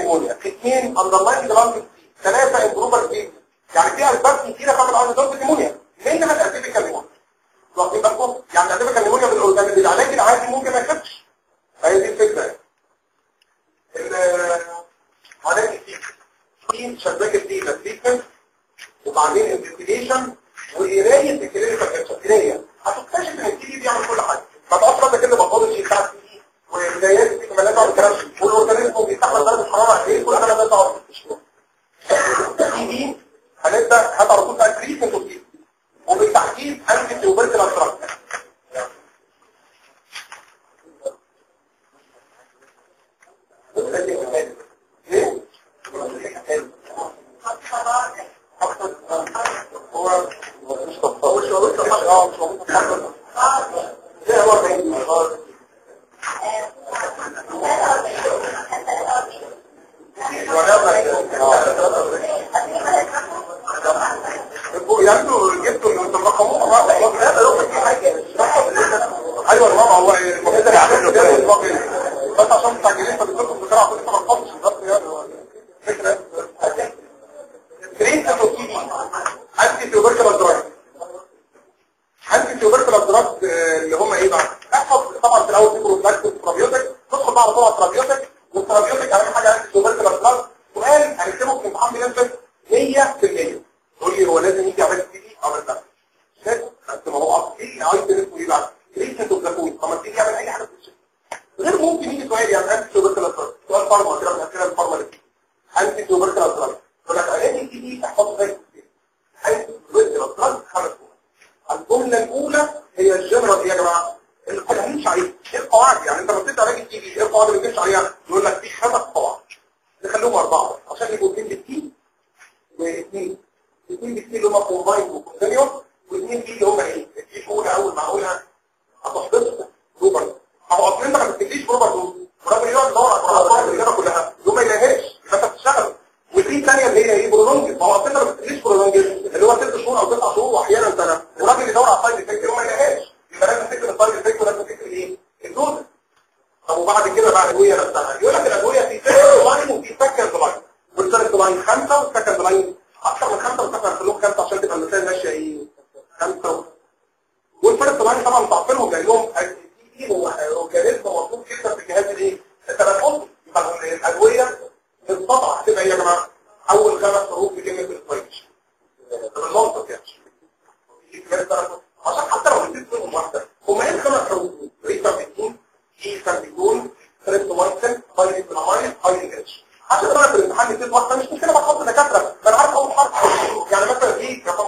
نيمونيا اثنين اندرلاين جلاند ثلاثه امبروفر دي يعني في اسباب كتيره تعمل اندرلاين نيمونيا منها الاتيبيكال نيمونيا واخدين بالكم يعني الاتيبيكال نيمونيا بالاورجانيك العلاج العادي ممكن ما يخفش فهي دي الفكره علاج كتير في شباك الدينا تريتمنت وبعدين انفستيجيشن وقرايه الكلينيكال بيكتشر قرايه هتكتشف ان التي دي بيعمل كل حاجه فتقعد فتره كده باثولوجي بتاع التي وبدايات اكمالات على الكلام والاورجانيزم بيستحمل درجه الحراره قد ايه كل حاجه ده تقعد التي دي هنبدا هات على طول بقى تريتمنت وتي وبالتحديد انتي تيوبرتل ابستراكت ايه؟ هو مش طبطب مش موجود اه مش موجود ليه هو بعيد ياخدوا جبتوا انتوا رقموها بقى ايوه يا ماما هو المفروض يعملوا كده بس عشان مستعجلين فبتقولكم بسرعه كل ما رقمش بالظبط يعني فكره تريد توكيدي انتي تيوبركل دراج انتي تيوبركل دراج اللي هم ايه بقى احفظ طبعا في الاول في بروفلاكتيك ترابيوتيك تدخل بقى على طول على الترابيوتيك والترابيوتيك اهم حاجه انتي تيوبركل دراج سؤال هنكتبه في الامتحان بنسبه 100% تقول لي هو لازم يجي عمل تي دي او لا بس ما هو اصل ايه عايز اسمه ايه بقى ليه تتوقفون طب ما تيجي يعمل اي حاجه في الشيء غير ممكن يجي سؤال يعني انتي تيوبركل دراج سؤال فارما كده من اسئله الفارما اللي انتي تيوبركل دراج فلك علاج التي دي احفظه زي حيث تبدل الضرب خمس الجملة الأولى هي الجنرال دي يا جماعة اللي كنا هنمشي عليها ايه القواعد يعني انت لما بتبدا علاج التي ايه القواعد اللي بنمشي عليها يقول لك في خمس قواعد نخليهم أربعة عشان يبقوا اثنين بالتي واثنين اثنين بالتي اللي هم كومباين وكونتينيوس واثنين دي اللي هم ايه التي الأولى أول ما أقولها هتحفظها روبر هو أصل انت ما بتكتبليش روبر دول الراجل يقعد يدور على القواعد الإجابة كلها يوم ما يلاقيهاش يبقى انت بتشتغل وفي ثانيه اللي هي ايه برولونج ما هو اصلا ما بتقوليش برولونج اللي هو ست شهور او تسع شهور واحيانا سنه وراجل يدور على السايد افكت وما يلاقيهاش يبقى لازم تكتب السايد افكت ولازم تكتب ايه الدوز طب وبعد كده بقى الادويه نفسها يقول لك الادويه في فيرست لاين وفي سكند لاين والثيرد لاين خمسه والسكند لاين اكثر من خمسه والسكند هنخليهم خمسه عشان تبقى المسائل ماشيه ايه خمسه والفيرست لاين طبعا متعطلهم لانهم دي هو اورجانيزم مطلوب جدا في الجهاز الايه التنفسي يبقى الادويه بالطبع هتبقى ايه يا جماعه اول خمس حروف في كلمه الفايتش بالمنطق يعني عشان حتى لو نسيت منهم واحده هم ايه الخمس حروف ريسامبيتين ايسامبيتون تريبتومايسين بايريبلامايد بايريتش عشان بقى في الامتحان نسيت واحده مش مشكله بحط دكاتره انا عارف اول حرف يعني مثلا دي رقم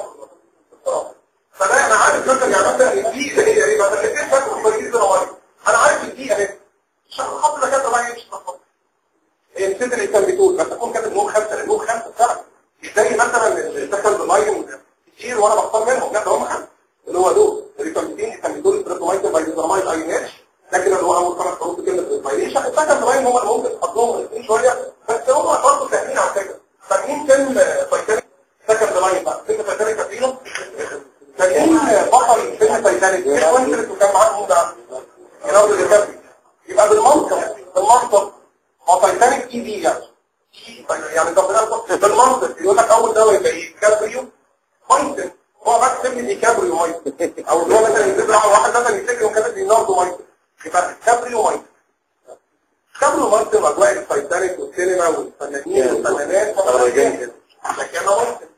فانا انا عارف مثلا يعني مثلا دي اللي هي ايه بقى الاثنين فاكروا بايريبلامايد انا عارف دي اهي عشان احط دكاتره بقى مش تخبط هي نسيت اللي كان بتقول بس تكون كاتب نوع خمسه لان نوع خمسه فعلا زي مثلا السكند لاين كتير وانا بختار منهم لا ده هم خمسه اللي هو دول الريكامبتين كان بيقول التريتومايتين بايزرامايد اي اتش لكن اللي هو اول خمس حروف كلمه الفايليشن السكند لاين هم اللي ممكن تحطهم الاثنين شويه بس هم برضه سهلين على فكره فاكرين كلمه تايتانيك سكند لاين بقى كلمه تايتانيك فاكرينه فاكرين بطل فيلم تايتانيك ايه وانت وكان معاهم ده يناول الريكابي يبقى بالمنطق بالمنطق هو تايتانيك تي في يعني يعني طب بالمنطق يقول لك اول دواء يبقى ايه كابريو مايتن هو بس سمي دي كابريو مايتن او اللي هو مثلا يجيب واحد مثلا يفتكر انه كاتب ليناردو مايتن يبقى كابريو مايتن كابريو مايتن اجواء التايتانيك والسينما والفنانين والفنانات عشان كده مايتن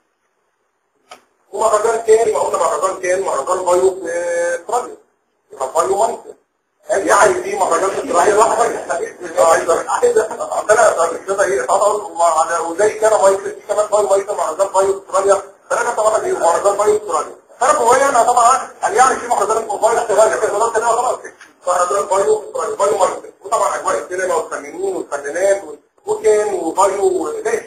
ومهرجان تاني ما قلنا مهرجان كان مهرجان بايو في استراليا يبقى بايو مايتن يعني دي مهرجان اسرائيل واحده انا كده ايه طبعا وعلى وزي كده مايكل دي كمان بايو مايكل مهرجان بايو استراليا ثلاثه طبعا دي مهرجان بايو استراليا انا جوايا انا طبعا قال يعني في مهرجان بايو استراليا كده خلاص كده خلاص مهرجان بايو استراليا بايو مايكل وطبعا اجواء السينما والفنانين والفنانات وكان وبايو ده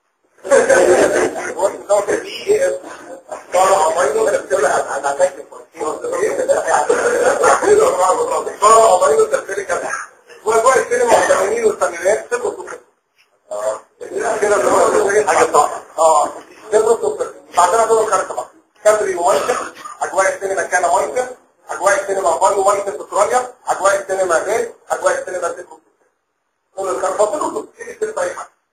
هو كان في ايه طبعا بايو انا هتاكل واجواء السينما والفنانين والفنانات سيبوا السكر كده حاجه صح اه سيبوا السكر بعدين دول الخارطه بقى كابري ومايكل اجواء السينما كان مايكل اجواء السينما باريو مايكل في استراليا اجواء السينما غير اجواء السينما سيبوا دول الخارطه دول ايه اي حاجه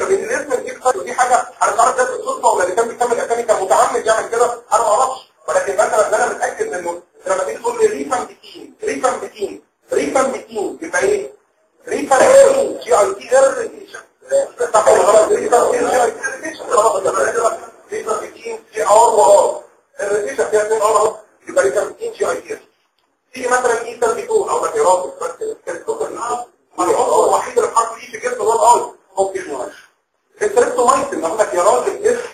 لان الاسم دي دي حاجه انا مش عارف ده بالصدفه ولا اللي كان بيكمل اسامي كان متعمد يعمل كده انا ما اعرفش ولكن مثلا انا متاكد انه لما تيجي تقول لي ريفان بتين ريفان بتين ريفان بتين يبقى ايه؟ ريفان بتين جي اي تي ار ريتيشن صح ولا غلط؟ ريفان بتين جي اي تي ريتيشن خلاص ريفان بتين جي ار وار الريتيشن فيها اثنين ار اهو يبقى ريفان بتين جي اي تي تيجي مثلا ايثر بيكون او ماتيرات بس كانت العنصر الوحيد اللي بحرف الاي في جسم هو الاي ممكن يمشي التريبتومايسين بقول لك يا راجل اسم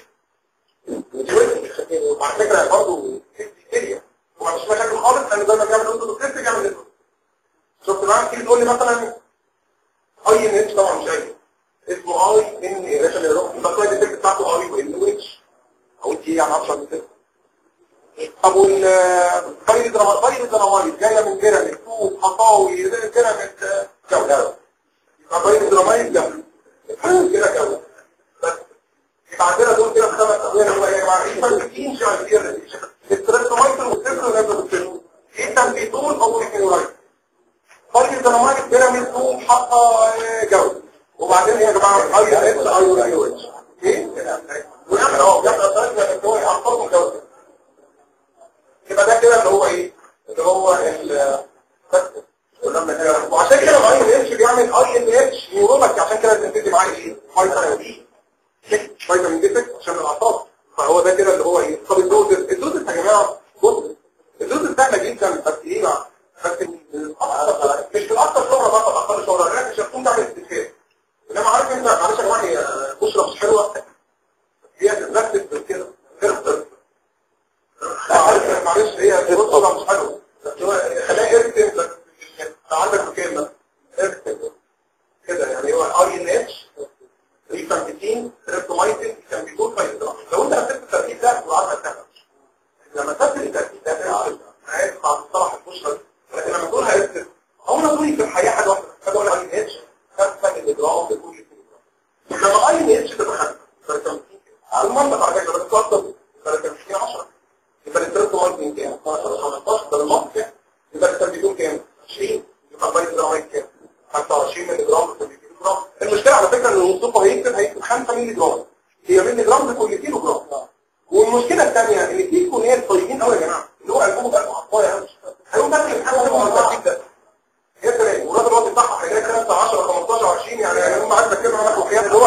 وعلى فكره برضه كتير ومش مشاكل خالص لان زي ما بيعمل انتو دوكتور بيعمل انتو شفت معاك تيجي تقول لي مثلا اي ان اتش طبعا مش اي اسمه اي ان يا باشا اللي يروح يبقى كويس التكت بتاعته اي وان اتش او دي يعني 10 من كده طب والفايل الدرامات فايل الدرامات جايه من بيراميد طوب خطاوي بيراميد جوله يبقى فايل الدرامات جنب كده جوله بس يبقى عندنا دول كده خمس ادويه هو يا جماعه ايه فايتين شغالين التريبتومايسين والسيكلو نازل بالسيكلو ايه تنبيتون او الكينورايت فايل الدرامات بيراميد طوب حاطه جوله وبعدين يا جماعه اي اتش اي او اتش ايه ونعمل اه يبقى طيب هو يعطلهم جوله يبقى ده كده اللي هو ايه اللي هو ال وعشان كده الاي ان اتش بيعمل اي ان اتش نيورولك عشان كده بنبتدي معاه ايه فيتامين دي فيتامين دي 6 عشان الاعصاب فهو ده كده اللي هو ايه طب الدوز الدوز يا جماعه بص الدوز سهله جدا بس ايه بقى بس مش بالاكثر شهره بقى بالاقل شهره لانك مش هتكون تعمل استفهام انما عارف انت معلش يا جماعه هي بشرى مش حلوه هي تترتب كده ترتب معلش هي بص مش حلو خليها ارتم بس عندك مكان ارتم كده يعني هو اي ان اتش ريفامبيتين تريبتومايسين كان بيكون فايدرا لو انت رتبت الترتيب ده وعارف تفهم لما ترتب الترتيب ده عارف عارف على مصطلح البشرى لكن لما تقول هرتب هو انا طولي في الحياه حاجه واحده حاجه اقول اي ان اتش خمسه مليجرام بكل لما اي ان اتش تبقى خمسه فريفامبيتين على المنطقه على فكره بس توصل فريفامبيتين 10 يبقى الترتب ماركتنج كام 12 15 ده الماركت يبقى الترتيبون كام 20 يبقى البايت جرام كام 25 مللي جرام لكل جرام المشكله على فكره ان المصطفى هيكتب هيكتب 5 مللي جرام هي مللي جرام لكل كيلو جرام والمشكله الثانيه ان في كونيات طيبين قوي يا جماعه اللي هو قلبهم بقى محطوطه قوي هيقوم بس الحاجه اللي هو الترتيب ده يا سلام والراجل الوقت بتاعها هيلاقي 5 10 15 20 يعني هم عايز كده معاك وخيار اللي هو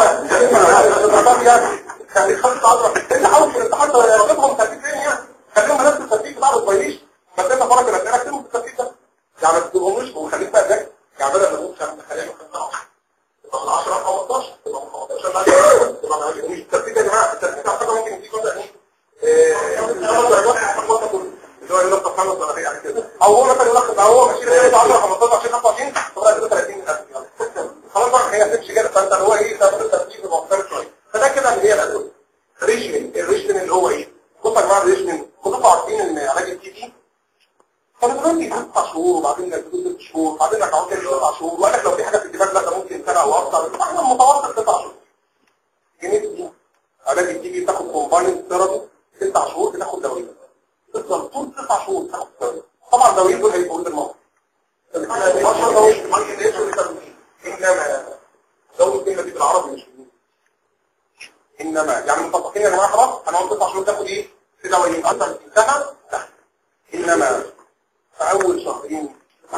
يعني خمسة عشرة انت حاول في الامتحان تاخدهم ترتيب تاني يعني خليهم نفس الترتيب بتاع الكويس بس انت فرق الاسئله اكتبهم في الترتيب ده يعني ما تكتبهمش وخليك بقى ذاكر يعني بدل ما نقول خليهم 15 تبقى من 10 15 تبقى من 15 بعد تبقى من الترتيب يا جماعه الترتيب على فكره ممكن يديك مثلا ايه خمس درجات اللي هو يلقب خمس درجات يعني كده او هو مثلا يلقب هو ماشي كده 10 15 20 25 تبقى كده 30 خلاص بقى هي هتمشي كده فانت هو ايه تاخد الترتيب يبقى مختلف شويه فده كده اللي هي الادويه ريجمنت الريجمنت اللي هو ايه بصوا يا جماعه الريجمنت كلكم عارفين ان علاج التي بي كانوا زمان بيدوا تسع شهور وبعدين بيدوا ست شهور وبعدين رجعوا تاني تسع شهور وقال لك لو في حاجه في الدماغ لا ده ممكن سنه او اكتر احنا المتوسط تسع شهور جنيه دي علاج التي بي بتاخد كومباين ثيرابي تسع شهور بتاخد دوايين تفضل طول تسع شهور تاخد دوايين طبعا الدوايين دول هيبقوا الموت اشهر دوايين ممكن ايش انما دواء الكلمه دي بالعربي مش انما يعني مطبقين يا جماعه خلاص هنقعد تسع شهور تاخد ايه في دوايين اكتر من سنه لا انما في اول شهرين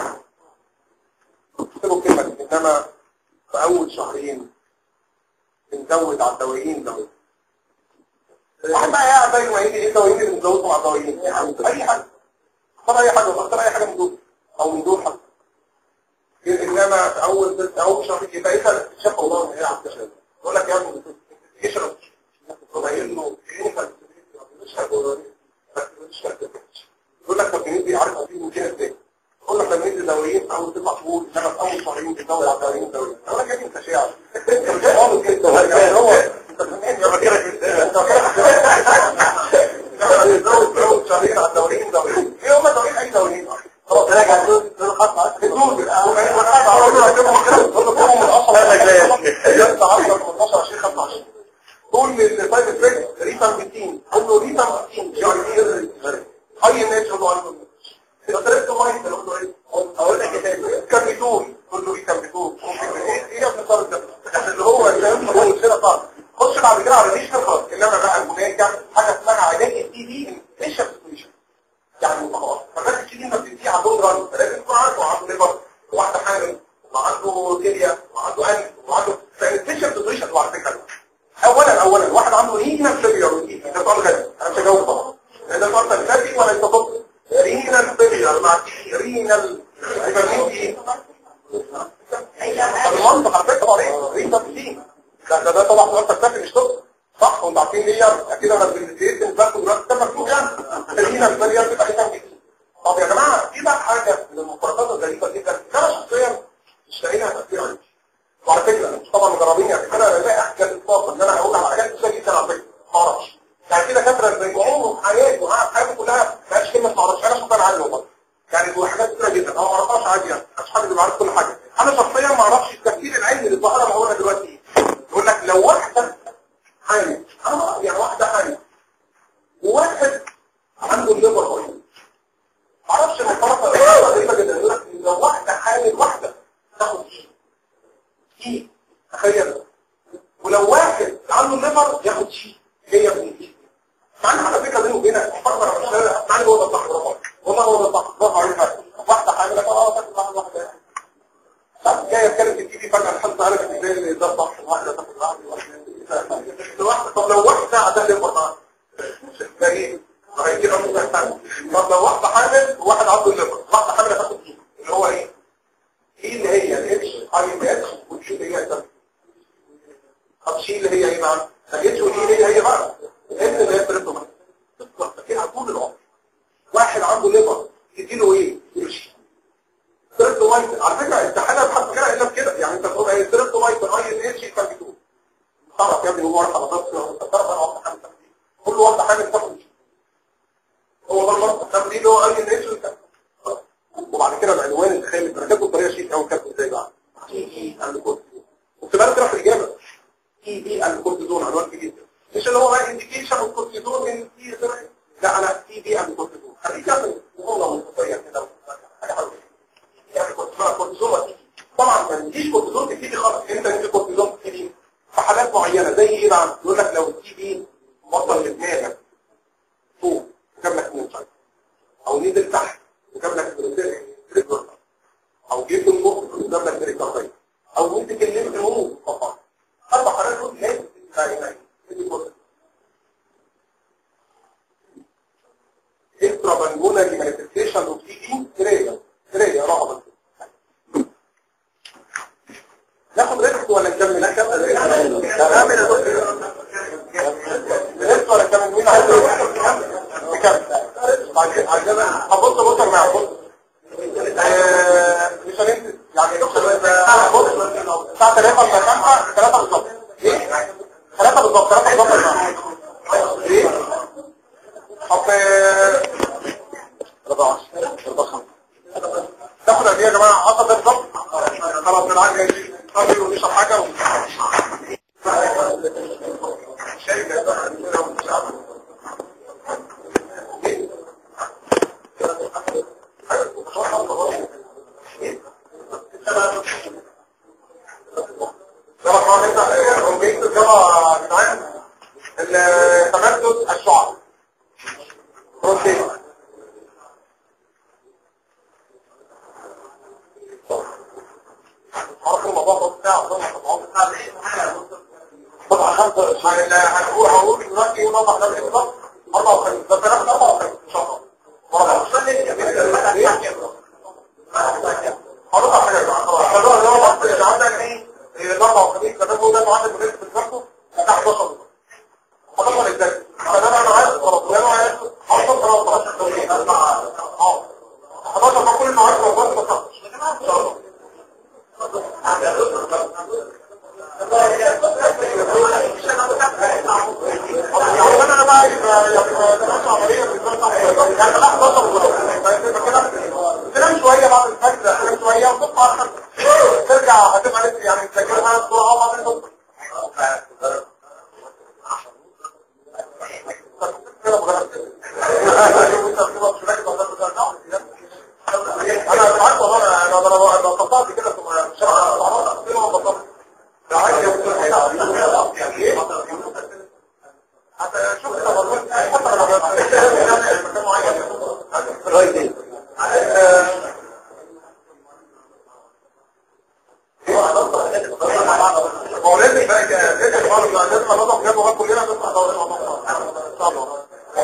اكتبوا الكلمه دي انما في اول شهرين بنزود على الدوايين دوايين واحد بقى قاعد زي ما يجي ايه الدوايين اللي بنزودهم على الدوايين اي حاجه اختار اي حاجه اختار اي حاجه من دول او من دول حتى انما في اول ست اول شهر يبقى ايه شاف الله ان هي على الكشف يقول لك يا ابني يشرب تبين له كلينيكال مش هقول يقول لك طب دي عارف في مشكله ازاي يقول لك لما يدي دوايين اول تسع شهور انما في اول شهرين بيدور على دوايين دوايين اقول لك يا ابني انت شاعر انت مش خالص كده يعني هو انت فاهمني يا فاكرك انت فاكرك زود شهرين على الدوايين دوايين ايه هم دوايين اي دوايين خلاص راجع دول دول خطأ الدود قول للفايف افكت ريفان بتين قول له ريفان بتين يعني اي ناتش هو عنده فطريقته مايند اللي هو ايه اقول لك ايه كان بيدور قول له ايه كان بيدور ايه يا ابن طارق ده اللي هو اللي هو الشيء دي انيشال سيتويشن يعني خلاص فالناس الكتير ما بتدي عندهم رن فلازم يكون عنده عنده ليفر واحده حامل وعنده كليه وعنده قلب وعنده فالانيشال سيتويشن على فكره اولا اولا واحد عنده رينال فيلير ده سؤال غالي انا مش هجاوب طبعا ده سؤال فلسفي ولا يستطيع رينال فيلير مع رينال هيبقى المنطق على فكره طبعا ايه رينال فيه ده ده ده طبعا سؤال فلسفي مش طب صح وانتوا عارفين ليه اكيد انا بالنسبه لي باخد دلوقتي ده مكتوب يعني رينال فيلير بيبقى رينال طب يا جماعه في بقى حاجه من المفارقات الغريبه جدا انا شخصيا مش لاقي لها تاثير عندي وعلى فكره مش طبعا مجربين يعني انا بلاقي احكي الفاصل ان انا هقول على حاجات كتير جدا على فكره ما اعرفش يعني في دكاتره زي عمره في حياته وقعد حياته كلها ما قالش كلمه ما اعرفش انا شخصيا عادي والله يعني دول حاجات كتيره جدا انا ما اعرفهاش عادي يعني مش حد بيبقى عارف كل حاجه انا شخصيا ما اعرفش التفسير العلمي للظاهره اللي هقولها دلوقتي ايه يقول لك لو واحده حامل انا يعني واحده حامل وواحد عنده الليفر اويل ما اعرفش المفارقه غريبه جدا يقول لك لو واحده حامل واحده تاخد شيء ايه تخيل ولو واحد عنده الليفر ياخد شيء هي في مع ان على فكره بينه وبينك فرق مش مع ان هو ده صح برافو والله هو ده صح برافو عليك واحده حامله اه تاخد واحده واحده طب جاي اتكلم في التي في فجاه الحمد عارف ازاي ده صح واحده تاخد واحده طب لو واحده عندها ليفر معاها ده ايه؟ هيجي طب لو واحده حامل وواحد عنده الليفر واحده حامل هتاخد ايه؟ اللي هو ايه؟ ايه اللي هي الاتش اي اتش والشي اللي هي ده طب شي اللي هي ايه بقى الاتش والشي اللي هي بقى الاتش اللي هي تريبتومان فاكرها طول العمر واحد عنده ليفر تديله ايه يمشي تريبتومايت على فكره استحاله تحط كده الا بكده يعني انت تقول ايه تريبتومايت اي اتش يكتبوه تعرف يا ابني هو واحد خلاص تعرف انا واحده حامل كل واحده حامل تاخد هو ده المرض طب دي اللي هو اي اتش وبعد كده العنوان اللي خالد انا كاتبه بطريقه شيك قوي كاتبه ازاي بقى تي اي اند كورتيزون وفي بالك في الاجابه تي اي اند كورتيزون عنوان كبير جدا مش اللي هو بقى انديكيشن اوف كورتيزون من تي لا انا تي بي اند كورتيزون خليك تعمل جمله منطقيه كده حاجه حلوه يعني كورتيزون طبعا ما تجيش كورتيزون تبتدي خالص انت تجيب كورتيزون تبتدي في حالات معينه زي ايه بقى يقول لك لو التي بي وصل لدماغك فوق جاب لك من او نزل تحت وجاب لك بريكورد او جبت المخ وجاب لك بريكورد او انت كلمت المخ طبعا اربع حالات دول لازم تتفاعل اكسترا بانجولا مانيفستيشن اوف تي دي تريا تريا رغبه ناخد ريسك ولا نكمل نكمل نكمل يا دكتور ريسك ولا نكمل مين عايز نكمل عشان هبص بص مع بص مش هننزل يعني بص الساعة 3 ولا 5 3 بالظبط ايه 3 بالظبط 3 بالظبط ايه طب 14 تاخد قد ايه يا جماعه 10 بالظبط خلاص بالعكس ماشي طب ونشرب حاجه و... شايف يا جماعه التمدد الشعر روتين عرف الموضوع ده بتاع طبعا خمسة هنقول هقول دلوقتي ونضع ده بالظبط 54 ده كلام 54 ان شاء الله هقول حاجه يا جماعه خلاص الموضوع اللي هو اللي عندك ايه الاربع وخميس كتبه ده معدل بالنسبه للفرق بتاع 11 11 ازاي فانا انا عايز خلاص انا عايز 10 خلاص اه 11 ده كل المواد موجوده بس ان شاء الله انا بقى تنام شويه بعد الفجر تنام شويه وتصحى ترجع هتبقى لسه يعني تذاكرها بسرعه وبعد الفجر انا بالعكس والله انا انا انا قطعت كده ثم شرح حتى شوف لغايه ايه؟ هو لازم بقى لازم خالص لازم نضرب جنبه بقى كلنا نطلع دوري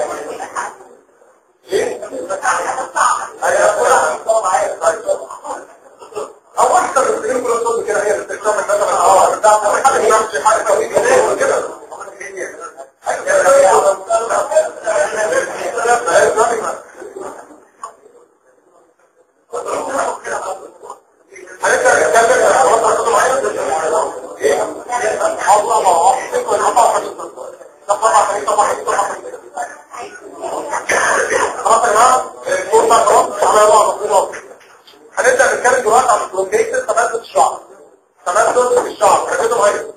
ليه؟ او احسن المسلمين كلهم صوت كده هي الاستخدام مثلا اه بتاع حاجه نفس حاجه توجيه كده هنبدا نتكلم عن وضع صوت معين ايه؟ الله الله تكون الخطا ده طبعا طبعا طبعا خلاص يا جماعه الفرصه خلاص على بعض خلاص هنبدا نتكلم دلوقتي عن البروكيتس تمدد الشعر تمدد الشعر ركزوا معايا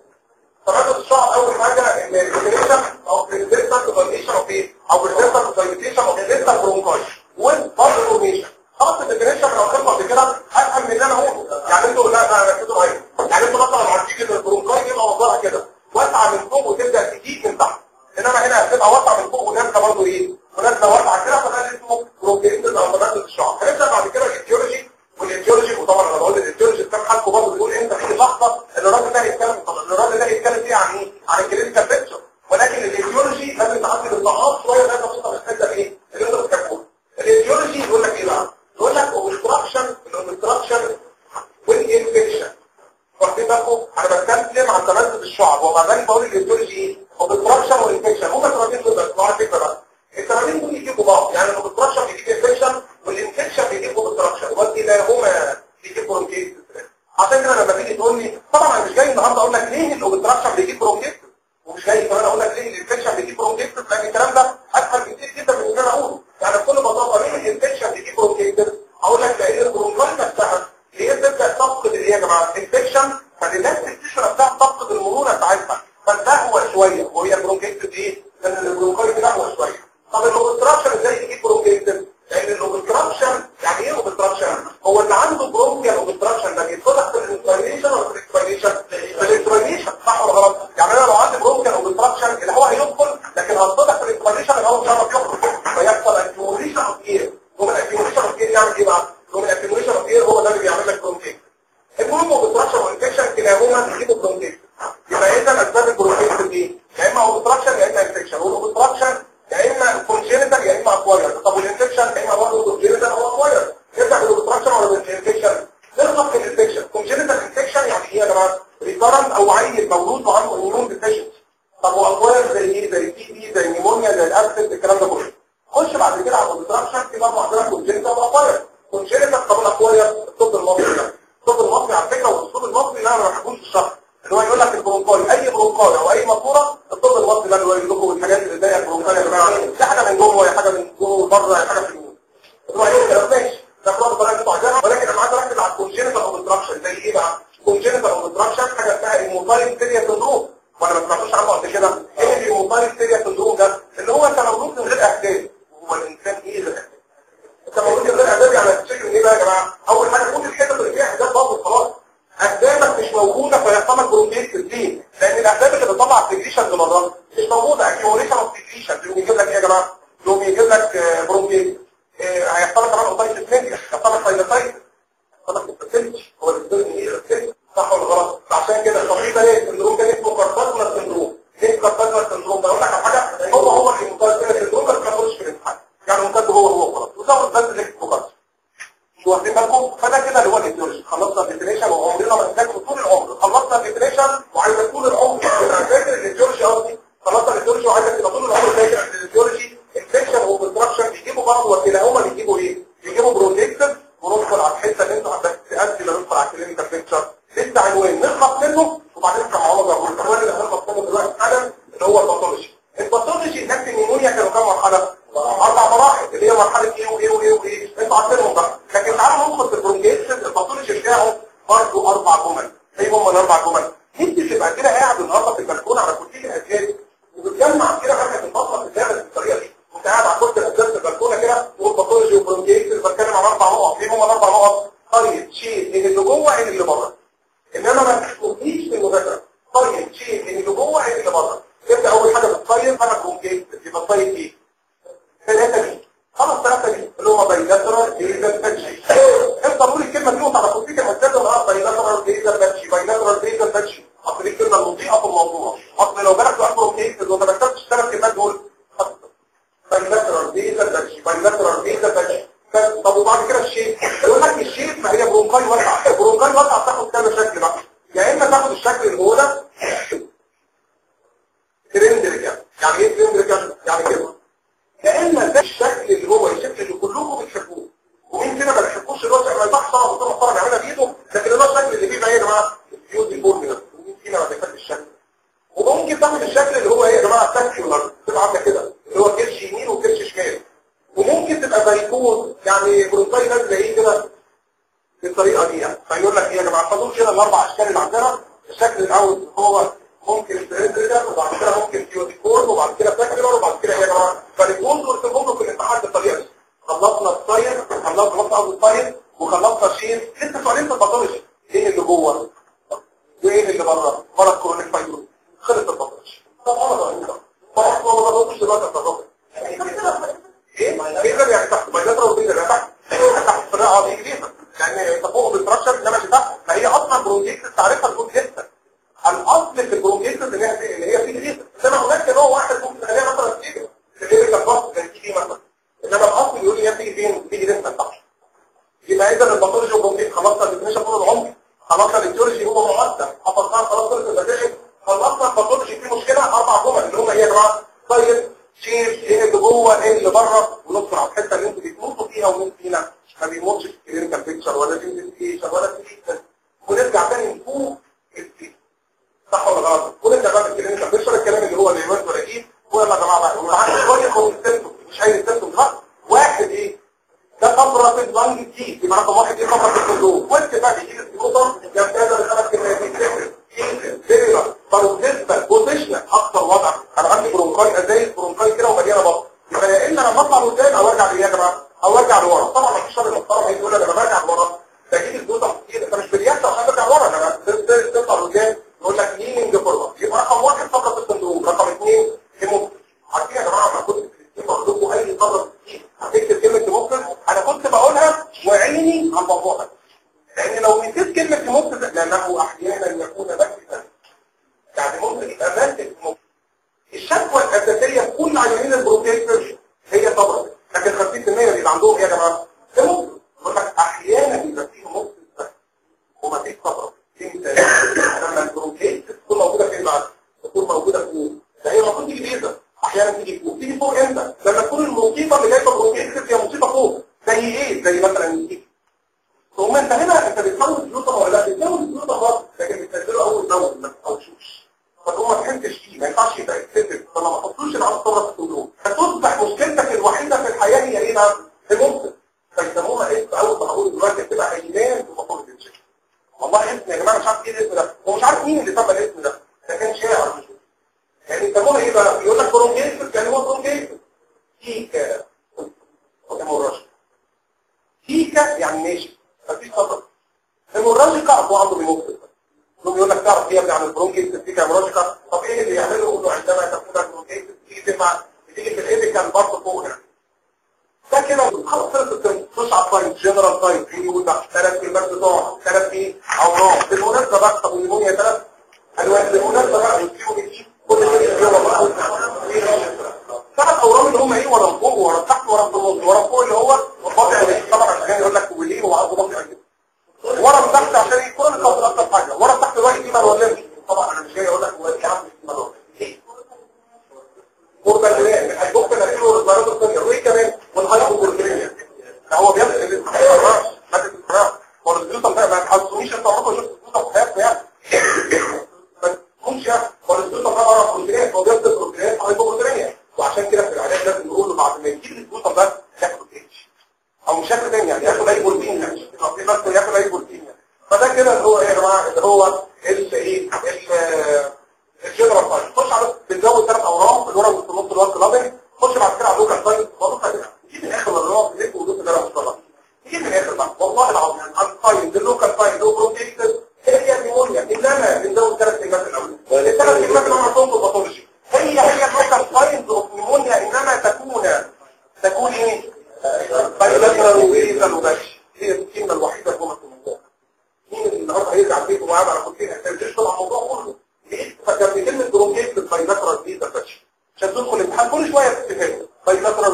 تمدد الشعر اول حاجه ان الريجريشن او ريزيستنت دايليشن اوف ايه او ريزيستنت دايليشن اوف ريزيستنت برونكايش والبارد فورميشن خلاص الديفينيشن لو خدنا قبل كده افهم من اللي انا هقوله يعني انتوا لا لا ركزوا معايا يعني انتوا مثلا عارفين كده البرونكاي يبقى وضعها كده واسعه من فوق وتبدا تجيب من تحت انما هنا هتبقى واسعه من فوق ونازله برضه ايه ونازله واسعه كده فده اسمه بروكيتس او تمدد الشعر هنبدا بعد كده الايديولوجي والايديولوجي وطبعا انا بقول الايديولوجي بتاع حالكم برضه بيقول انت في لحظه ان الراجل ده يتكلم طب الراجل ده يتكلم فيه عن ايه؟ عن الكلينيكال بيكتشر ولكن الايديولوجي لازم تعدي بالضغط شويه لازم توصل للحته ايه؟ اللي انت بتحبها الايديولوجي يقول لك ايه بقى؟ يقول لك اوبستراكشن الاوبستراكشن والانفكشن واخدين بالكم انا بتكلم عن تمدد الشعب ومع ذلك بقول الايديولوجي ايه؟ اوبستراكشن والانفكشن هما سببين دول بس على فكره بقى السببين دول يجيبوا بعض يعني الاوبستراكشن بيجيب انفكشن والانفكشن بيجيب اوبستراكشن وكلاهما بيجيب برونكيتس عشان كده لما تيجي تقول لي طبعا انا مش جاي النهارده اقول لك ليه الاوبستراكشن بيجيب برونكيتس ومش جاي كمان اقول لك ليه الانفكشن بيجيب برونكيتس لان الكلام ده اسهل كتير جدا من اللي انا اقوله يعني بكل بساطه ليه الانفكشن بيجيب برونكيتس اقول لك لان البرونكايت نفسها هي تبدا تفقد اللي هي يا جماعه انفكشن فالناس التشرب بتاعها تفقد المرونه بتاعتها فتهوى شويه وهي برونكيتس ايه؟ لان البرونكايت بتهوى شويه طب الاوبستراكشن ازاي يجيب برونكيتس؟ لان الاوبستراكشن يعني ايه اوبستراكشن؟ هو اللي عنده برونكيال اوبستراكشن ده بيتفتح في الانسبيريشن ولا في الاكسبيريشن؟ في الانسبيريشن صح ولا غلط؟ يعني انا لو عندي برونكيال اوبستراكشن الهواء هيدخل لكن هتفتح في الانسبيريشن الهواء مش هيعرف يخرج فيحصل اكيوميشن اوف اير ومن الاكيوميشن اوف اير يعمل ايه بقى؟ ومن الاكيوميشن اوف اير هو ده اللي بيعمل لك برونكيتس المهم اوبستراكشن وانفكشن كلاهما بيجيبوا برونكيتس يبقى اذا اسباب البرونكيتس دي يا اما اوبستراكشن يا اما انفكشن والاوبستراكشن يا اما كونجينيتال يا اما اكواير طب والانفكشن يا اما برضه كونجينيتال او اكواير نبدا بالاوبستراكشن ولا بالانفكشن نخلص في الانفكشن كونجينيتال انفكشن يعني ايه يا جماعه ريكارنت او عيل مولود وعنده اميون ديفيشنسي طب واكواير زي ايه زي تي بي زي نيمونيا زي الابسنت الكلام ده كله خش بعد كده على الاوبستراكشن في برضه عندنا كونجينيتال واكواير كونجينيتال طب الاكواير الطب المصري ده الطب المصري على فكره والاسلوب المصري اللي انا ما بحبوش في الشرح اللي هو يقول لك البرونكاي اي برونكاي او اي ماسوره الطب المصري ده اللي هو يقول لكم الحاجات اللي زي البرونكاي يا جماعه دي حاجه من جوه يا حاجه من جوه بره يا حاجه في اليمين اللي هو ايه كلام ماشي ده كله بطريقه انتوا عايزينها ولكن انا عايز اركز على الكونجينيتال اوبستراكشن زي ايه بقى؟ كونجينيتال اوبستراكشن حاجه اسمها الموتايل سيريا سندروم وانا ما سمعتوش عنه قبل كده ايه الموتايل سيريا سندروم ده اللي هو انت مولود من غير اهداف هو الانسان ايه ده انت مولود من غير اهداف يعني هتفتكر ايه بقى يا جماعه؟ اول حاجه كل الحته اللي فيها اهداف برضه خلاص اهدافك مش موجوده فيحصل لك برونكيتس دي لان الاهداف اللي بتطلع سكريشن لمرات مش موجوده اكيوميشن اوف سكريشن يقوم يجيب لك ايه يا جماعه؟ يقوم يجيب لك برونكيتس هيحصل لك كمان اوتايتس ميديا هيحصل لك ساينسايتس هيحصل لك اوتايتس هو السيرن ايه صح ولا غلط؟ عشان كده التطبيق ده ايه السندروم ده اسمه كارتاجنر سندروم ليه كارتاجنر سندروم ده اقول لك على حاجه هو هو الموتايل سندروم بس ما تاخدش في الامتحان يعني ممتاز هو هو خلاص وتاخد بس ليك فوكس واخدين بالكم فده كده اللي هو الايديولوجي خلصنا الديفينيشن وعمرنا ما نذاكر طول العمر خلصنا الديفينيشن وعايزك طول العمر تبقى فاكر الايديولوجي قصدي خلصنا الايديولوجي وعايزك تبقى طول العمر فاكر ان الايديولوجي انفكشن وكونستراكشن بيجيبوا بعض وكلاهما بيجيبوا ايه؟ بيجيبوا بروتكتيف وندخل على الحته اللي انت عندك تأدي لندخل على الكلينيكال بيكتشر لسه عنوان نخلص منه وبعدين نرجع على موضوع العنوان اللي هنخلص منه دلوقتي حالا اللي هو الباثولوجي الباثولوجي نفس النيمونيا كانوا كام مرحله؟ اربع مراحل اللي هي مرحله ايه وايه وايه وايه انتوا عارفينهم بقى لكن تعالوا ندخل في البرونكيتس الباثولوجي بتاعه برضه اربع جمل ايه هم الاربع جمل؟ انت تبقى كده قاعد النهارده في البلكونه على كرسي الاساس وبتجمع كده حاجه البطنه بتتعمل بالطريقه دي وانت قاعد على كرسي الاساس في البلكونه كده والباثولوجي والبرونكيتس بتكلم عن اربع نقط ايه هم الاربع نقط؟ طيب شيء من اللي جوه عين اللي بره انما ما تحكمنيش في المذاكره طيب شيء من اللي جوه عين اللي بره تبدا اول حاجه بتصيب انا برونكيتس يبقى طيب ايه؟ ثلاثه دي خلاص ثلاثه دي اللي هم بايلاترال بيزا تاتش بايلاترال بيزا تاتش طب وبعد كده الشيب يقول لك الشيب ما هي برونكاي واسعه برونكاي واسعه تاخد كذا شكل بقى يا اما تاخد الشكل اللي هو ده ترندريكال يعني ايه ترندريكال يعني كده يا اما ده الشكل اللي هو الشكل اللي كلكم بتحبوه ومين كده ما بيحبوش الواسع ما ينفعش طبعا دكتور محترم يعملها بايده لكن اللي هو الشكل اللي فيه بقى ايه يا جماعه الفيوز الفورم ده ومين فينا ما بيحبش الشكل وممكن تاخد الشكل اللي هو ايه يا جماعه ساكيولار تبقى عامله كده اللي هو كرش يمين وكرش شمال وممكن تبقى زيكون يعني برونكاي نازله ايه كده بالطريقه دي يعني فيقول لك ايه يا جماعه فدول كده الاربع اشكال اللي عندنا الشكل الاول هو ممكن السلندريكال وبعد كده ممكن فيوتيكورن وبعد كده ساكيولار وبعد كده ايه يا جماعه فالجول قلتهم لكم في الامتحان بالطريقه دي خلصنا السايد خلصنا خلصنا السايد وخلصنا شيء لسه سؤالين في الباثولوجي ايه اللي جوه وايه اللي بره مرض كرونيك فايبروز خلص الباثولوجي طب انا بقى طب ما بقولش دلوقتي الباثولوجي ايه ايه ده يعني تحت بيضاء وبيضاء ده تحت تحت الطريقه دي جديده لان تفوق بالستراكشر انما مش تحت ما هي اصلا برونجيكس تعرفها تكون جدا الاصل في البرونجيكس اللي هي اللي هي في جديده انما هناك نوع واحد ممكن تخليها مثلا تيجي تخليها كفاص زي تيجي مثلا انما الاصل يقول لي هي بتيجي فين بتيجي لسه تحت يبقى اذا الباثولوجي والبرونجيكس خلصنا الديفينيشن طول العمر خلصنا الاتيولوجي هو مؤثر حفظناها خلاص خلص المسائل خلصنا الباثولوجي في مشكله اربع جمل اللي هم ايه يا جماعه طيب شيف ايه اللي جوه ايه اللي بره ونصر على الحته اللي انتوا بتموتوا فيها ومين فينا ما بيموتش في كلينيكال بيكتشر ولا في انفستيشن ولا في ونرجع تاني نفوق السي صح ولا غلط ونرجع بقى في الكلينيكال بيكتشر الكلام اللي هو اللي يموت ولا ايه ويلا يا جماعه بقى ومعانا شويه هو السيمتوم مش اي سيمتوم بقى واحد ايه ده قبرة في البنج دي يبقى رقم واحد ايه قبرة في الكندوم وانت بقى بيجيب السيمتوم يمتاز الخمس كلمات فيريلا باروتيستا بوزيشنال اكتر وضع انا عندي برونكاي ازايز برونكاي كده ومليانه بطن يبقى يا اما لما اطلع لقدام او ارجع ليه يا جماعه او ارجع لورا طبعا ما فيش راجل محترم هيجي يقول لي انا برجع لورا بجيب الجوزه كتير انت مش باليد عشان ترجع لورا انا تطلع لقدام يقول لك ليننج فورورد يبقى رقم واحد فقط الصندوق رقم اثنين هيموت عارفين يا جماعه انا كنت بقول لكم اي قدر كتير هتكتب كلمه ممكن انا كنت بقولها وعيني عن بابوها لان لو نسيت كلمه ممكن لانه احيانا يكون بكتا يعني ممكن يبقى ماسك ممكن الشكوى الاساسيه في كل عيانين البروتين هي طبعا لكن 50% بيبقى عندهم ايه يا جماعه؟ ده ممكن بقول لك احيانا بيبقى فيه ممكن بس وما فيش طبعا لما البروتين تكون موجوده فين بقى؟ تكون موجوده فوق ده هي المفروض تيجي بيزا احيانا تيجي فوق تيجي فوق امتى؟ لما تكون المصيبه اللي جايه بروتين هي مصيبه فوق زي ايه؟ زي مثلا الجيب ثم انت هنا انت بتزود الجلوطه ولا لا بتزود الجلوطه خلاص لكن بتنزله اول زود ما تحوشوش فهو ما فهمتش فيه ما ينفعش يبقى يتسدد فما ما تحطوش العرض صبرة في الصدور فتصبح مشكلتك الوحيده في الحياه هي ايه بقى؟ الممكن فيسموها اسم اول ما هقول دلوقتي تبقى ايمان في مقام الانسان والله اسم يا جماعه مش عارف ايه الاسم ده هو مش عارف مين اللي سمى الاسم ده ده كان شاعر مش يعني يسموها ايه بقى؟ يقول لك برونجيتس يعني هو برونجيتس كيكا هيموراجيك كيكا يعني ماشي مفيش خطر هيموراجيكا هو عنده بيموت انهم يقول لك تعرف ايه عن البرونكيتس دي هيموراجيكا طب ايه اللي يعمله يقول له عندما تكون البرونكيتس تيجي تسمع بتيجي في الايديكال برضه فوق هنا ده كده خلاص خلصت تخش على التايب جنرال تايب في يوضع ثلاث كلمات بتوع ثلاث ايه اوراق بالمناسبه بقى طب النمونيا ثلاث الوان بالمناسبه بقى يجيبوا دي كل شيء فيه والله ثلاث اورام اللي هم ايه ورا فوق ورا تحت ورا النص ورا فوق اللي هو البطع طبعا عشان يقول لك كوبلين وعرض بطع كده ورا من تحت عشان يكون الخطر اكتر حاجه ورا تحت الواحد دي ما ولا طبعا انا مش جاي اقول لك هو ايه عامل ايه بورتالين البوك اللي فيه الضربات الثانيه وايه كمان والهايبوبورتالين هو بيبقى الاستقرار ماده الاستقرار هو الزيوت ده ما تحسونيش انت عمركم شفت الزيوت في حياتكم يعني ما تكونش هو الزيوت ده بره بروتين هو بيبقى بروتين هايبوبورتالين وعشان كده في العلاج لازم نقول له بعد ما يجيب الزيوت ده ياخد اتش او مش ياخد يعني ياخد اي بروتين يعني في بس ياخد اي بروتين يعني فده كده اللي هو ايه يا جماعه اللي هو ال ايه الجنرال فايل خش على بنزود ثلاث اوراق الورق اللي في النص اللي هو الكلابنج خش بعد كده على اللوكال فايل خلاص دي من اخر الرياض دي ودوس ده انا مصطلح دي من اخر بقى والله العظيم الفايل اللوكال فايل لو بروتيكتد هي نيمونيا انما بنزود ثلاث كلمات الاول الثلاث كلمات اللي هم عندهم الباثولوجي هي هي اللوكال فايل اوف نيمونيا انما تكون تكون ايه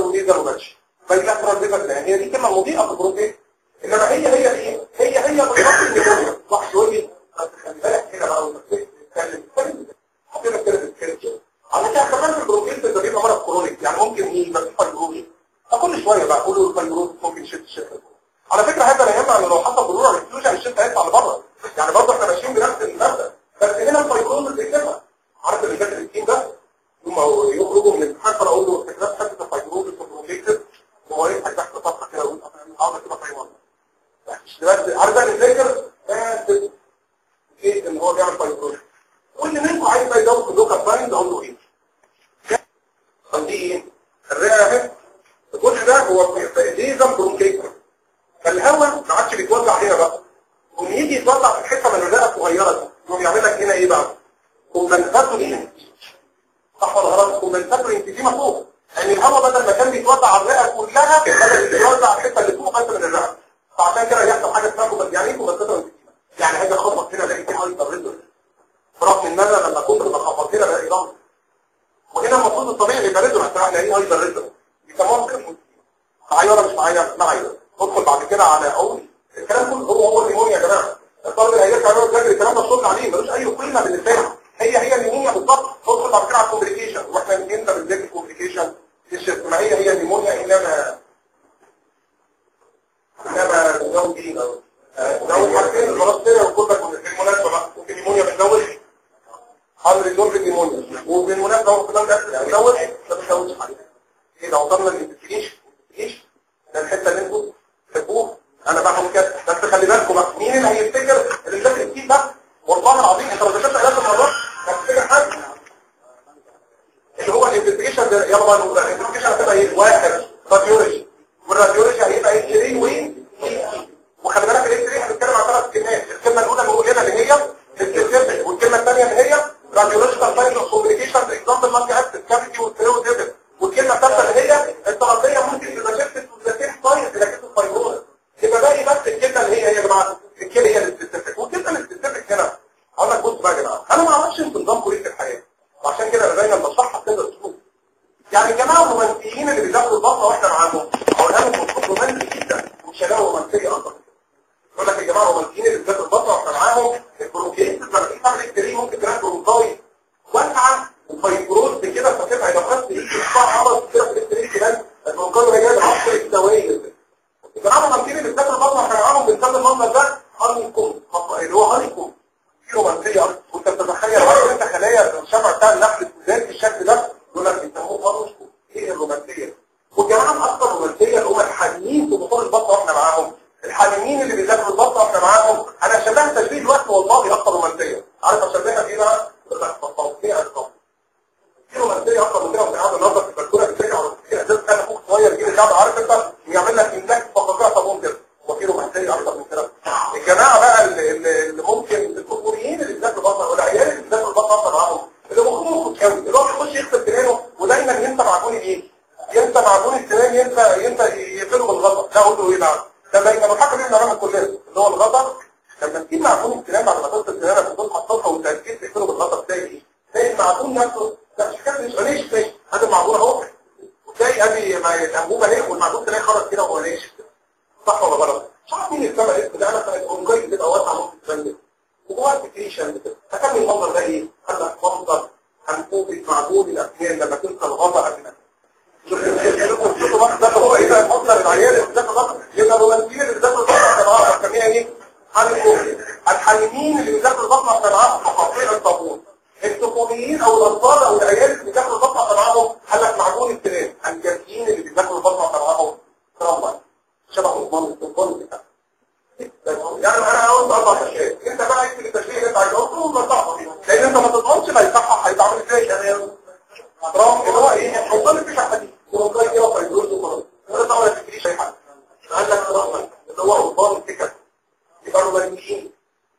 ونيزل وماتش بايلاترال ليفر هي دي كلمه مضيئه في البروتين انما هي هي ايه هي هي بالظبط النمونيا واحد يقول لي بس خلي بالك كده بقى وانت بتتكلم اتكلم حطينا كده بتتكلم على فكره كمان في البروتين ده بيبقى مرض كرونيك يعني ممكن ايه يبقى في فايبروز كل شويه بقى اقول الفايبروز ممكن يشد الشد على فكره هذا لا يمنع ان لو حصل ضروره الاكسكلوجن الشد هيطلع لبره يعني برضه احنا ماشيين بنفس المبدا بس هنا الفايبروز بيكتبها عارف اللي فاكر التيم ده هم يخرجوا من الامتحان فانا اقول له استخدام حته الفايبروز البروتيكتد وهو يفتح تحت صفحه كده ويقول انا عاوز كده فايبروز بس عارف بقى نذاكر بس ايه ان هو بيعمل فايبروز واللي منكم عايز بقى يدور في اللوكال فايند اقول له ايه عندي ايه الرئه اهي الجزء ده هو ديزم برونكيتر فالهواء ما عادش بيتوزع هنا بقى ويجي يتوزع في الحته من الرئه الصغيره دي يقوم يعمل لك هنا ايه بقى كومبنساتوري صح ولا غلط كومبنساتوري انتزيما فوق يعني الهواء بدل ما كان بيتوزع على الرئه كلها بدل يتوزع على الحته اللي فوق بس من الرئه فعشان كده يحصل حاجه اسمها كومبنساتوري يعني ايه كومبنساتوري انتزيما يعني هاجي اخبط هنا الاقي فيه هايبر ريزر برغم ان انا لما كنت بخبط هنا بلاقي ضغط وهنا المفروض الطبيعي يبقى ريزر عشان الاقيه هايبر ريزر يسموها كده معايا ولا مش معايا معايا ندخل بعد كده على اول الكلام كله هو هو النيمونيا يا جماعه الطالب اللي هيرجع يقعد يذاكر الكلام ده صوت عليه ملوش اي قيمه بالنسبه له هي هي النيمونيا بالظبط ندخل بعد كده على الكومبليكيشن واحنا امتى بنذاكر الكومبليكيشن ما هي هي النيمونيا انما انما نزود ايه نزود حاجتين خلاص كده وكلك بالمناسبه بقى ممكن نيمونيا بنزود حاضر الدور في النيمونيا وبالمناسبه هو كمان ده بنزود ما بنزودش حاجه كده وصلنا للانفستيجيشن ايش ده الحته اللي انتوا تحبوها انا بعمل كده بس خلي بالكم بقى مين اللي هيفتكر اللي ذاكر الكتيب ده والله العظيم انت لو ذاكرت ثلاث مرات هتفتكر حاجه اللي هو الانفستيجيشن ده يلا بقى نقول الانفستيجيشن هتبقى ايه واحد راديولوجي والراديولوجي هيبقى اكس راي وين وخلي بالك الاكس راي هنتكلم عن ثلاث كلمات الكلمه الاولى اللي هنا اللي هي السيرفيس والكلمه الثانيه اللي هي راديولوجيكال ساينس اوف كوميونيكيشن اكزامبل مالتي اكسس كافيتي والكليو ديفيد والكلمه الثالثه اللي هي الطرفيه ممكن تبقى شفت وتذاكر ساينس لكن الفيروس يبقى باقي بس الكلمه اللي هي هي يا جماعه الكلمه هي السبيسيفيك والكلمه السبيسيفيك هنا اقول لك بص بقى يا جماعه انا ما اعرفش انتوا نظامكم ايه في الحياه وعشان كده انا دايما بصحح كده اسلوب يعني الجماعه الرومانسيين اللي بيذاكروا البطنه واحنا معاهم اقولها لهم بصوت رومانسي جدا مش هلاقوا رومانسيه اكتر يقول لك يا جماعه الرومانسيين اللي بيذاكروا البطنه واحنا معاهم البروكيت لما تيجي تعمل اكتري ممكن تلاقي برونكاي واسعه وفيبروز كده فتبقى يبقى بس يجي يقطع عرض كده في الاكتري كمان البرونكاي هي جايه عصر السوائل الجماعه الرومانسيين اللي بيذاكروا البطنه واحنا معاهم بنسمي المنظر ده هانيكوم اللي هو هانيكوم في رومانسيه وانت بتتخيل عارف انت خلايا الشمع بتاع النحل السوداني بالشكل ده يقول لك بيسموه هانيكوم ايه الرومانسيه والجماعه اكثر رومانسيه اللي هم الحاليين في بطول البطنه واحنا معاهم الحاليين اللي بيذاكروا البطنه واحنا معاهم انا شبهت تشبيه الوقت والله اكثر رومانسيه عارف اشبهها بايه بقى؟ بالتصوير الصوت في رومانسيه اكثر من كده وانت قاعد النهارده في البلكونه بتلاقي على في اساس كان اخوك صغير يجيب الشعب عارف انت يعمل لك املاك فقاقيع صابون كده وفي رومانسيه اكثر من كده الجماعه بقى اللي, اللي ممكن الجمهوريين اللي بيذاكروا البطنه والعيال اللي بيذاكروا البطنه واحنا معاهم اللي مخهم متكون اللي هو بيخش يغسل سنانه ودايما ينسى معجون ايه؟ ينسى معجون السنان ينسى ينسى يقفله بالغطا ده اقول له ايه بقى؟ ده بقى كانوا حكوا بيه بنعمل كلنا اللي هو الغطا لما تجيب معجون السنان بعد ما تغسل سنانك وتقوم حاططها وتركيز تقفله بالغطا بتلاقي ايه؟ تلاقي المعجون نفسه لا مش كده مش غنيش تلاقي هذا المعجون اهو وتلاقي ادي الانبوبه اهي والمعجون تلاقي خرج كده وهو ناشف صح ولا غلط؟ مش عارف مين السبب اسمه ده انا كانت اونجاي بتبقى واسعه نص السن وجوه السكريشن هكمل المنظر ده ايه؟ قال لك منظر انبوبه معجون الاسنان لما تلقى الغطا قبل ما شوفوا بقى ده هو ايه ده المصدر العيال اللي بتاكل غطا يبقى الرومانسيين اللي بتاكل غطا طبعا بنسميها ايه؟ حالكم الحالمين اللي بيذاكروا البطنه عشان معاهم مقاطيع الصابون الطفوليين او الاطفال او العيال اللي بيذاكروا البطنه عشان معاهم قال لك معجون السنان الجنسيين اللي بيذاكروا البطنه عشان معاهم ترامبا شبه عثمان السلطان بتاع يعني انا عاوز اربع اشياء انت بقى اكتب التشريح اللي انت عايزه قلت له صح لان انت ما تضمنش لا يصحح هيتعمل ازاي يعني رغم اللي هو ايه هيوصل لك مش حديث ورجاي كده فيدروس وخلاص ولا طبعا ما تفكريش اي حاجه قال لك رغم اللي هو عثمان السكر يبقى رومانيين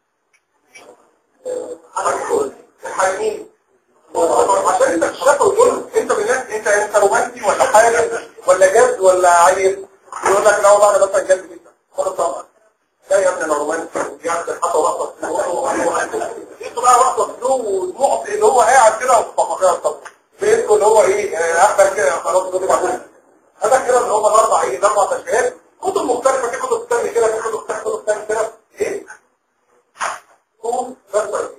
الحاكمين عشان انت تشتغل وتقول انت من الناس انت انت رومانسي ولا حاجه ولا جد ولا عيل يقول لك لا والله انا مثلا جد جدا خد طبعا لا يا ابني انا رومانسي وقاعد حتى رقص انتوا بقى رقص له والمعطي اللي هو قاعد كده في فقاقيع الصبر بيتكم اللي هو ايه احمد كده خلاص دول بعدين هم الاربع ايه اربع تشبيهات كتب مختلفه في كتب بتعمل كده في كتب بتعمل كده بتعمل كده ايه؟ كتب بس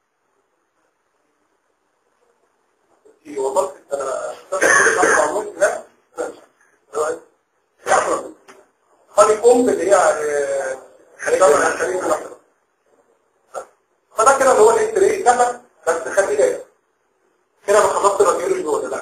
دي والله انا خلي قوم اللي هي آه، الشجرة الحشرية الواحدة. فده كده اللي هو الاكتري كمل بس خلي بالك كده انا خلصت الراديولوجي ولا لا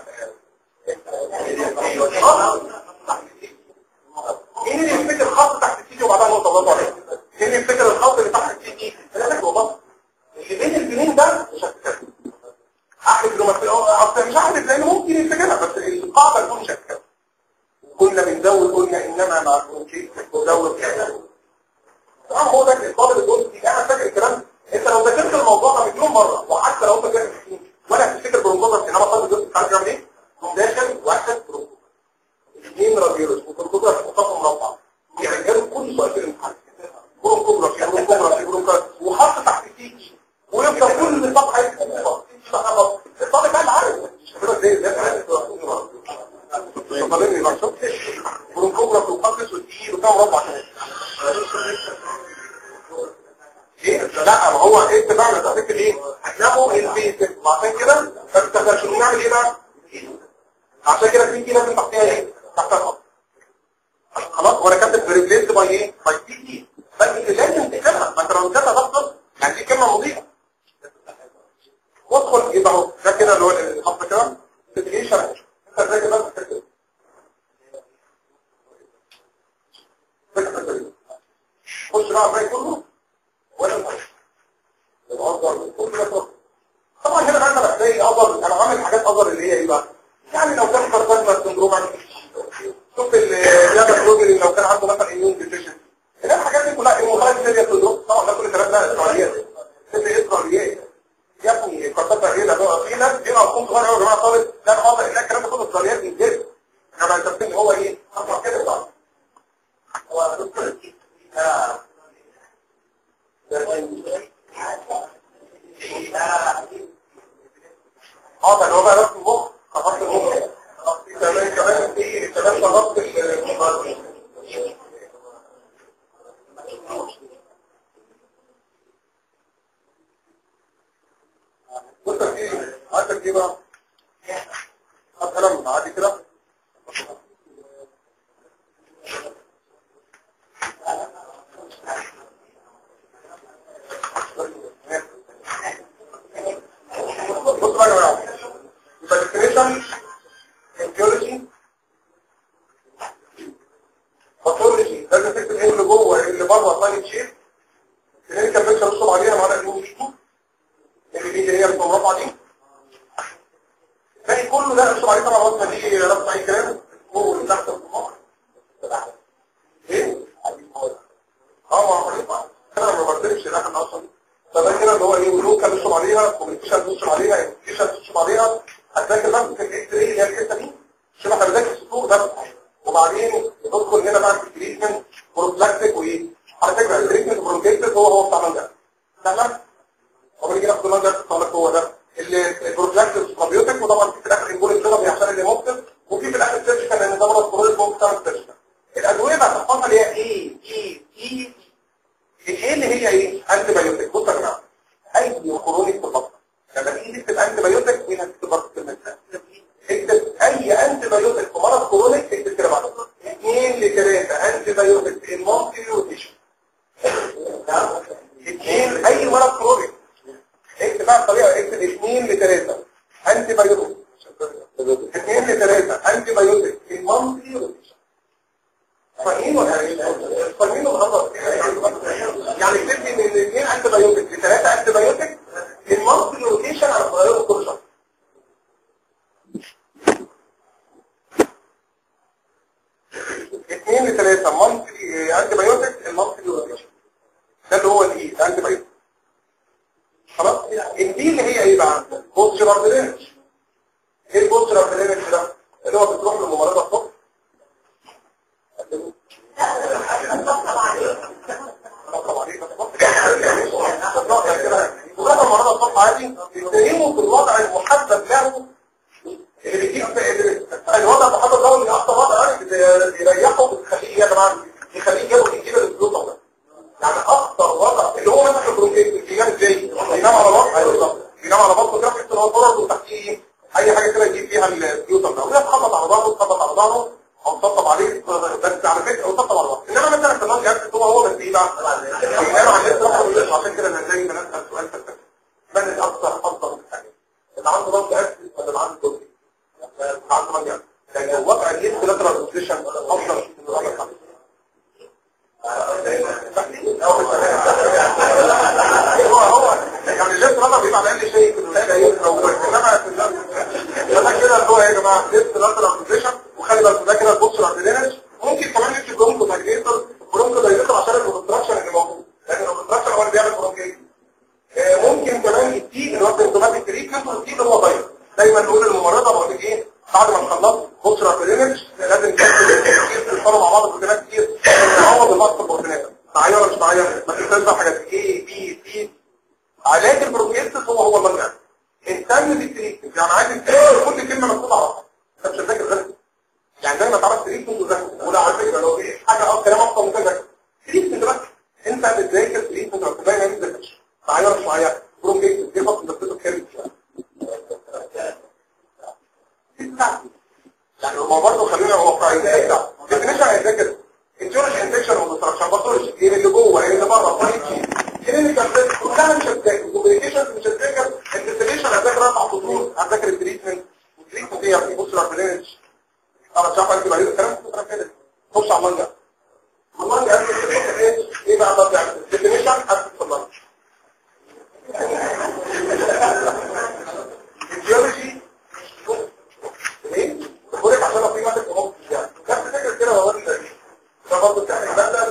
مين اللي يفتكر الخط تحت السيدي وبعدها نقطة برضه عليه مين اللي يفتكر الخط اللي تحت السيدي انا لك والله اللي بين البنين ده مش هتفتكر احد لما في اصل مش احد لانه ممكن يفتكرها بس القاعدة تكون شكل كنا بنزود قلنا انما مع الكونكيت نزود كذا طبعا هو ده الطالب الجزء دي انا فاكر الكلام ده. انت لو ذاكرت الموضوع ده مليون مره وحتى لو انت فاكر فيه ولا هتفتكر برونكوزر انما طالب الجزء بتاع الجامعه ايه؟ تقوم داخل واحد برونكوزر اثنين راديولوس وبرونكوزر في خطاب مربع يعني جاله كل سؤال في الامتحان برونكوزر في برونكوزر في برونكوزر وحط تحت تيجي ويفضل كل صفحه الطالب قاعد عارف كده زي زي طالبني ما شفتش برونكوزر وقفص والتقيل وبتاع مربع ايه لا ما هو ايه اتفقنا تحديد ايه هناموا البيت وعشان كده فانت شو نعمل ايه بقى عشان كده في لازم تحتيها ايه تحت الخط خلاص وانا كاتب ريبليس باي ايه باي تي تي بس انت لازم تكتبها ما انت لو كتبتها تفضل يعني دي كلمه مضيئه وادخل يبقى اهو ده كده اللي هو الخط كده تدريش انت ازاي كده بتكتب خش بقى الباقي كله ولا طيب الأفضل كل ده طبعا هنا بقى انا بتلاقي أفضل انا عامل حاجات أفضل اللي هي ايه بقى يعني لو كان كارتاجنا سندروم يعني شوف اللعبة الراجل لو كان عنده مثلا ايميون ديفيشن هنا الحاجات دي كلها الموبايل سيريا سندروم طبعا ده كل الكلام ده اسرائيليات ست اسرائيليات يا ابني كارتاجنا ايه ده في ناس هنا اكون صغير يا جماعه طالب لا حاضر لا الكلام ده كله اسرائيليات من جد انا انت بتقول هو ايه اصلا كده صح هو دكتور اه ده هو بقى نفس المخ خطط المخ كمان كمان في كمان خطط المخ بص في عندك دي بقى هات كلام عادي كده بص بقى يا جماعه يبقى definition etiology pathology لازم تكتب ايه اللي جوه ايه اللي بره طيب شيء كلينيكال بيكتشر نصب عليها معانا اليوم فيكو اللي دي اللي هي المربعه دي باقي كله ده نصب عليه طبعا وصفه دي رفع اي كلام هو اللي تحت الفقر ايه؟ اه ما هو انا ما بقدرش الاخر اصلا فده كده اللي هو ايه ولوكا نشرب عليها كوميونيكيشن نشرب عليها انفكيشن نشرب عليها هتذاكر بقى في الاكس راي اللي هي الحته دي شبه احنا بنذاكر السطور ده وبعدين ندخل هنا بقى في التريتمنت بروفلاكتيك وايه على فكره التريتمنت بروفلاكتيك هو هو بتاع ده تمام هو بيجي ناخد المنظر تطلع لك هو ده البروفلاكتيك بروبيوتيك وطبعا في الاخر انجول الجلبي عشان اللي ممكن وفي في الاخر سيرجيكال لان ده مرض كرونيك ممكن تعمل سيرجيكال الادويه بقى تحفظها اللي هي ايه ايه ايه ايه اللي هي ايه انتي بايوتيك بصوا يا جماعه اي كرونيك في البطن لما تيجي تكتب انتي بايوتيك مين هتكتب برضه كلمه اكتب اي انتي بايوتيك في مرض كرونيك اكتب كده بعد اثنين لثلاثه انتي بايوتيك في المالتي روتيشن اثنين اي مرض كرونيك اكتب بقى الطريقه اكتب اثنين لثلاثه انتي بايوتيك اثنين لثلاثه انتي بايوتيك في المالتي روتيشن فاهمين ولا فاهمين ولا يعني اكتب لي من الاثنين انتي بايوتيك لثلاثه انتي بايوتيك المالتي روتيشن على الطريقه كل شهر اثنين لثلاثة مالتي انتي بايوتيك المالتي روتيشن ده اللي هو الايه الانتي بايوتيك خلاص الدي اللي هي ايه بقى بوستشرال درينج ايه البوستشرال درينج ده اللي هو بتروح للممرضه الصبح وهذا المرضى الصبح عادي يتهموا في الوضع المحدد له اللي بيجيب الوضع المحدد ده اللي اكتر وضع يعني بيريحوا بتخليه يا جماعه يخليه يجيب يجيب الجلوكوز ده يعني اكتر وضع اللي هو مثلا البرونكيت بينام ازاي بينام على بطنه ايوه بالظبط بينام على بطنه كده بحيث ان هو فرص وتحتيه ايه اي حاجه كده يجيب فيها الجلوكوز ده وده تخبط على ظهره تخبط على ظهره او تطبطب عليه بس على فكره او تطبطب على ظهره انما مثلا كمان جهاز هو هو بس ايه بقى بينام على الناس عشان كده انا زي ما نسال سؤال فلسفي من الاكثر افضل من الثاني اللي عنده ضغط اسيد ولا اللي عنده ضغط اللي عنده ضغط لان وضع اليد لاترال بوزيشن افضل من الوضع الخامس هو هو يعني الليفت لاترال بيبقى على الاقل شيء في الولاده او انما انا كده اللي هو يا جماعه ليفت لاترال بوزيشن وخلي بالك ده كده البوكس درينج ممكن كمان نكتب برونكو دايليتر برونكو دايليتر عشان الكونستراكشن اللي موجود لان الكونستراكشن هو اللي بيعمل برونكيت ممكن كمان يديك الوقت انضباط التريتمنت ويديك هو طيب دايما نقول للممرضه بقول لك ايه بعد ما نخلص بوكسر برينج لازم تدخلوا مع بعض بروتينات كتير نعوض الوقت البروتينات معايا ولا مش معايا ما تنساش بقى حاجات ايه بي سي علاج البروتينات هو هو المنع اهتم بالتريتمنت يعني عايز كل كلمه مكتوبه على بعض انت مش هتذاكر غير يعني زي ما تعرف تريتمنت وذاكر ولا على فكره لو في حاجه اه كلام اكتر من كده تريتمنت بس انت بتذاكر تريتمنت بس زي ما انت بتذاكرش معايا ولا مش معايا برونكيتس دي خط بتبقى كام يعني هو برضه خلينا واقعيين كده ديفينيشن هيذاكر انشورنس انفكشن وكونستراكشن باثولوجي ايه اللي جوه ايه اللي بره كواليتي كلينيكال تيست كلها مش هتذاكر كوميونيكيشن مش هتذاكر انفستيجيشن هتذاكر اربع فصول هتذاكر التريتمنت والتريتمنت ايه يعني بص على البرنامج انا مش عارف انت بعيد الكلام كده خش على المانجا المانجا ايه ايه بقى طب يعني ديفينيشن هتكتب المانجا الجيولوجي ايه بقولك عشان لو في مادة تمام يعني نفس فكرة كده هو ده برضه بتاع المادة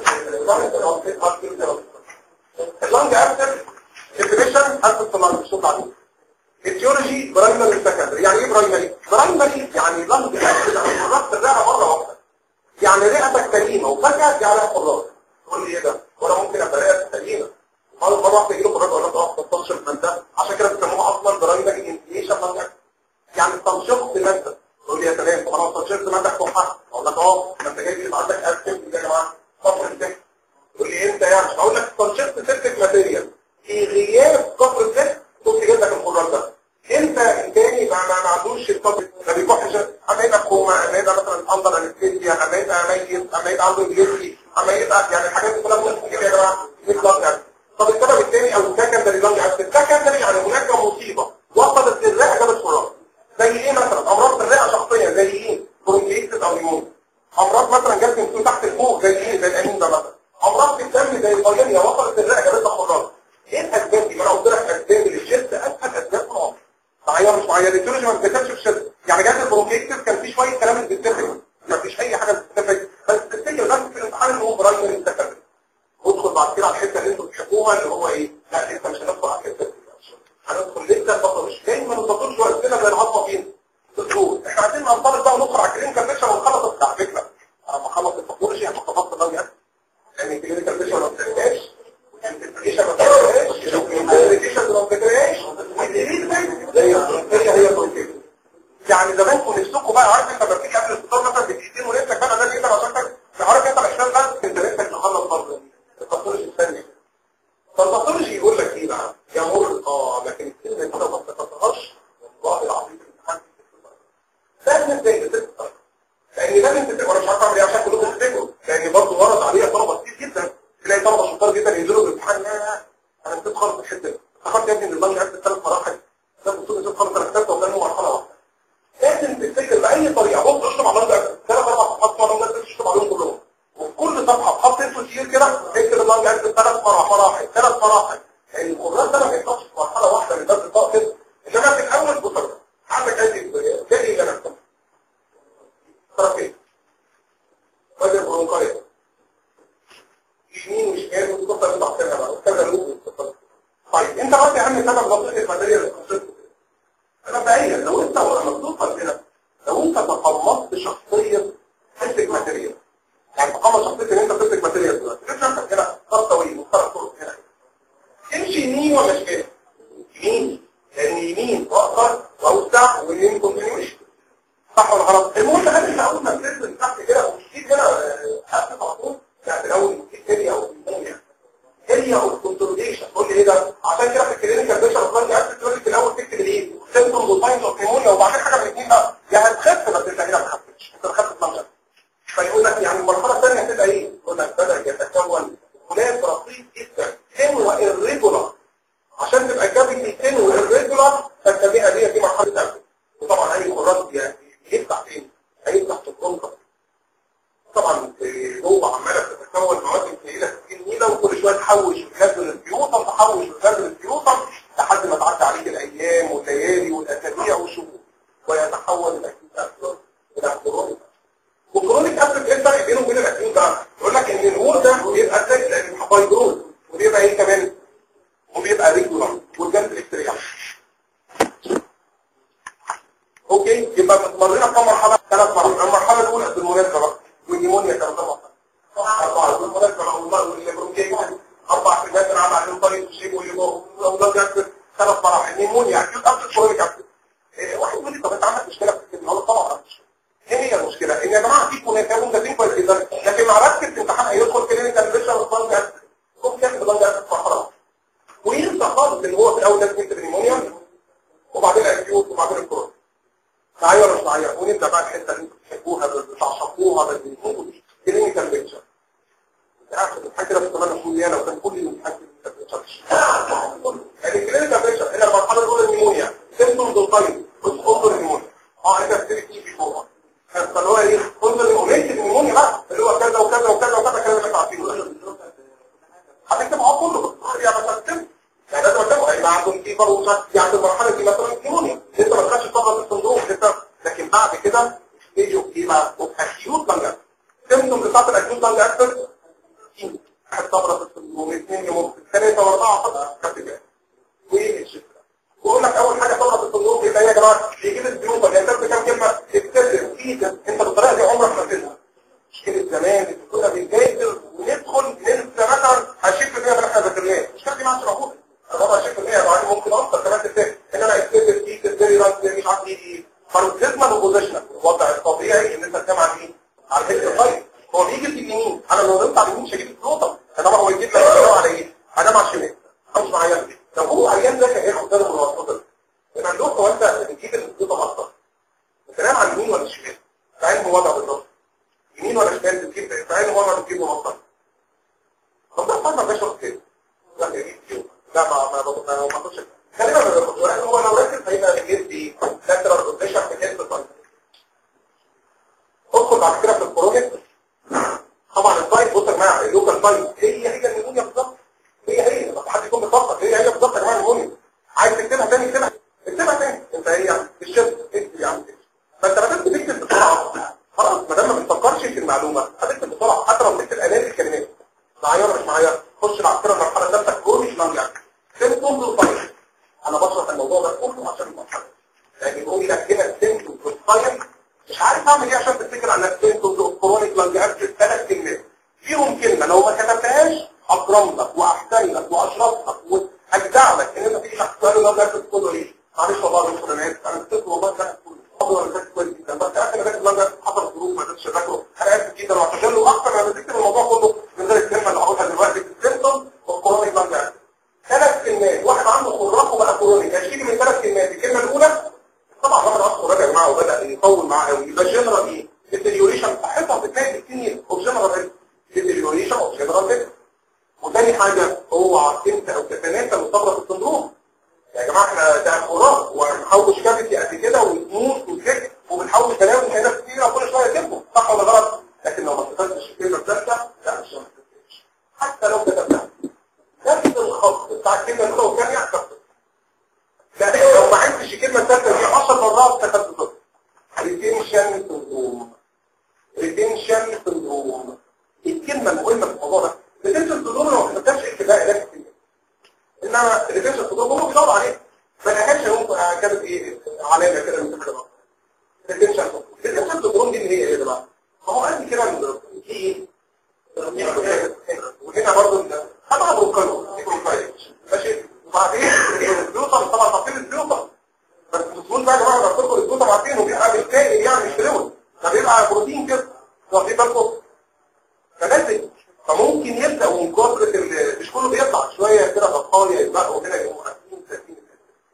اللانج اكتر ديفينيشن هتكتب المانجا مش تطلع عليه الجيولوجي برايمري سكندري يعني ايه برايمري برايمري يعني لانج اكتر حركت الرئة مرة واحدة يعني رئتك سليمة وفجأة جه عليها حراس تقول لي ايه ده وانا ممكن ابقى رئتي سليمة مرة مرة واحدة يجيله قرارات ولا اه ما تطلش المادة عشان كده بيسموها اصلا برايمري انفليشن مادة يعني تنشق المادة تقول لي يا سلام طب انا تنشقت مادة فوقها اقول لك اه ما انت جاي يبقى عندك اسكت يا جماعة صفر السكت تقول لي انت يعني اقول لك تنشقت سلكة ماتيريال في غياب صفر السكت كنت جايب لك القرار ده انت تاني ما ما عندوش الصبر ما بيكحش اما يبقى كوما اما يبقى مثلا اندر انستيزيا اما يبقى ميت اما يبقى عنده انجليزي اما يبقى يعني الحاجات دي كلها ممكن تجيب يا جماعه نطلع يعني طب السبب الثاني او السكندري لانج اكسس السكندري يعني هناك مصيبه وصلت للرئه جابت فراغ زي ايه مثلا امراض في الرئه شخصيا زي ايه برونكيتس او نيمون امراض مثلا جت من تحت الفوق زي ايه زي الانين ده مثلا امراض في الدم زي الفيروس وصلت للرئه جابت فراغ ايه الاسباب دي ما انا قلت لك اسباب للشد اسهل اسباب طبعا معايا مش معايا الدكتورجي ما بتذاكرش في الشد يعني جهاز البرونكيتس كان في شويه كلام سبيسيفيك ما فيش اي حاجه سبيسيفيك بس تفتكر بس في الامتحان ان هو برايمري سكندري ادخل بعد كده على الحته اللي انتوا بتحبوها اللي هو ايه لا انت مش هندخل على الحته دي هندخل لسه البطل مش جاي ما نبطلش وقتنا زي العظمه فين الدكتور احنا عايزين ننطلق بقى ونخرج على الكلينيكال بيكشر ونخلص على فكره انا لما اخلص الباثولوجي انا خلصت بقى بجد لان الكلينيكال بيكشر ما بتنتهاش الانفستيجيشن ما بتنتهاش الانفستيجيشن ما بتنتهاش التريتمنت هي هي هي البروتين يعني زمان كنتوا نفسكم بقى عارف انت لما بتيجي قبل الفطار مثلا بدقيقتين ونفسك بقى ده جدا عشان تعرف انت الاشياء بقى انت نفسك تخلص برضه الباثولوجي الثاني فالباثولوجي يقول لك ايه بقى يمر اه لكن الكلمه دي ما تفتكرهاش والله العظيم لازم ازاي تفتكر لان لازم تفتكر انا مش عارف اعمل ايه عشان كلكم تفتكروا لان برضه ورد عليها طلبه كتير جدا تلاقي طلبه شطار جدا ينزلوا بالامتحان لا انا نسيت خالص الحته دي افتكرت يا ابني ان المانجا عندي ثلاث مراحل ده بتقول نسيت خالص انا كتبت وكانوا مرحله واحده لازم تفتكر باي طريقه بص اشطب على المانجا ثلاث اربع صفحات مرة الناس تشطب عليهم كلهم وفي كل صفحه خط اسود كتير كده اكتب المانجا عندي ثلاث مراحل ثلاث مراحل يعني القرآن ده ما بيحطش في مرحله واحده من باب الطاقه انما في الاول بطريقه عندك ادي جري الى نفسك طرفين وادي البرونكاية يمين وشمال وتفضل تطلع كده بقى وكذا لوب طيب انت قلت اهم سبب نقص الماتيريال اللي قصته مبدئيا لو انت مبسوطه كده لو انت تقمصت شخصيه تمسك ماتيريال يعني تقمص شخصيه ان انت تمسك ماتيريال دلوقتي ليش نفسك كده خط طويل وخط طرق هنا امشي يمين ولا شمال يمين لان يمين اقصر واوسع واليمين كونتينيوشن صح ولا غلط المهم خلي اول ما تنزل تحت كده وتشيل فيقول لك يعني المرحله الثانيه هتبقى ايه؟ يقول لك بدا يتكون هناك رصيد جدا تن وإريجولار عشان تبقى الكافيتي تن وإريجولار فالتبيئه دي دي مرحله ثالثه وطبعا اي خراج يعني يفتح فين؟ هيفتح في الكونكر طبعا جوه عماله تتكون مواد ثقيله في النيله وكل شويه تحوش غاز البيوتر تحوش غاز البيوتر لحد ما تعدي عليك الايام والليالي والاسابيع والشهور ويتحول الاكيد اسيد الى كرونيك وكرونيك اسيد ايه الفرق بينه وبين الاكيد ده؟ يقول لك ان النور ده بيبقى اسيد لان فايبروز وبيبقى ايه كمان؟ وبيبقى ريجولار والجنب الاكستريال اوكي يبقى مرينا بكم مرحله ثلاث مراحل المرحله الاولى بالمناسبه بقى والنيمونيا كانت طبعا أربعة بالمناسبة الأولاد والإبروكين أربع كلمات أنا عم طريق الشيء واللي الأولاد جت ثلاث مراحل نيمونيا أكيد أكيد كرونيك أكيد واحد يقول لي طب أنت عندك مشكلة في الكلمة أقول طبعا عندك مشكلة إيه هي المشكلة؟ إن يا جماعة في كونات هم جايين كويس جدا لكن مع ركز الامتحان هيدخل كلينيكال فيشر وبلانج أكيد كم كان بلانج أكيد فقرات وينسى خالص إن هو في الأول ده اسمه النيمونيا وبعدين الأكيوت وبعدين الكورونا معايا ولا مش معايا ونبدا بقى الحته اللي انتوا بتحبوها بتعشقوها بالنقود كلينيكال بيكتشر اخد الحاجه كده بتمنى شويه انا وكان كل الامتحان كلينيكال بيكتشر يعني الكلينيكال بيكتشر هنا المرحله الاولى النيمونيا سيمتومز الطيب انظر النيمونيا اه انت بتبتدي تيجي فوق فاللي هو ايه انظر النيمونيا النيمونيا بقى اللي هو كذا وكذا وكذا وكذا الكلام اللي احنا عارفينه هتكتب هو كله يعني بس هتكتب يعني لازم اكتبه هيبقى عندهم فيبر ومش يعني المرحله دي مثلا نيمونيا انت ما تخش طبعا الصندوق انت لكن بعد كده يجوا يبقى اكيوت لانجا سيمتوم بتاعت الاكيوت لانجا اكتر واحد طبرة في الصندوق اثنين يوم ثلاثة واربعة خمسة كاتبات وايه الشفرة ويقول لك اول حاجة طبرة في الصندوق يبقى يا جماعة بيجيب البيوت يعني انت كام كلمة تكتب ايدك انت بالطريقة دي عمرك ما تنسى مشكلة زمان اللي كنا بنجادل وندخل ننسى مثلا هشيك في المية من احنا ذاكرناه المشكلة دي ما عادش موجودة طبعا هشيك في المية بعد ممكن اكتر كمان تفتكر ان انا اكتب فيك ازاي رد مش عارف ايه فالجسم بوزيشنال الوضع الطبيعي ان انت تجمع على ايه؟ على الهيد الطيب هو بيجي في اليمين انا لو نمت على اليمين مش هجيب الفلوطه انما هو يجيب لك الجو على ايه؟ هنام على الشمال مش معين لو هو عيان ده كان هياخد باله من الوسط يبقى عندك هو انت بتجيب الفلوطه اكتر تنام على اليمين ولا الشمال؟ فاهم هو وضع بالظبط يمين ولا شمال بتجيب فاهم هو وضع بتجيبه مصدر طب ده طبعا ده شخص كده لا يجيب فيه لا ما ما ما ما ما خلينا نقول هو لو ركز هيبقى جدي لاترال روتيشن في كتف الطريق ادخل بعد كده في الكرونيك طبعا الطيب بص يا جماعه اللوكال طيب هي هي النمونيا بالظبط هي هي بس حد يكون بيفكر هي هي بالظبط يا جماعه النمونيا عايز تكتبها تاني اكتبها اكتبها تاني انت هي الشد اكتب يا عم فانت ما تكتب تكتب بسرعه خلاص ما دام ما بتفكرش في المعلومه هتكتب بسرعه حتى لو تكتب الاف الكلمات معايا ولا مش معايا خش بعد كده المرحله الثالثه كرونيك لانجاك سيمتومز الطيب انا بشرح الموضوع ده كله عشان المرحله لكن يقول لك هنا السيمتومز والطيب مش عارف اعمل ايه عشان تفتكر عن السيمتومز والكرونيك لانجاك في ثلاث كلمات فيهم كلمه لو ما كتبتهاش اكرم لك واحسن لك واشرف لك واجدع لك ان انت تيجي تختار لانجاك تقول له ايه معلش والله مش انا اسف انا كنت والله ده كله انا كنت كويس جدا بس اخر ما كتب لانجاك حصل ظروف ما قدرتش اذاكره انا اسف جدا واعتذر له اكتر ما بتكتب الموضوع كله من غير الكلمه اللي هقولها دلوقتي السيمتومز والكرونيك لانجاك ثلاث كلمات واحد عنده خراف وبقى كرونيك هيشتكي من ثلاث كلمات الكلمه الاولى طبعا واحد اصلا راجع معاه وبدا يطول معاه قوي يبقى جنرال ايه الديوريشن صحتها بتلاقي كتير اوف جنرال الديوريشن اوف جنرال وتاني حاجه اوعى تنسى او تتناسى مصابره السندروم يا جماعه احنا ده خراف ومحوش كافيتي قد كده وتموت وتفك وبنحوش تناول ناس كتيره كل شويه تنفوا صح ولا غلط لكن لو ما استفدتش الكلمه الثالثه لا مش هتستفدش حتى لو كتبتها نفس الخط بتاع الكلمة الأولى والثانية هتكتب لا لو ما عرفتش الكلمة الثالثة دي 10 مرات كتبت صفر ريتنشن سندروم ريتنشن سندروم الكلمة المهمة في الموضوع ده ريتنشن سندروم لو ما كتبتهاش اكتبها علاج كتير انما ريتنشن سندروم هم بيدوروا عليه ما لقاش هم كانت ايه علامة كده من كده ريتنشن سندروم ريتنشن سندروم دي اللي هي ايه بقى؟ ما هو قال كده في ايه؟ وهنا برضه طبعا بروكانو ماشي وبعدين البيوتر طبعا تفصيل البيوتر بس الدكتور بقى يا جماعه لما بتدخل البيوتر عارفين بيبقى بالكائن يعني مش فلويد ده بيبقى بروتين كده واخدين بالكم فلازم فممكن يبدا من كتر مش كله بيطلع شويه كده بطايه يبقوا هنا يبقوا 50 30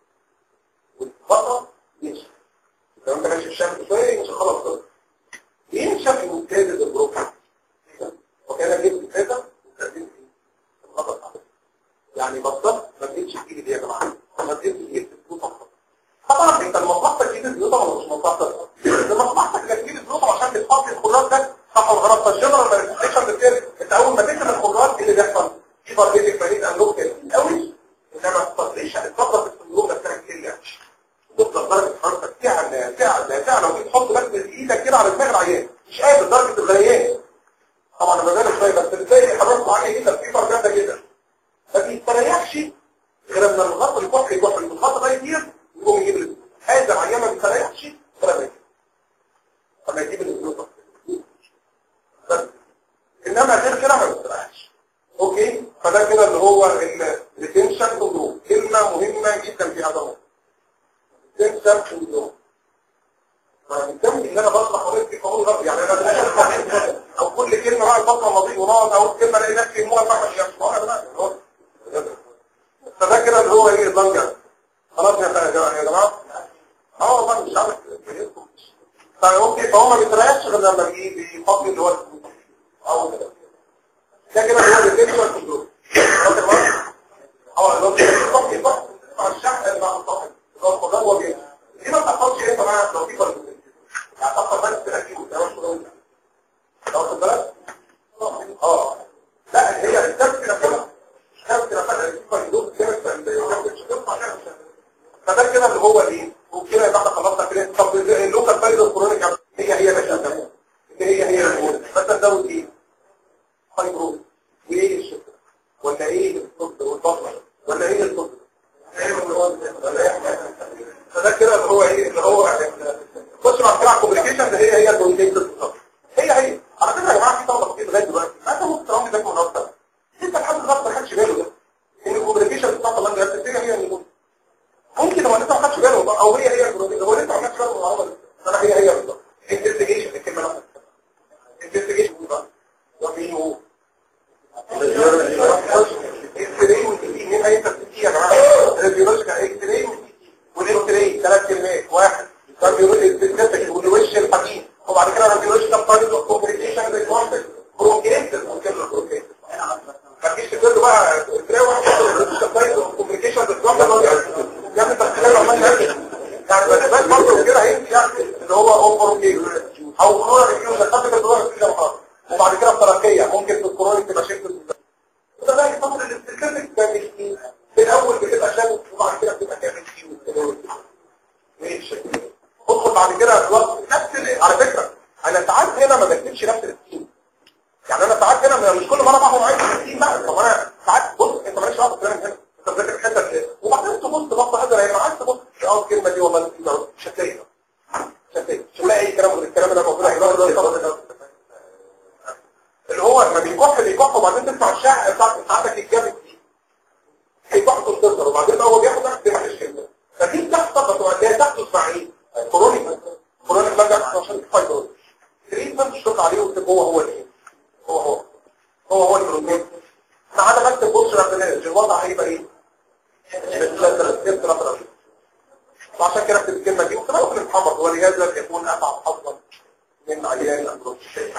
والفتره مش لو انت ماشي في الشمس شويه مش خلاص كده ينشف ممتاز البروكا وكان جبت كذا وتقدمت فيه الخطأ يعني بالظبط ما تجيش تيجي دي يا جماعه ما تجيش تجيب فلوس اكتر طبعا انت المصلحه تجيب الزيوت ولا مش مصلحتك لما مصلحتك انك تجيب الزيوت عشان تحط الخضار ده صح ولا غلط فالجنرال مانيفستيشن بتاعي انت اول ما تكتب الخضار ايه اللي بيحصل في باربيتك فريد اندوك قوي انما ما تصليش هتتفضل في الصندوق ده بتاعك كتير يعني تفضل درجه حرارتك تعلى تعلى تعلى وتيجي تحط بس ايدك كده على دماغ العيان مش قادر درجه الغليان طبعا انا ببالغ شويه بس بتلاقي حرارته عاليه جدا في فرق جامده جدا ما بيستريحش غير ان الغط الكحل يكحل الغط ده يطير يقوم يجيب الزيوت هذا العيان ما بيستريحش ولا بيجي اما يجيب الزيوت بس انما غير كده ما بيستريحش اوكي فده كده اللي هو الريتنشن سندروم كلمه مهمه جدا في هذا الموضوع ريتنشن سندروم فبالتالي ان انا بطلع قضيه في قانون غلط يعني انا او كل كلمه بقى بطلع مضيق ونقعد او كلمه الاقي نفسي مو ما مش يسمعها فده كده اللي هو ايه الضنجه خلاص يا جماعه يا جماعه اه والله مش عارف فممكن فهو ما بيتريحش غير لما بيجي بيفضي اللي هو او كده ده كده اللي هو الريتنشن سندروم واخد بالك اه اللي هو بيفضي بقى مع الشحن اللي مع الطاقه اللي هو الخضار وجهه دي ما بتحصلش ايه طبعا لو في فرق يعني تحصل بس تركيب وتعمل خضار لو واخد بالك اه لا هي الدرس نفسها الدرس نفسها اللي في يدوب فده كده اللي هو الايه وكده يبقى احنا خلصنا كده طب اللوكال فايز الكرونيك هي هي مش هي هي الكرونيك بس تزود ايه فايبروز وايه الشفره ولا ايه الصدر والبطن ولا ايه الصدر فده كده اللي هو ايه اللي هو خش مع بتاع كوميونيكيشن ده هي هي الكوميونيكيشن بالظبط هي هي على فكره يا جماعه في طلبه كتير لغايه دلوقتي ما انت ممكن تراهم ده من اكتر انت لحد دلوقتي ما خدش باله ده ان الكوميونيكيشن بتاع الله ده بتبقى هي اللي ممكن هو لسه ما خدش باله او هي هي الكوميونيكيشن هو لسه ما خدش باله من العمل انا هي هي بالظبط انفستيجيشن الكلمه نفسها انفستيجيشن بقى ومين هو اكس-راي والتي مين هي تفتيش يا جماعه البيولوجيكال اكس-راي والاكس-راي ثلاث كلمات واحد والوش الحديد وبعد كده البيولوجيكال تايب اوف كومبليكيشن ريسبونس برونكيتس ممكن البرونكيتس مفيش تقول له بقى اكس-راي واحد البيولوجيكال تايب اوف كومبليكيشن ريسبونس يا ابني تخيل عمال يعني بس بس برضه كده هيمشي يعني اللي هو اوفر او كلور ريفيوز خدت الدور في كده وبعد كده التركية ممكن في الكورونيك تبقى شكل وده بقى يفضل الاستكلامك ده مش فيه في الاول بتبقى شاوت وبعد كده بتبقى كامل فيه ماشي ادخل بعد كده الوقت نفس ال- على فكرة انا ساعات هنا ما بكتبش نفس السكين يعني انا ساعات هنا مش كل مرة معهم عايز السكين بقى طب انا ساعات بص انت مالكش علاقه بالكلام هنا انت بتذاكر الحته دي وبعدين تبص بص هذا لان عايز تبص في اه الكلمه دي والله مش هتلاقيها مش هتلاقي مش هتلاقي اي كلام غير الكلام اللي موجود هنا اللي هو لما بيكح بيكح وبعدين تسمع الشعر بتاعت ساعتك الجامد دي هيكح تنتصر وبعدين هو بياخد نفس ما فيش كده فدي بتحصل بتبقى اللي هي تحدث مع ايه؟ كرونيك كرونيك مجال عشان فايبروز تريتمنت تشتغل عليه وتبقى هو هو الايه؟ هو هو هو هو الكرونيك ما عدا بس تبص الوضع هيبقى ايه؟ وعشان كده اكتب الكلمه دي وكمان في الامتحان ولهذا يكون ابعد حظا من عيان الامبروتشيه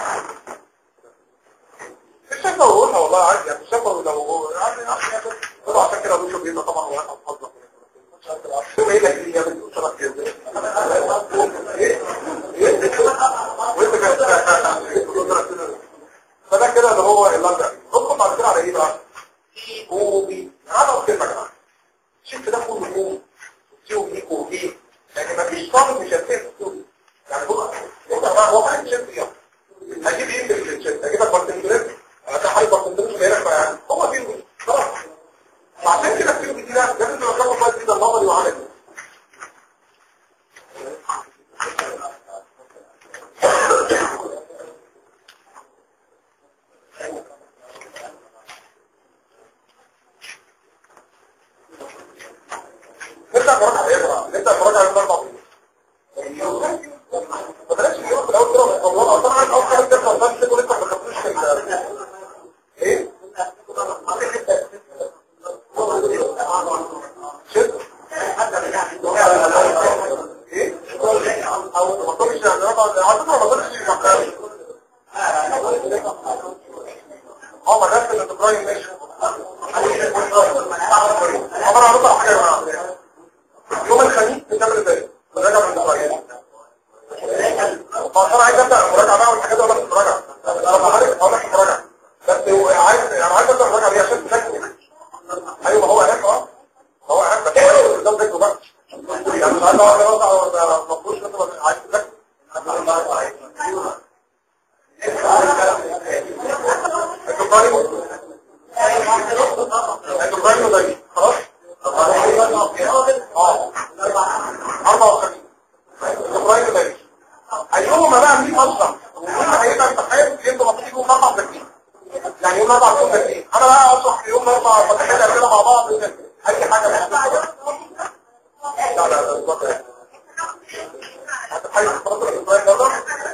مش شايف لو قولها والله عادي يعني مش شايف لو هو يعني يعني عشان كده ابو شوف طبعا هو ابعد حظا ثم ايه لك يا بنت وشرح كده ايه ايه وانت كده فده كده اللي هو اللنجر ندخل بعد كده على ايه بقى سي او بي هذا الكلمه يا جماعه شفت ده كله كله سي او بي او بي يعني ما فيش طالب مش هتفهم يعني بص انت هو واحد شفت يلا هجيب ايه في الشفت هجيب لك بارتنجريت ده حاجه بارتنجريت غيرك يعني هو فين خلاص وعشان كده السي او بي دي ده لازم تبقى فاهم كويس جدا النظري وعملي نبدأ نراجع على ايه بقى؟ نبدأ نراجع على الاربع ما بلاش اليوم في الاول كده والله اصلا عارف اول حاجه تبقى بس تقول انت ما خدتوش في ال- ايه؟ شد ايه؟ او ما تقولش يعني على فكره ما تقولش اه ما ده اللي تبراين ماشي عمر عرض على حاجه يا جماعه يوم الخميس بتعمل ازاي؟ بنراجع من الدراجة فانا عايز ابدا المراجعه بقى والحاجات دي ولا في المراجعه انا بحرك هقول لك المراجعه بس هو عايز انا عايز ابدا المراجعه دي عشان تذاكر ايوه ما هو هناك اه هو هناك بس هو قدام ذاكره بقى يعني مش عايز اقعد اوضع مفروش مثلا عايز تذاكر انتوا قارنوا انتوا قارنوا ده خلاص اه أربعة وخميس فبراير ده أيهما بقى مين أصلا وكل هيبقى امتحان انتوا المفروض يكون أربع تكليف يعني يوم أربع يوم تكليف أنا بقى أصح في يوم أربع فتحات كده مع بعض أي حاجة مش لا لا لا بالظبط هتتحيز فترة الإسرائيل ده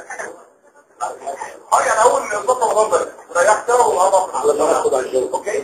اه يعني أول بالظبط رمضان ده ريحت كده وأربع على ما ناخد على الجو أوكي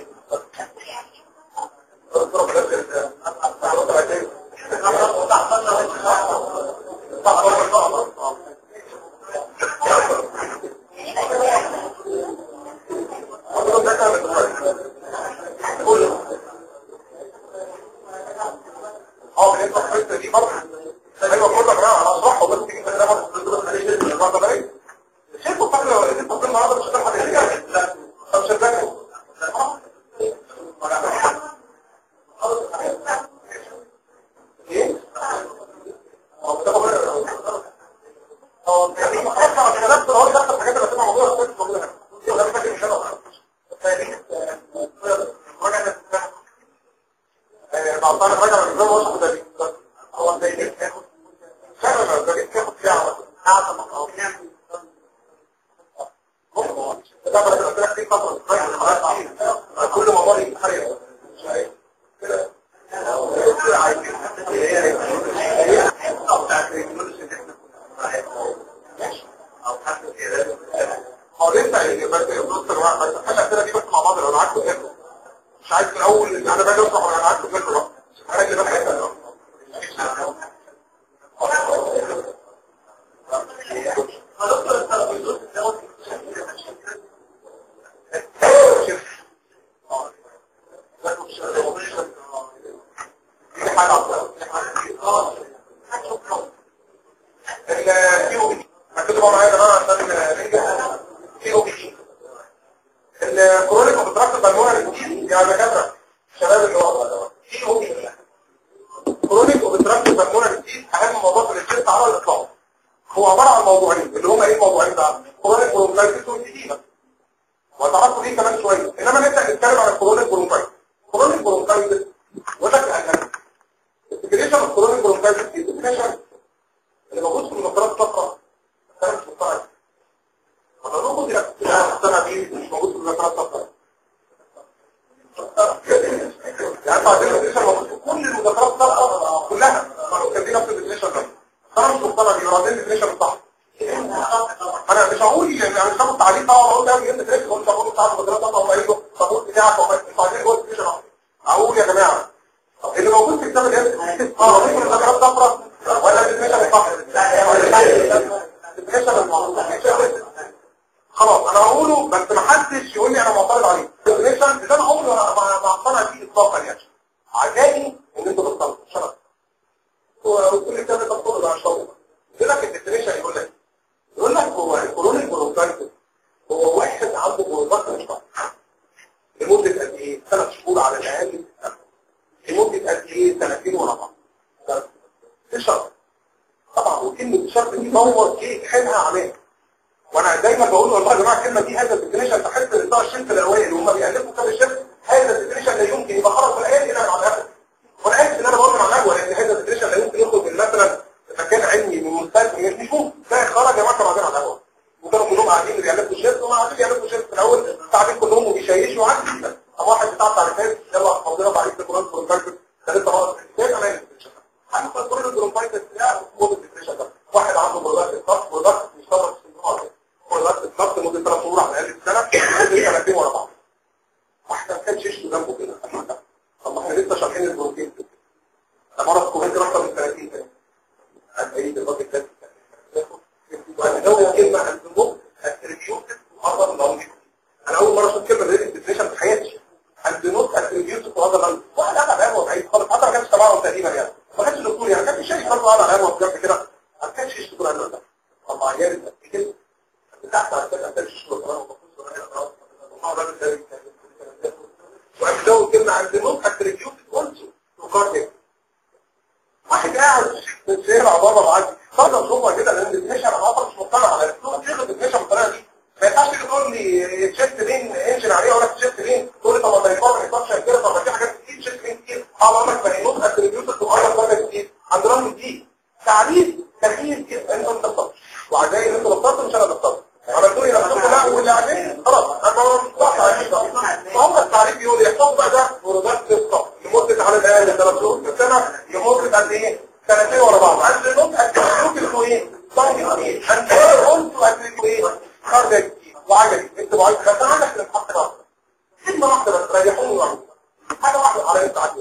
الشيفت لين انجن عليه ولا الشيفت لين تقول لي طب ما ده يفرق يفرق كده طب ما في حاجات كتير شيفت لين كتير اه عمرك ما ينوت اتريبيوت تغير درجه كتير عند رقم دي تعريف كثير جدا انت بتطلب وعزاي ان انت بتطلب مش انا بطلب عملتوا لي نفسكم لا واللي عليه خلاص انا مش صح هم التعريف يقول يحفظ بقى ده برودكت الصف لمده على الاقل ثلاث شهور في السنه لمده قد ايه؟ سنتين ورا بعض عايز النوت اتريبيوت ايه؟ صنف كتير انت قلت اتريبيوت ايه؟ خرج وعجل انت بعيد بس انا عندك الحق ده كلمه واحده بس ريحوني واحده حاجه واحده على انت عاجل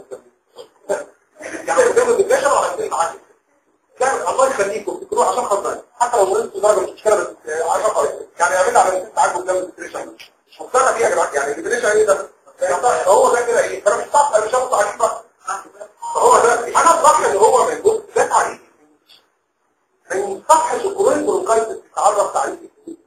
يعني قدام الدكتور على انت عاجل كان الله يخليكم تروح عشان خاطر حتى لو مرضت درجه مش مشكله بس عشان خاطر يعني اعمل على انت عاجل قدام الدكتور مش مقتنع بيها يا جماعه يعني الدكتور ايه ده هو ده كده ايه انا مش صح انا مش هاخد تعريف بقى هو ده انا صح ان هو موجود ده تعريف ما ينصحش الكورين برونكايتس تتعرف تعريف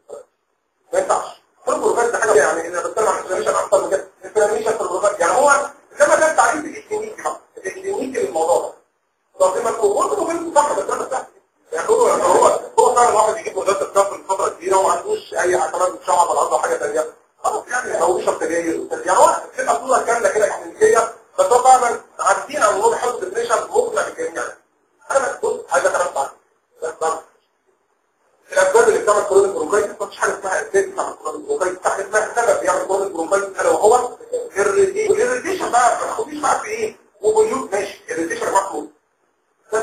ما ينفعش كل بروفايل ده حاجه يعني انا بتكلم عن الانفلاميشن اكتر من كده الانفلاميشن في البروفايل يعني هو لما ده تعريف الاكلينيكي بقى الاكلينيكي للموضوع ده طب لما تقول بروفايل صح بس انا سهل يعني هو هو هو فعلا واحد يجيب وزاره الكف لفتره كبيره وما عندوش اي اعتراض شعب ولا عنده حاجه ثانيه خلاص يعني هو بيشرب سجاير يعني هو كده صوره كامله كده اكلينيكيه بس هو فعلا عارفين او هو بيحط ديفينيشن مقنع بالجميع انا بص عايز اكلم بعض بس الأسباب اللي بتعمل كورونا برونكايتس مفيش حاجة اسمها أسباب بتعمل كورونا برونكايتس حاجة اسمها سبب بيعمل كورونا برونكايتس ألا وهو الريديشن والريديشن بقى ما تاخديش معاك في إيه وبيوت ماشي الريديشن مطلوب بس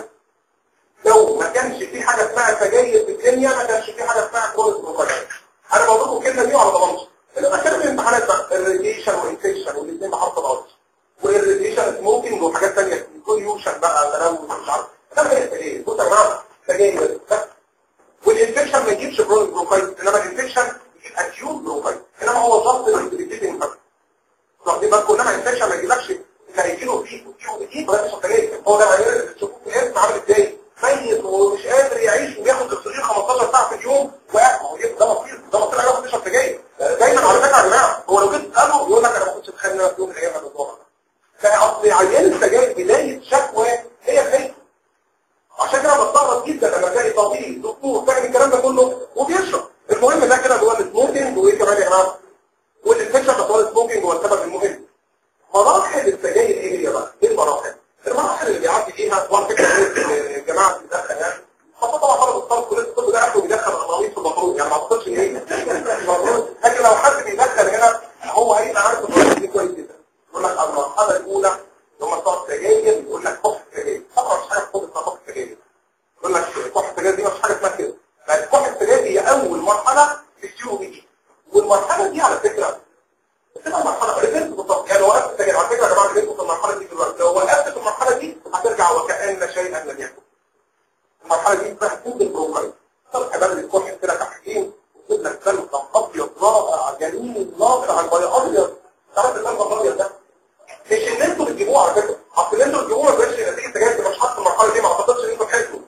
لو ما كانش في حاجة اسمها سجاير في الدنيا ما كانش في حاجة اسمها كورونا برونكايتس أنا بقول لكم الكلمة دي وعلى ضمانتي لما كانت الامتحانات بقى الريديشن والانفكشن والاثنين بحرف الأرض والريديشن سموكينج وحاجات ثانية كوليوشن بقى تنوم مش عارف ده هي سجاير بص يا جماعة سجاير بس والانفكشن ما يجيبش برونيك برونكايتس انما الانفكشن يجيب اكيوت برونكايتس انما هو ضغط الانفكتيشن فقط واخدين بالكم انما الانفكشن ما يجيبكش اللي هيجيله فيه وفيه فيه ولا مش هتلاقيه هو ده هيقدر تشوفوه في الاسم عامل ازاي ميت ومش قادر يعيش وبياخد اكسجين 15 ساعه في اليوم وقاعد ما هو ده مصير ده مصير هياخد يشرب سجاير دايما على فكره يا جماعه هو لو جيت تساله يقول لك انا ما كنتش اتخيل ان انا في يوم من الايام هبقى فاصل عيان السجاير بدايه شكوى هي الخير عشان كده بستغرب جدا لما تلاقي طبيب دكتور فاهم الكلام ده كله وبيشرب المهم ده كده اللي هو السموكينج وايه كمان يا جماعه والانفكشن بس هو السموكينج هو السبب المهم مراحل السجاير ايه هي بقى؟ ايه المراحل؟ المراحل اللي بيعدي فيها وعلى فكره الجماعه بتدخل يعني خاصة طبعا طالب الطالب كلية الطب ده اخره بيدخل القوانين في المفروض يعني ما اعتقدش ان هي المفروض لكن لو حد بيدخل هنا هو هيبقى عارف القوانين دي كويس جدا يقول لك المرحلة الأولى لما صار سجاير يقول لك كح سجاير طبعا مش حاجة خد كح سجاير يقول لك كح سجاير دي مش حاجة اسمها كده بس كح السجاير هي أول مرحلة في السيو بي دي والمرحلة دي على فكرة بتبقى مرحلة ريفيرس بالظبط يعني لو وقفت السجاير على فكرة يا جماعة ريفيرس في المرحلة دي دلوقتي لو وقفت في المرحلة دي هترجع وكأن شيئا لم يكن المرحلة دي اسمها كود البروكايت صبح بدل الكح كده كحكين وتجيب لك سلطة أبيض رائع جميل ناصع على البياض أبيض تعرف السلطة الأبيض ده مش ان انتوا بتجيبوه على فكره اصل اللي انتوا بتجيبوه ما بقاش نتيجه سجاير مش حاطط المرحله دي ما اعتقدش ان انتوا تحسوا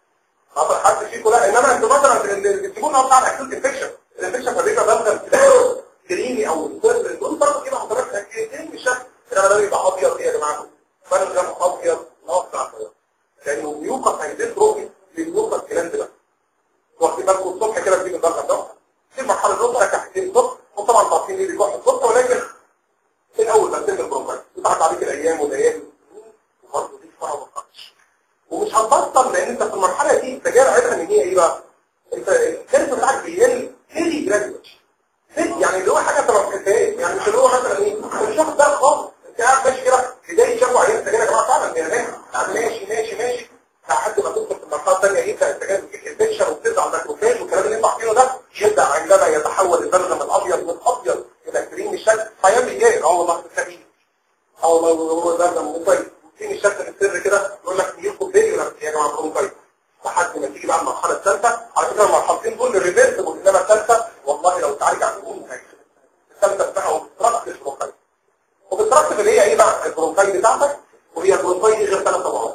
ما حد فيكم لا انما انتوا مثلا اللي بتجيبوه النهارده بتاع الاكيوت انفكشن الانفكشن فبيبقى بلغم كريمي او دول برضه كده حضرتك كريمي مش شكل انما ده بيبقى ابيض ايه يا جماعه بلغم ابيض ناصع ابيض لانه بيوقف هيزيد روبي بيوقف الكلام ده واخدين بالكم الصبح كده بتيجي الضغط ده في مرحله الاخرى كحتين الصبح وطبعا تعرفين ليه بيكح الصبح ولكن في الاول بقدم البروفايل بتاعت عليك الايام والايام وبرضه دي فرع وقتش ومش هتبطل لان انت في المرحله دي السجاير عارفها ان هي ايه بقى انت الكيرف بتاعك بيقل هيري جراديوت يعني اللي هو حاجه انت ما بتحسهاش يعني مش اللي هو مثلا ايه مش واخد بالك خالص انت قاعد ماشي كده بدايه شكوى عيان السجاير يا جماعه فعلا يعني ماشي ماشي ماشي لحد ما توصل في المرحله الثانيه يبدا السجاير بيجيك انفكشن وبتطلع الماكروفاج والكلام اللي انتوا عارفينه ده يبدا عندما يتحول البلغم الابيض من ابيض الى كريم الشكل هيعمل ايه؟ اه والله سبيل اه والله هو البلغم مطيب في الشكل السر كده يقول لك يجيبكم فيديو يا جماعه برومكايت لحد ما تيجي بقى المرحله الثالثه على فكره المرحلتين دول الريفيرسبل انما الثالثه والله لو تعالج عن الام الثالثه اسمها وبتركب البرومكايت وبتركب اللي هي ايه بقى البرومكايت بتاعتك وهي البرومكايت دي غير ثلاث طبقات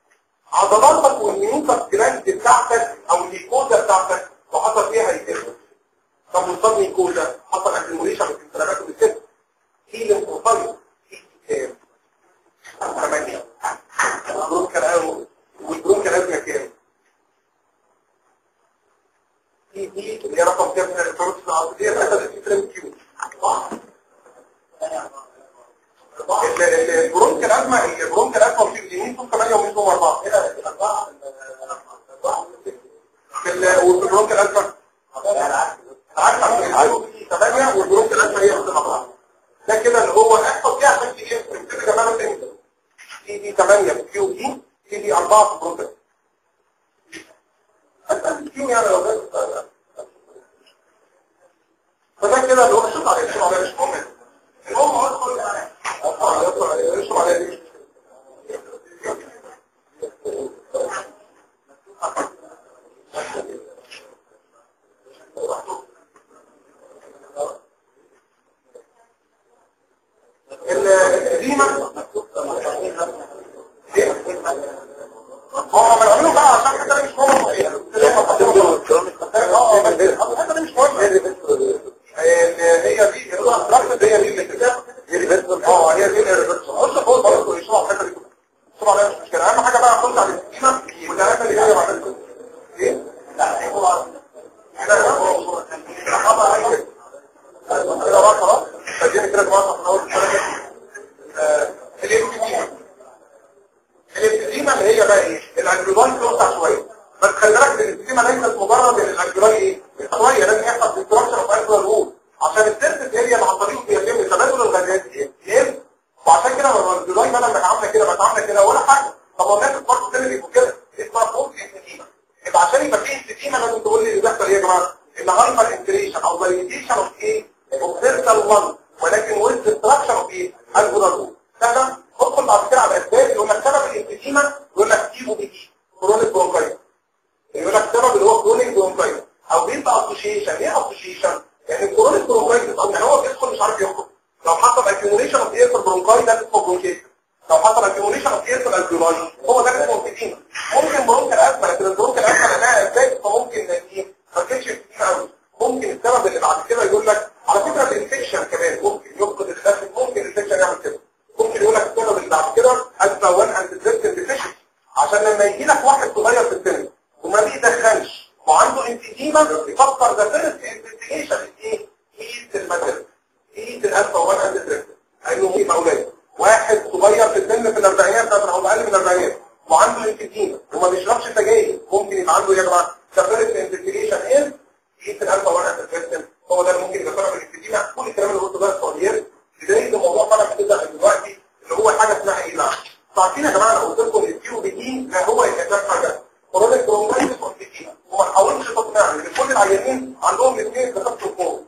عضلاتك والميوكس جلاند بتاعتك او الجلوكوزا بتاعتك وحصل فيها هيتخلص طب وصل ميكوزا حصل اكيموليشن في الانفلامات والسيل هيلين بروفايل في كام ثمانية البرون كان قالوا والبرون كان قالوا كام في دي اللي هي رقم كام من الفروس العرضية مثلا في فريم كيو ال- ال- البرونك الازمه البرونك الازمه وفي اليمين فوق 8 ومين فوق 4 هنا اربعه في ال- وفي البرونك الازمه عارف 8 والبرونك الازمه هي بتبقى 4 ده كده اللي هو احفظ فيها عشان تيجي تكتب كمان انت دي دي 8 في كيو دي دي دي 4 في البرونك حتى كيو يعني لو بس فده كده اللي هو شوف عليه شوف عليه مش مهم المهم ادخل ادخل ادخل عليه شوف عليه دي القديمة هم بيعملوا بقى عشان حاجة مش مهمة اه حاجة مش مهمة هي دي الرقم هي دي الاتجاه اه هي دي الريفرس بص فوق برضه يشرح الحته دي طبعا عليها مش مشكله اهم حاجه بقى خش على السكينه والعلامه اللي جايه بعد كده ايه لا هو احنا كده بقى خلاص اديني كده يا جماعه احنا اول حاجه الابتديمه الابتديمه اللي هي بقى ايه الاجرولاي توسع شويه بس خلي بالك ان الابتديمه ليست مجرد ان الاجرولاي ايه شويه لازم يحصل ديستراكشن اوف اجرال وول عشان السيرفس هي اللي عن طريقه بيتم تبادل الغازات يقل وعشان كده لما الجلاي بدل ما عامله كده بقت عامله كده ولا حاجه طب ما الناس برضه كده بيبقوا كده اسمها فوق انستيما يبقى عشان يبقى في انستيما لازم تقول لي اللي بيحصل ايه يا جماعه ان هايبر انتريشن او فاليديشن اوف ايه اوف سيركل 1 ولكن ويز ديستراكشن اوف ايه الجلاي تمام ادخل بعد كده على الاسباب يقول لك سبب الانستيما يقول لك تيبو بي كرونيك برونكايتس يقول لك سبب اللي هو كرونيك برونكايتس او بيبقى اسوشيشن ايه اسوشيشن يعني الكرونيك برونكايتس او يعني هو بيدخل مش عارف يخرج لو حصل اكيوميشن اوف اير في البرونكاي ده اسمه برونكيت لو حصل اكيوميشن اوف اير في الالفيولاي هو ده اسمه انفيديما ممكن برونك الازمه لكن البرونك الازمه لانها اسباب فممكن ايه ما تكونش انفيديما قوي ممكن السبب اللي بعد كده يقول لك على فكره الانفكشن كمان ممكن يفقد الدم ممكن الانفكشن يعمل كده ممكن يقول لك السبب اللي بعد كده ازمه 1 اند ديفيشن عشان لما يجي لك واحد صغير في السن وما بيدخنش وعنده انفيديما يفكر ده فيرست انفستيجيشن ايه ايد الماتيريال ايد الالفا 1 اند تريبل انه ايه اولاد واحد صغير في السن في الاربعينات مثلا او اقل من الاربعينات وعنده انفيديما وما بيشربش سجاير ممكن يبقى عنده يا جماعه ده فيرست انفستيجيشن ايه ايد الالفا 1 اند تريبل هو ده اللي ممكن يبقى سبب الانفيديما كل الكلام اللي قلته ده صغير بدايه الموضوع طبعا هتبدا دلوقتي اللي هو حاجه اسمها ايه بقى عارفين يا جماعه انا قلت لكم الكيو بي دي لا هو يتكلم حاجه كورونا كروماتيس والفيتينا وما تحاولش تقنعني ان كل العيانين عندهم الاثنين كتبت فوق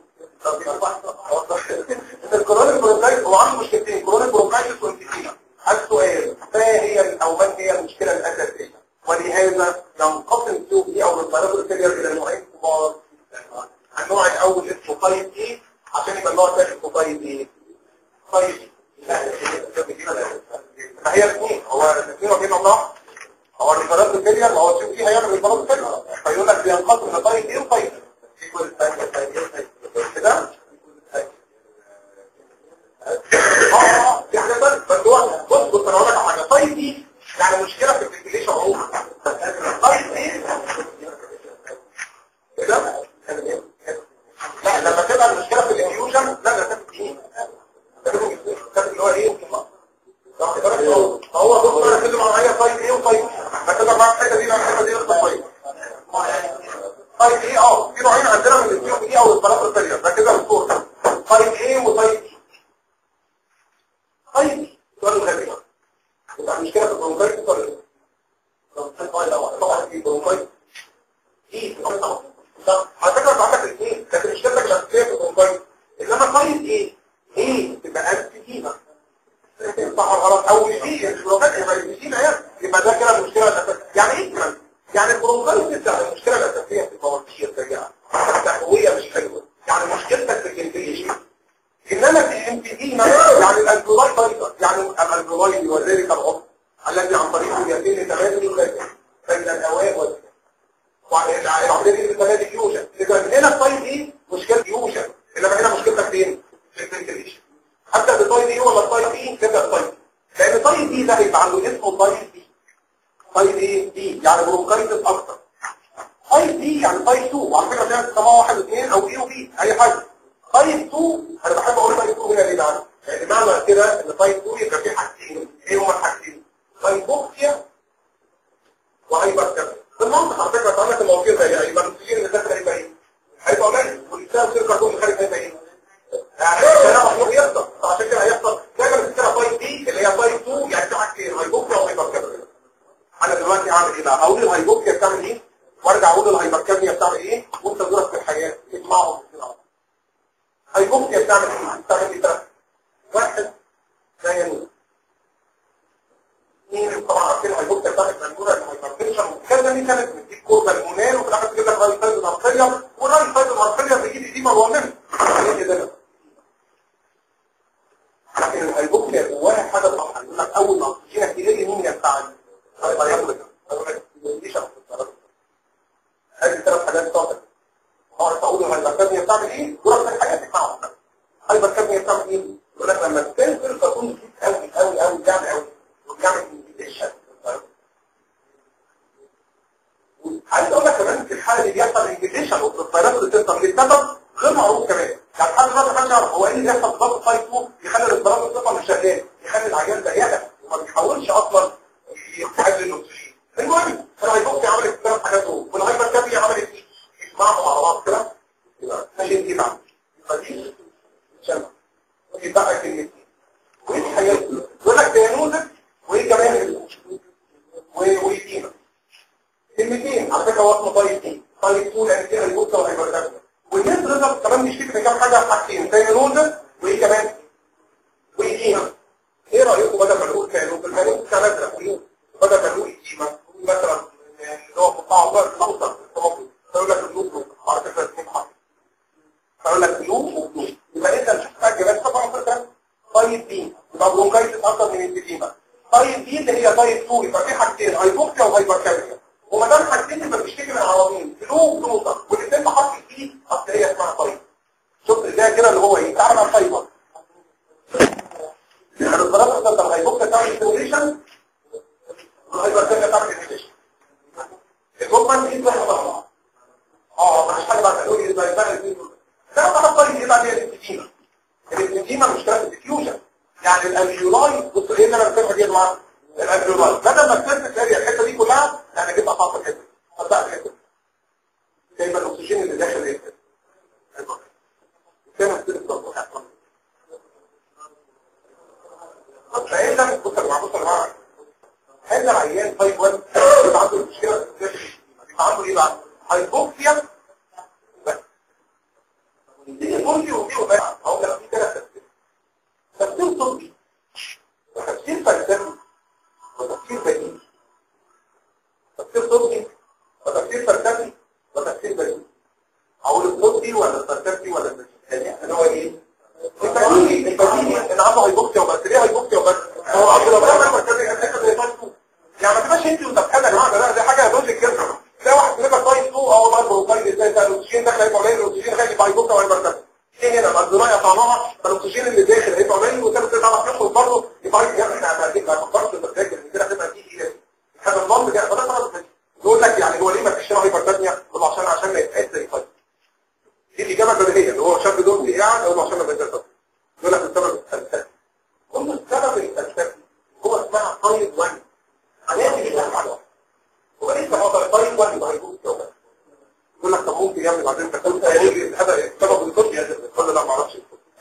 الكورونا كروماتيس هو عنده مشكلتين كورونا كروماتيس والفيتينا السؤال ما هي او من هي المشكله الاساسيه ولهذا ينقسم الكيو بي او الفيروس الكبير الى نوعين كبار النوع الاول اسمه طيب ايه عشان يبقى النوع الثاني اسمه طيب ايه طيب ما هي الاثنين هو الاثنين وبين الله هو الريفرنس الفيلير ما هو تشوف فيه هيعمل الريفرنس الفيلير فيقول لك بينقسم لطيب ايه وطيب كده اه في حاجه بس بس هو بص بص انا هقول لك على حاجه طيب دي يعني مشكله في الفنتيليشن عموما طيب ايه كده لا لما تبقى المشكله في الانفيوجن لا ده تبقى ايه كاتب اللي هو ايه واخد بالك هو هو بص انا كده معايا طيب ايه وطيب هتبقى معاك الحته دي الحته دي نفس طيب طيب ايه اه في نوعين عندنا من الفيو دي او البلاط الفيلير ده كده الصوره طيب ايه وطيب طيب سؤال غريب يبقى المشكله في البرونكايتس ولا ايه؟ طبعا في برونكايتس ايه على فكره انت عندك الاثنين لكن مشكلتك الاساسيه في البرونكايتس انما طيب ايه؟ ايه تبقى انتيجيما صح غلط او مش دي البرونكايتس يبقى الانتيجيما يعني يبقى ده كده المشكله الاساسيه يعني ايه كمان؟ يعني البرونكايتس المشكله الاساسيه في المواتير ده يعني التهويه مش حلوه يعني مشكلتك في الانتيجيما انما في الانتيجيما يعني الالفولاي فايتر يعني الالفولاي وذلك العضو الذي عن طريقه يتم تبادل الغازات بين الهواء والجو وعمليه دي بتبادل فيوجن اذا هنا الطيب ايه مشكله فيوجن انما هنا مشكلتك فين في الفنتيليشن حتى بالطيب ايه ولا الطيب ايه كده الطيب لان الطيب دي ده هيبقى عنده اسمه طيب دي طيب ايه دي يعني برونكايتس اكتر طيب دي يعني طيب 2 وعلى فكره ده سماه واحد واثنين او ايه وبي اي حاجه طيب 2 انا بحب اقول طيب 2 هنا ليه بقى يعني معنى كده ان تايب 2 يبقى في حاجتين ايه هما الحاجتين هايبوكسيا وهايبركابيا بالمنطق على فكره طالما المواضيع زي يبقى الاكسجين اللي داخل هيبقى ايه هيبقى قليل والانسان سير كربون خارج هيبقى ايه يعني ده مخلوق يحصل فعشان كده هيحصل دايما بتتكلم تايب دي اللي هي تايب 2 يعني في حاجتين هايبوكسيا وهايبركابيا انا دلوقتي هعمل ايه بقى اقول الهايبوكسيا بتعمل ايه وارجع اقول الهايبركابيا بتعمل ايه وانت دورك في الحياه اسمعهم هايبوكسيا بتعمل ايه بتعمل ايه بقى واحد لا ينوم اثنين طبعا عارفين الهايبوكسيا بتاعت المنوره الهايبرتنشن وكذا دي كانت بتجيب كوربا المونال وفي الاخر تجيب لك رايت سايد الارتريا والرايت سايد الارتريا بيجيب ايديما الوامن ايه كده لكن الهايبوكسيا جواها حاجه صح يقول لك اول ما اكسجينك يقل مين ينفعل هايبوكسيا هذه ثلاث حاجات صادقه هعرف اقول الهايبركابنيا بتعمل ايه دورك في حياتك معهم الهايبركابنيا بتعمل ايه يقول لك لما تنزل تكون كتير قوي قوي قوي جامد قوي وبيعمل انفيتيشن عايز اقول لك كمان في الحاله دي بيحصل انفيتيشن والطيارات اللي تنطق لسبب غير معروف كمان يعني حد ما كانش يعرف هو ايه اللي بيحصل بالظبط في 2 يخلي الاضطراب الصفر مش شغال يخلي العيان ضيقه وما بيحاولش اصلا يستعد للاكسجين المهم الهايبوكسي عملت الثلاث حاجات دول والهايبركابيا عملت ايه؟ يسمعوا مع بعض كده عشان دي معنى فدي شمع يبقى كلمتين وايه الحاجات دي؟ يقول لك ديانوزك وايه كمان ويتيمة كلمتين على فكره هو اسمه طيب تين طيب تين يعني كده البوكسه والهايبركابيا والناس رضا كمان بيشتكي من كام حاجه حاجتين ديانوزك وايه كمان ويتيمة ايه رايكم بدل ما نقول كانوا بالمعنى كان ازرق بدل ما نقول يتيمة مثلا اللي هو مقاعد الاوسط يقول لك اللوب على فكره اثنين حرف يقول لك لوب وبلوب يبقى انت مش محتاج بس طبعا فكره طيب دي يبقى برونكايتس اكتر من الديما طيب دي اللي هي طيب 2 يبقى في حاجتين هايبوكسيا وهايبركابيا وما دام حاجتين يبقى بيشتكي من عوامين لوب ونقطه والاثنين بحرف الاي اصل هي اسمها طيب شفت ازاي كده اللي هو ايه تعالى مع الفايبر يعني الضربه بتاعت الهايبوكسيا تعمل ستيميوليشن الهايبركابيا تعمل انفيشن المهم دي واحده طبعا اه مش حاجه بقى تقول لي ازاي بقى الاثنين دول ده بقى طيب يبقى هي الانتيما الانتيما مش كانت الديفيوجن يعني الالفيولاي بص ايه اللي انا بتكلم فيه معاك الالفيولاي بدل ما تلف تلاقي الحته دي كلها يعني جبت اطاف الحته قطعت الحته جايبه الاكسجين اللي داخل الحته كان هتبقى طب فايه ده بص يا جماعه بص يا جماعه هذا العيان طيب 1 يبقى عنده مشكله يبقى عنده ايه بقى هايبوكسيا بس دي بولي ودي وبس اهو ده في ثلاث تفسير تفسير طبي وتفسير فلسفي وتفسير بديهي تفسير طبي وتفسير فلسفي وتفسير بديهي اقول الطبي ولا الفلسفي ولا البديهي اللي هو ايه البديهي البديهي ان عنده هايبوكسيا وبس ليه هايبوكسيا وبس هو عبد الله بقى كان يعني ما تبقاش انت وتبقى يا جماعه ده دي حاجه لوجيك كده تلاقي واحد كده طيب تو او برضه طيب ازاي ده الاكسجين داخل هيبقى قليل الاكسجين خارج يبقى هيبقى وهيبقى ايه هنا الدرايه طعمها فالاكسجين اللي داخل هيبقى قليل والثالث تعرف يدخل برضه يبقى يا احنا هنعمل ما فكرتش بتذاكر ان كده هتبقى تيجي ايه هذا النظام ده فده طبعا يقول لك يعني هو ليه ما فيش هايبرتنيا يقول عشان عشان ما يتحس زي طيب دي الاجابه البديهيه اللي هو شاب دول قاعد او عشان ما يتحس يقول لك السبب الفلسفي قلنا السبب الفلسفي هو اسمها طيب 1 هنعمل ايه بقى هو لسه هو طيب واحد ما هيكون كده يقول لك طب ممكن يعمل بعدين انت كنت هيجي هذا السبب الطبي يقول لا ما اعرفش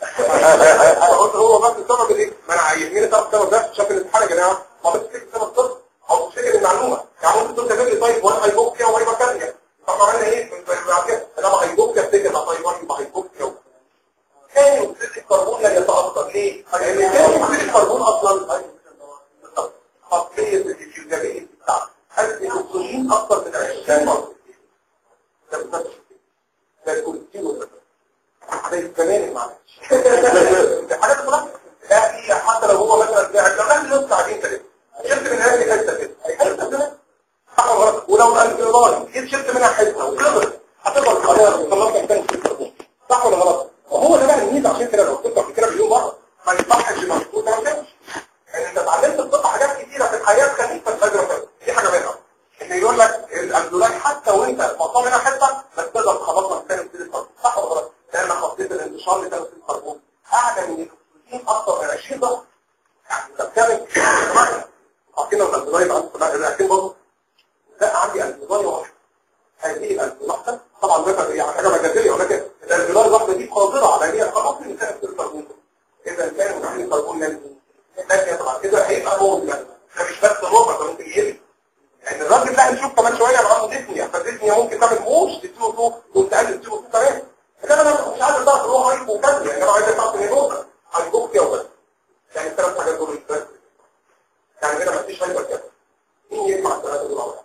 قلت هو بس السبب ايه ما انا عايزني تعرف السبب ده شاف الامتحان يا جماعه ما بس تفتكر السبب الطبي او تفتكر المعلومه يعني ممكن تقول لي طيب وانا هيبوكسيا وهيبوكسيا طب عملنا ايه بعد كده انا هيبوكسيا افتكر ده طيب وانا هيبوكسيا ثاني اكسيد الكربون لا يتاثر ليه؟ لان ثاني اكسيد الكربون اصلا خاصيه الجاذبيه بتاعته هل الاكسجين اكثر من 20 مره ده بس ده الكوليسترول ده الكلام معلش حاجات كلها لا هي حتى لو هو مثلا لو كان نص ساعتين ثلاثه شلت من هذه حته كده حته كده صح ولا غلط ولو الانفرادي جيت شلت منها حته وكبرت هتفضل خلاص خلصت تاني في الكربون صح ولا غلط وهو ده بقى الميزه عشان كده لو تفكر في كده مليون مره ما يصحش مظبوط ما ينفعش يعني انت اتعلمت تطلع حاجات كتيره في الحياه تخليك تتفجر دي حاجه منها ان يقول لك الامدولاي حتى وانت مقطع منها حته بس تقدر تخلصها ثاني اكسيد الكربون صح ولا غلط لان خاصيه الانتشار لثاني اكسيد الكربون اعلى من في اكثر من 20 ضغط يعني بتتكلم عارفين لو الانتظايم عندكم الاكل برضه لا عندي انتظايم واحد هذه الانتظايم طبعا ده يعني حاجه مجازيه ولكن الانتظايم الواحده دي قادره على ان هي خلاص الانسان يصير كربون اذا كان محل كربون لازم طبعا كده هيبقى نور يعني ده مش بس ربع ده ممكن يقل يعني الراجل ده هنشوف كمان شويه معاه ديسنيا فديسنيا ممكن تعمل موش تسيبه فوق وتقلل تسيبه فوق كمان لكن انا مش عايز اعرف هو هايبو كذا يعني انا عايز اعرف ان هو هايبو كده وبس يعني الثلاث حاجات دول بس يعني هنا مفيش هايبر كده مين يجمع الثلاثه دول على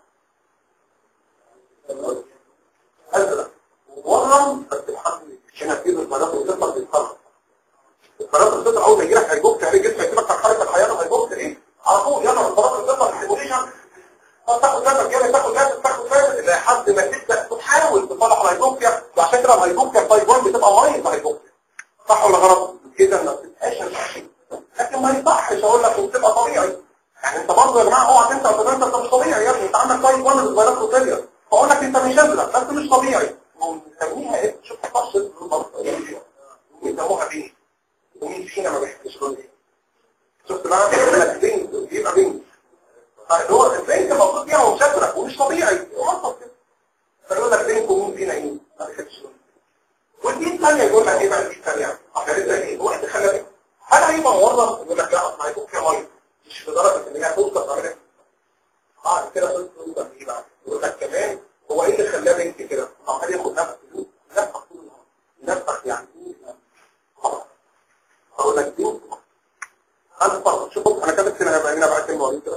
بعض ازرق ورم بس الحمد لله هنا في المناطق بتطلع بالفرق المناطق بتطلع اول ما يجي لك هيبوكس يعني جسمك يسيبك على حركه الحياه هيبوكس ايه على طول يلا المناطق بتطلع بالسيموليشن تاخد نفسك كده تاخد نفسك تاخد نفسك لحد ما تبدا تحاول تصلح الهيبوكسيا وعشان كده الهيبوكسيا تايب 1 بتبقى وايد هيبوكسيا صح ولا غلط كده ما بتبقاش لكن ما يصحش اقول لك وبتبقى طبيعي يعني انت برضه يا جماعه اوعى تنسى انت انت مش طبيعي يا ابني انت عندك تايب 1 بالفيروس روتيليا فاقول لك انت مش ازرق بس مش طبيعي بنسميها ايه شوف تفصل البطاريه بيسموها بيه ومين فينا ما بيحبش لون ايه شفت بقى بيقول لك بينك بيبقى بينك هو البنك المفروض فيها هو مش ازرق ومش طبيعي ومصر كده فيقول لك بينك ومين فينا ايه ما بيحبش لون والدي الثانيه يقول لك ايه بقى الدي الثانيه عشان انت ايه وقت خلى بالك هل هيبقى مورط يقول لك لا اصل هيكون فيها ميه مش لدرجه ان هي توصل تعمل اه كده توصل ايه بقى يقول لك كمان هو ايه اللي خلاه بنت كده عمال ياخد نفس نفس طول النهار نفس يعني خلاص اقول لك دي انا فرق شوف انا كاتب هنا هيبقى هنا بقى كلمه وريده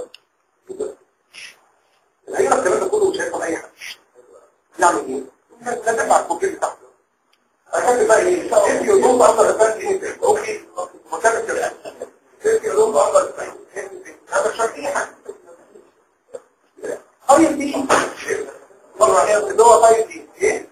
العيله الكلام ده كله مش هيفهم اي حاجه يعني ايه لا تبع الكوكيل بتاعته اكتب بقى ايه انت يوم افضل افات ايه اوكي مكتب كده انت يوم افضل افات هذا مش اي حاجه طيب دي مرة اللي هو طيب دي ايه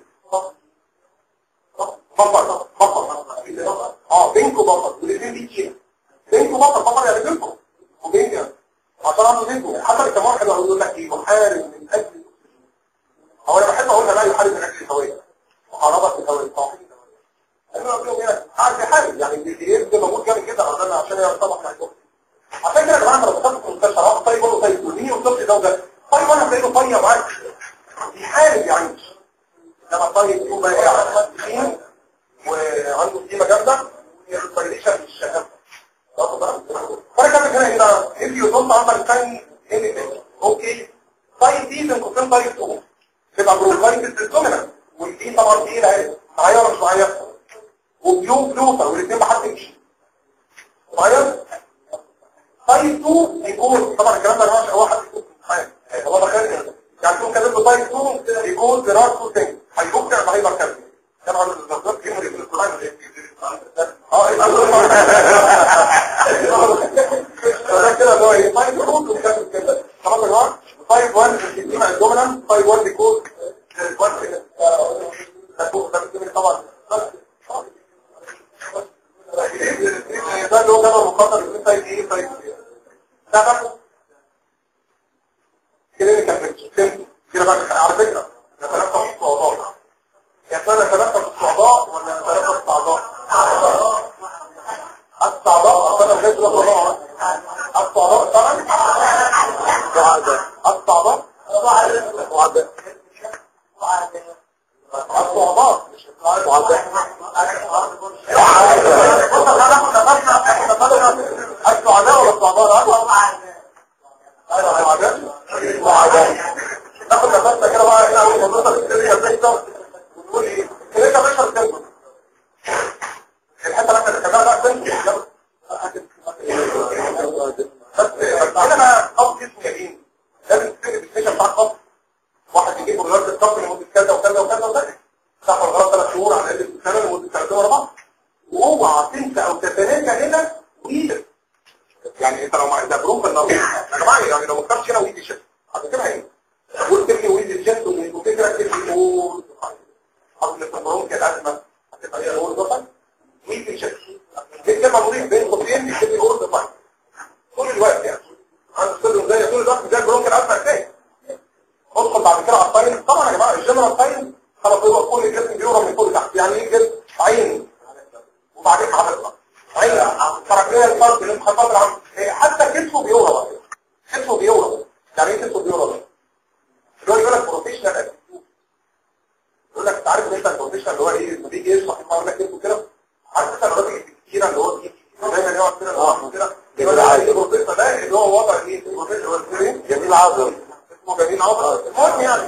بطل بطل اه بينكو بطل والاثنين دي كده بينكو بطل بطل يعني بينكو وبين عشان عنده بينكو حتى الكمان حلو يقول لك ايه محارب من اجل هو انا بحب اقولها لا يحارب من اجل الهويه محاربه الهويه صح انا بقول لهم هنا عايز يحارب يعني بيبقى موجود جامد جدا عشان عشان يرتبط مع الكفر عشان كده يا جماعه لما دخلت في المستشفى واحد طيب برضه طيب والمين والطفل ده وده طيب انا بلاقيه طيب معاك بيحارب يعني لما طيب يكون بقى ايه تخين وعنده قيمه جامده والريسبيريشن مش شغال فانا كاتب هنا هنا if you don't understand anything اوكي طيب دي بنقسم طيب 2 تبقى بروفايد الدومينانت والدي طبعا دي اهي معايا ولا مش معايا وبلو بلوتر والاثنين بحدش معايا طيب 2 يكون طبعا الكلام ده مش هو حد يكون معايا هو بخير يعني تكون كاتب له طيب 2 يكون دراسته تاني هيكون كده هيبقى كده طبعا الدكتور كيمو في القران اه يبقى ده كده هو ايه طيب 2 كاتب كده خلاص يا جماعه طيب 1 في مع الدومينانت طيب 1 يكون 1 طبعا ده اللي هو كان مخاطر يكون طيب ايه طيب ده بقى كده كان كده بقى على فكره نتنفس الصعداء يا ترى نتنفس الصعداء ولا نتنفس الصعداء الصعداء انا غير الصعداء الصعداء طبعا الصعداء الصعداء الصعداء مش الصعداء ولا الصعداء ناخد نفسنا كده بقى هنا اول ما نوصل السريه بتكتر ونقول ايه كده انت مش هتكتر الحته اللي احنا دخلناها بقى تنجح بس بس هنا بقى قبض جسم يمين لازم تفتكر الستيشن بتاع القبض واحد يجيب رياضه القبض لمده كذا وكذا وكذا وكذا صح ولا غلط ثلاث شهور على الاقل سنه لمده سنتين ورا بعض واوعى تنسى او تتناسى هنا وايدك يعني انت لو ما عندك بروف النظر يا جماعه يعني لو ما اخترتش هنا وايدي شد هتكتبها ايه قلت لي وايدي الجد وفكره تبني قول قبل التمرون كده ازمه هتبقى هي قول ضفن وايدي شد دي كلمه مريح بين قوسين تبني قول ضفن طول الوقت يعني عند الصدر زي طول الوقت زي البرونك الازمه ازاي ادخل بعد كده على الطايل طبعا يا جماعه الجنرال طايل خلاص هو كل الجسم بيورم من فوق لتحت يعني ايه جسم عين وبعدين عضله ايوه تركيه القلب الانخفاض العام حتى كتفه بيورا كتفه بيورا يعني ايه كتفه بيورا ده؟ اللي هو يقول لك بروفيشنال اتيتيود يقول لك انت عارف ان انت البروفيشنال اللي هو ايه لما بيجي يشرح يقول لك كتفه كده عارف انت الراجل الكتيره اللي هو بيجي دايما يقعد كده اه كده يقول لك ايه البروفيشنال ده اللي هو وضع ايه البروفيشنال جميل عظم اسمه جميل عظم المهم يعني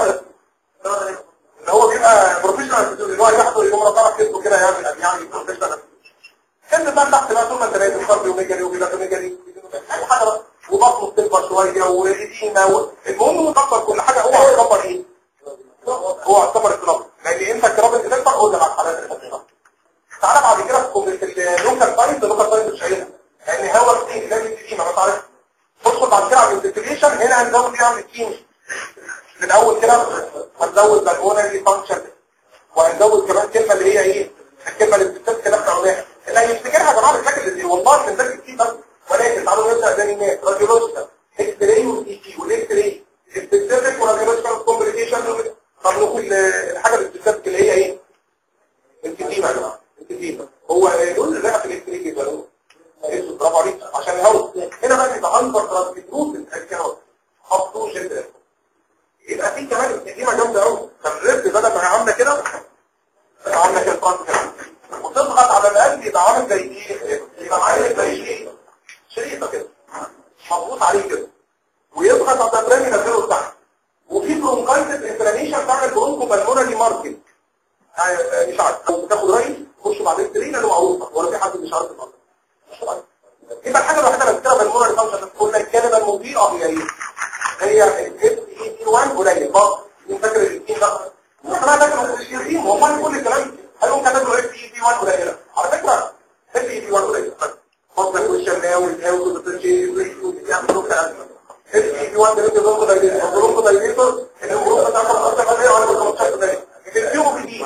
اللي هو بيبقى بروفيشنال اللي هو يحضر يوم رفع كتفه كده يعني يعني بروفيشنال كان بقى تحت بقى طول ما انت نايم فرد وميجري وكده وميجري اي حاجه بقى وبطنه بتكبر شويه وايدينا و... المهم هو يكبر كل حاجه هو يكبر ايه؟ هو يكبر الكراب لان انت الكراب اللي بتكبر هو ده مع الحالات اللي تعالى بعد كده في اللوكال ساينس اللوكال ساينس مش عايزها لان هو كتير لازم تجي ما تعرفش تدخل بعد كده على الانتجريشن هنا هنزود فيها من التيم من الاول كده هنزود بالونري فانكشن وهنزود كمان كلمه اللي هي ايه الكلمه اللي بتتسكت اللي احنا قلناها اللي هيفتكرها يا جماعه بتذاكر اللي والله بنذاكر كتير بس ولكن تعالوا نبدا زي الناس راديولوجيكال اكس راي واي تي والاكس راي سبيسيفيك وراديولوجيكال كومبليكيشن طب نقول الحاجه السبيسيفيك اللي هي ايه الكتيمه يا جماعه الكتيمه هو دول اللي في الاكس راي كده اسمه برافو عليك عشان الهواء هنا بقى يبقى اندر ترانسميتروس الكهرباء حطوه جدا يبقى في كمان الكتيمه جامده قوي فالريد بدل ما هي عامله كده عامله كده فرانس كده وتضغط على القلب يبقى عامل زي ايه يبقى عامل زي ايه شريطه كده مضغوط عليه كده ويضغط على البرين ينزله لتحت وفي برونكايتس انفلاميشن تعمل برونكو بالمونري ماركت مش عارف لو بتاخد راي خش بعدين ترينا له معروفه ولا في حد مش عارف المرض يبقى الحاجه الوحيده اللي بتكتبها بالمونري فانكشن قلنا الكلمه المضيئه هي ايه هي الاس اي تي 1 قليل برضه مين فاكر الاثنين ده احنا فاكر الشيرين والله كل الكلام هل كتب له اف اي تي 1 قليله على فكره اف اي تي 1 قليله فضل والشماوي والهاوي والبتنشي ويعملوا كلام اف اي تي 1 ده بيقولوا دايليتور بيقولوا دايليتور ان الجروب بتاع الخمسه خليه على 15 دقيقه الفيوم جديد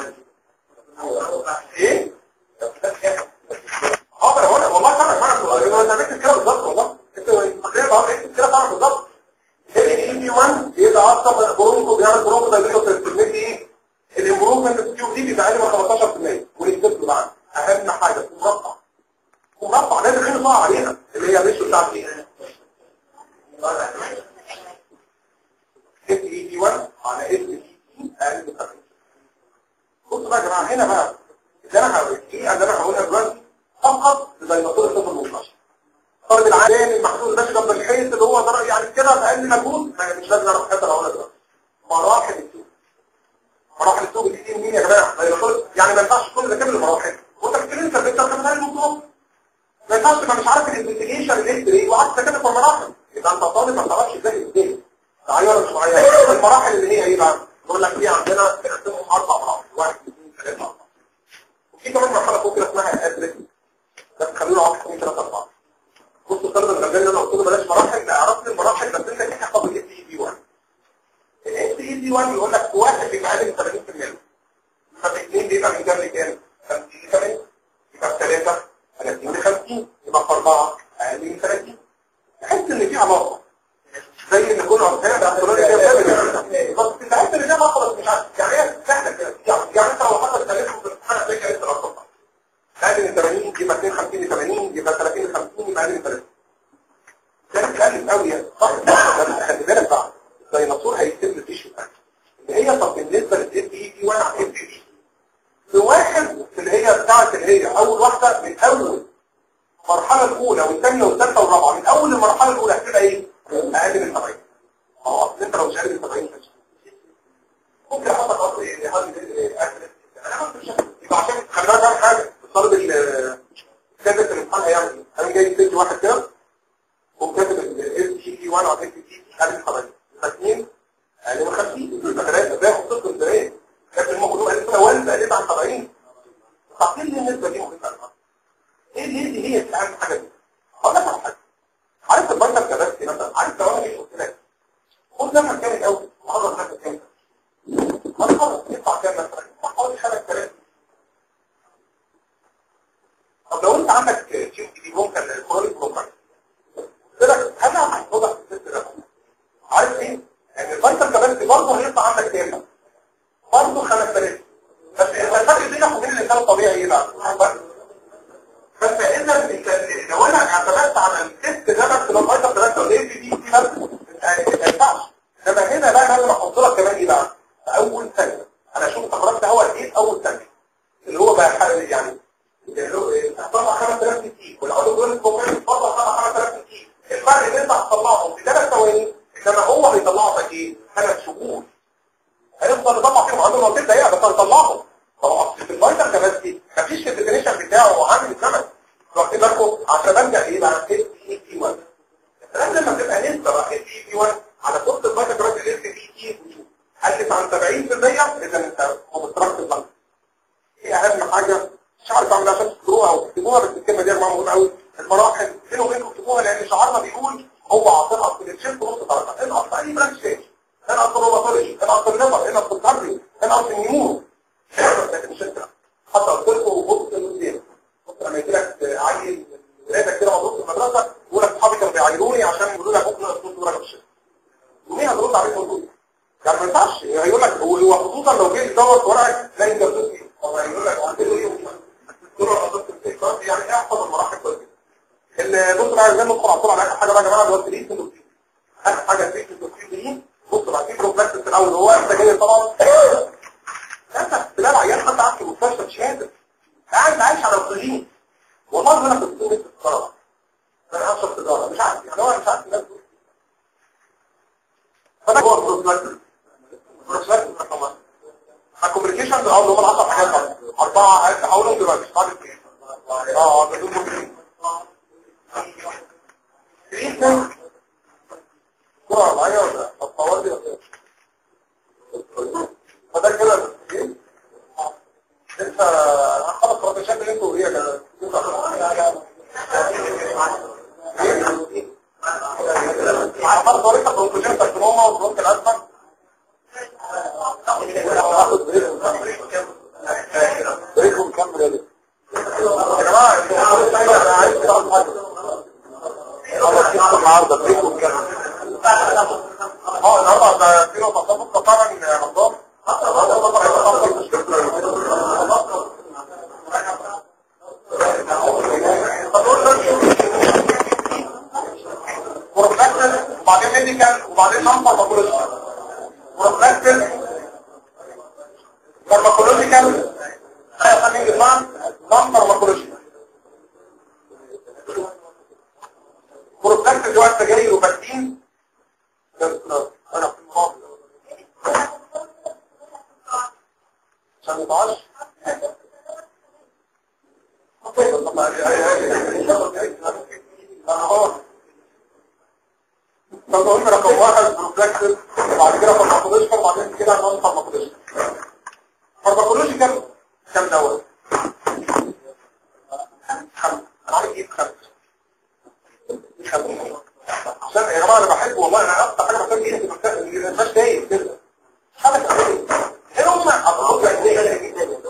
ايه اه انا هنا والله فعلا فعلا انا عملت كده بالظبط والله انت تقريبا بقى عملت كده فعلا بالظبط اف اي تي 1 يبقى اصلا برونكو بيعمل برونكو دايليتور في ايه الامبروفمنت الكيو دي بيبقى اقل من 15% والانتبه بقى اهم حاجه مربع مربع لازم احنا نطلع عليها اللي هي الريشيو بتاعت ايه اس اي دي 1 على اس اي دي اقل من 50 بصوا بقى يا جماعه هنا بقى اللي انا هقول ايه اللي انا هقولها دلوقتي فقط لديناصور الصفر المنتشر طالب العيان المحدود ماشي جنب الحيط اللي هو ضرر يعني كده بأقل مجهود مش لازم اعرف حتى اقولها دلوقتي مراحل السوق مراحل السوق دي مين يا جماعه يعني ما ينفعش كل ده كامل المراحل وانت بتتكلم في البيت ده كمان الموضوع ما ينفعش تبقى مش عارف الانفستيجيشن الهيستوري وقعدت تكتب في المراحل يبقى انت طالب ما تعرفش ازاي ازاي معايا ولا مش معايا المراحل اللي هي ايه بقى بقول لك في عندنا بنقسمهم اربع مراحل واحد اثنين ثلاثه اربعه وفي كمان مرحله فوق كده اسمها ادرس بس خلينا نقعد اثنين ثلاثه اربعه بصوا الطالب الغلبان اللي انا قلت له بلاش مراحل لا عرفت المراحل بس انت تحفظ الاس اي بي 1 الاس اي بي 1 يقول لك واحد بيبقى اقل من 80% فالاثنين بيبقى من كام لكام 50 ل 80 يبقى في 3 30 ل 50 يبقى في 4 اقل من 30 تحس ان في علاقه زي ان كل عرفان ده اختبار ايه بس انت عارف ان ده علاقه بس مش عارف يعني هي سهله كده يعني انت لو حصل تاريخ في الامتحان هتلاقي لسه الارقام اقل من 80 يبقى 52 ل 80 يبقى 30 ل 50 يبقى اقل من 30 ده بتقلل قوي يعني صح خلي بالك بقى الديناصور هيكتب لي تيشو اللي هي طب بالنسبه للاس اي دي وانا على الاس اي في واحد اللي هي بتاعت اللي هي اول واحده من اول المرحله الاولى والثانيه والثالثه والرابعه من اول المرحله الاولى هتبقى ايه؟ اقل من 70 اه اصل انت لو مش اقل من 70 مش ممكن احط اصل ايه هذه انا مش يبقى عشان خلي بالك من حاجه الطالب اللي كاتب الامتحان هيعمل ايه؟ انا جاي تدي واحد كده وكاتب الاس جي تي 1 على الاس جي تي اقل من 70 اثنين اقل من 50 يبقى ثلاثه ده خطط ازاي؟ لكن الموضوع قال لك وانت قلت عن 70 تعطيل لي النسبه دي ممكن تعرفها ايه اللي هي هي بتعمل حاجه دي؟ هقول لك على حاجه عارف البنك كبستي مثلا عارف لو انا جيت قلت لك خد لما كانت قوي محاضره نفسك كام خلاص يدفع كام مثلا حوالي 5000 طب لو انت عندك تيم دي ممكن الكرونيك ممكن قلت لك انا هحفظك في الست ده عارف ايه؟ ان البنك كبستي برضه هيطلع عندك كام برضه 5000 بس الفرق بينك وبين الانسان الطبيعي ايه بقى؟ بس اذا انت لو انا اعتمدت على التست ده بس لو فايتر ثلاثه والاي بي دي دي بس ما ينفعش انما هنا بقى لازم احط لك كمان ايه بقى؟ في اول ثانيه انا اشوف التقرير ده هو ايه في اول ثانيه اللي هو بقى حل- يعني اللي هو هتطلع 5000 كتير والاول بيقول لك هو بيطلع 5000 كتير الفرق ان انت هتطلعهم في ثلاث ثواني انما هو هيطلعه في ايه؟ ثلاث شهور هيفضل يطلع فيهم عنده منطقه ضيقه بس هيطلعهم طبعا في الفايتر كمان دي مفيش في الديفينيشن بتاعه عامل الزمن واخدين بالكم عشان ابدا ايه بقى اس اي تي 1 الكلام لما تبقى نسبه بقى اس اي تي 1 على كل الفايتر كمان الاس اي تي قلت عن 70% اذا انت مبتركت البنك ايه اهم حاجه مش عارف اعمل عشان تكتبوها او تكتبوها بس الكلمه دي يا جماعه مهمه قوي المراحل بينه وبينكم اكتبوها لان شعارنا بيقول هو عاطلها في الشيفت نص درجه انقص في اي برانش تاني انقص في الروماتولوجي انقص في الليفر انقص في الكارديو انقص في النيمو لكن مش انت حتى قلت لكم بص لقدام بص لما يجي لك عيل ولادك كده مبسوط في المدرسه يقول لك اصحابي كانوا بيعايروني عشان يقولوا لك بكره نص درجه في الشيفت ومين هترد عليك موجود يعني ما ينفعش هيقول لك هو هو خصوصا لو جه يدور في ورقك لا انت بتدي هو هيقول لك عندنا ايه دول الحضارات الاستيقاظ يعني احفظ المراحل كويس اللي بص بقى عايزين ندخل على طول على اخر حاجه بقى يا جماعه اللي هو التريد اندوكسين اخر حاجه التريد اندوكسين دي بص بقى في بروفلاكس في الاول هو انت جاي طبعا انت تلاقي عيال حتى قاعد في المستشفى مش قادر قاعد عايش على الاكسجين والله انا كنت بقول السيجاره انا اشرب سيجاره مش عارف يعني هو مش عارف الناس دول فده هو البروفلاكس البروفلاكس رقم واحد الكوميونيكيشن ده اللي هم العشر حاجات بقى. اربعه هحاولهم دلوقتي مش عارف ايه اه ده دول ممكن تريتمنت بسرعه معايا ولا الطوال دي ولا إيه؟ فده كده ايه انت هنخلص الرقشات اللي انتوا هي كده ايه عملت طريقه بروكوجين كارسينوما وبروك الازمه بريكم كمل يا يا جماعه انتوا انا عايز اعرف حاجه خلاص كده النهارده بريكم كمل اه النهارده ده في نقطه تفق طبعا رمضان بروفلاكتس وبعدين ميديكال وبعدين نون فارماكولوجي بروفلاكتس فارماكولوجيكال خلينا نسمع نون فارماكولوجي بروفلاكتس اللي هو السجاير وباكتين انا في الماضي عشان متعش طب قلنا رقم واحد بروفلاكتس وبعد كده فارماكولوجيكال وبعدين كده نون فارماكولوجيكال فارماكولوجيكال كام دواء؟ خمسة انا عايز اجيب خمسة خمسة عشان يا جماعة انا بحب والله انا اكتر حاجة بحب ايه اللي مش تايه كده خمسة ايه هم اضرب لك ايه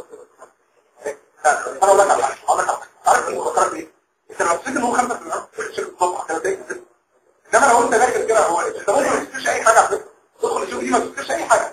انا اقول لك على حاجة اقول لك على حاجة عارف ايه بفكرك ايه؟ انت لو حسيت ان هو خمسة في الارض شركة الصبح كده تايه كده انما لو انت داخل كده هو انت ممكن ما تشتريش اي حاجة على فكرة تدخل تشوف دي ما تشتريش اي حاجة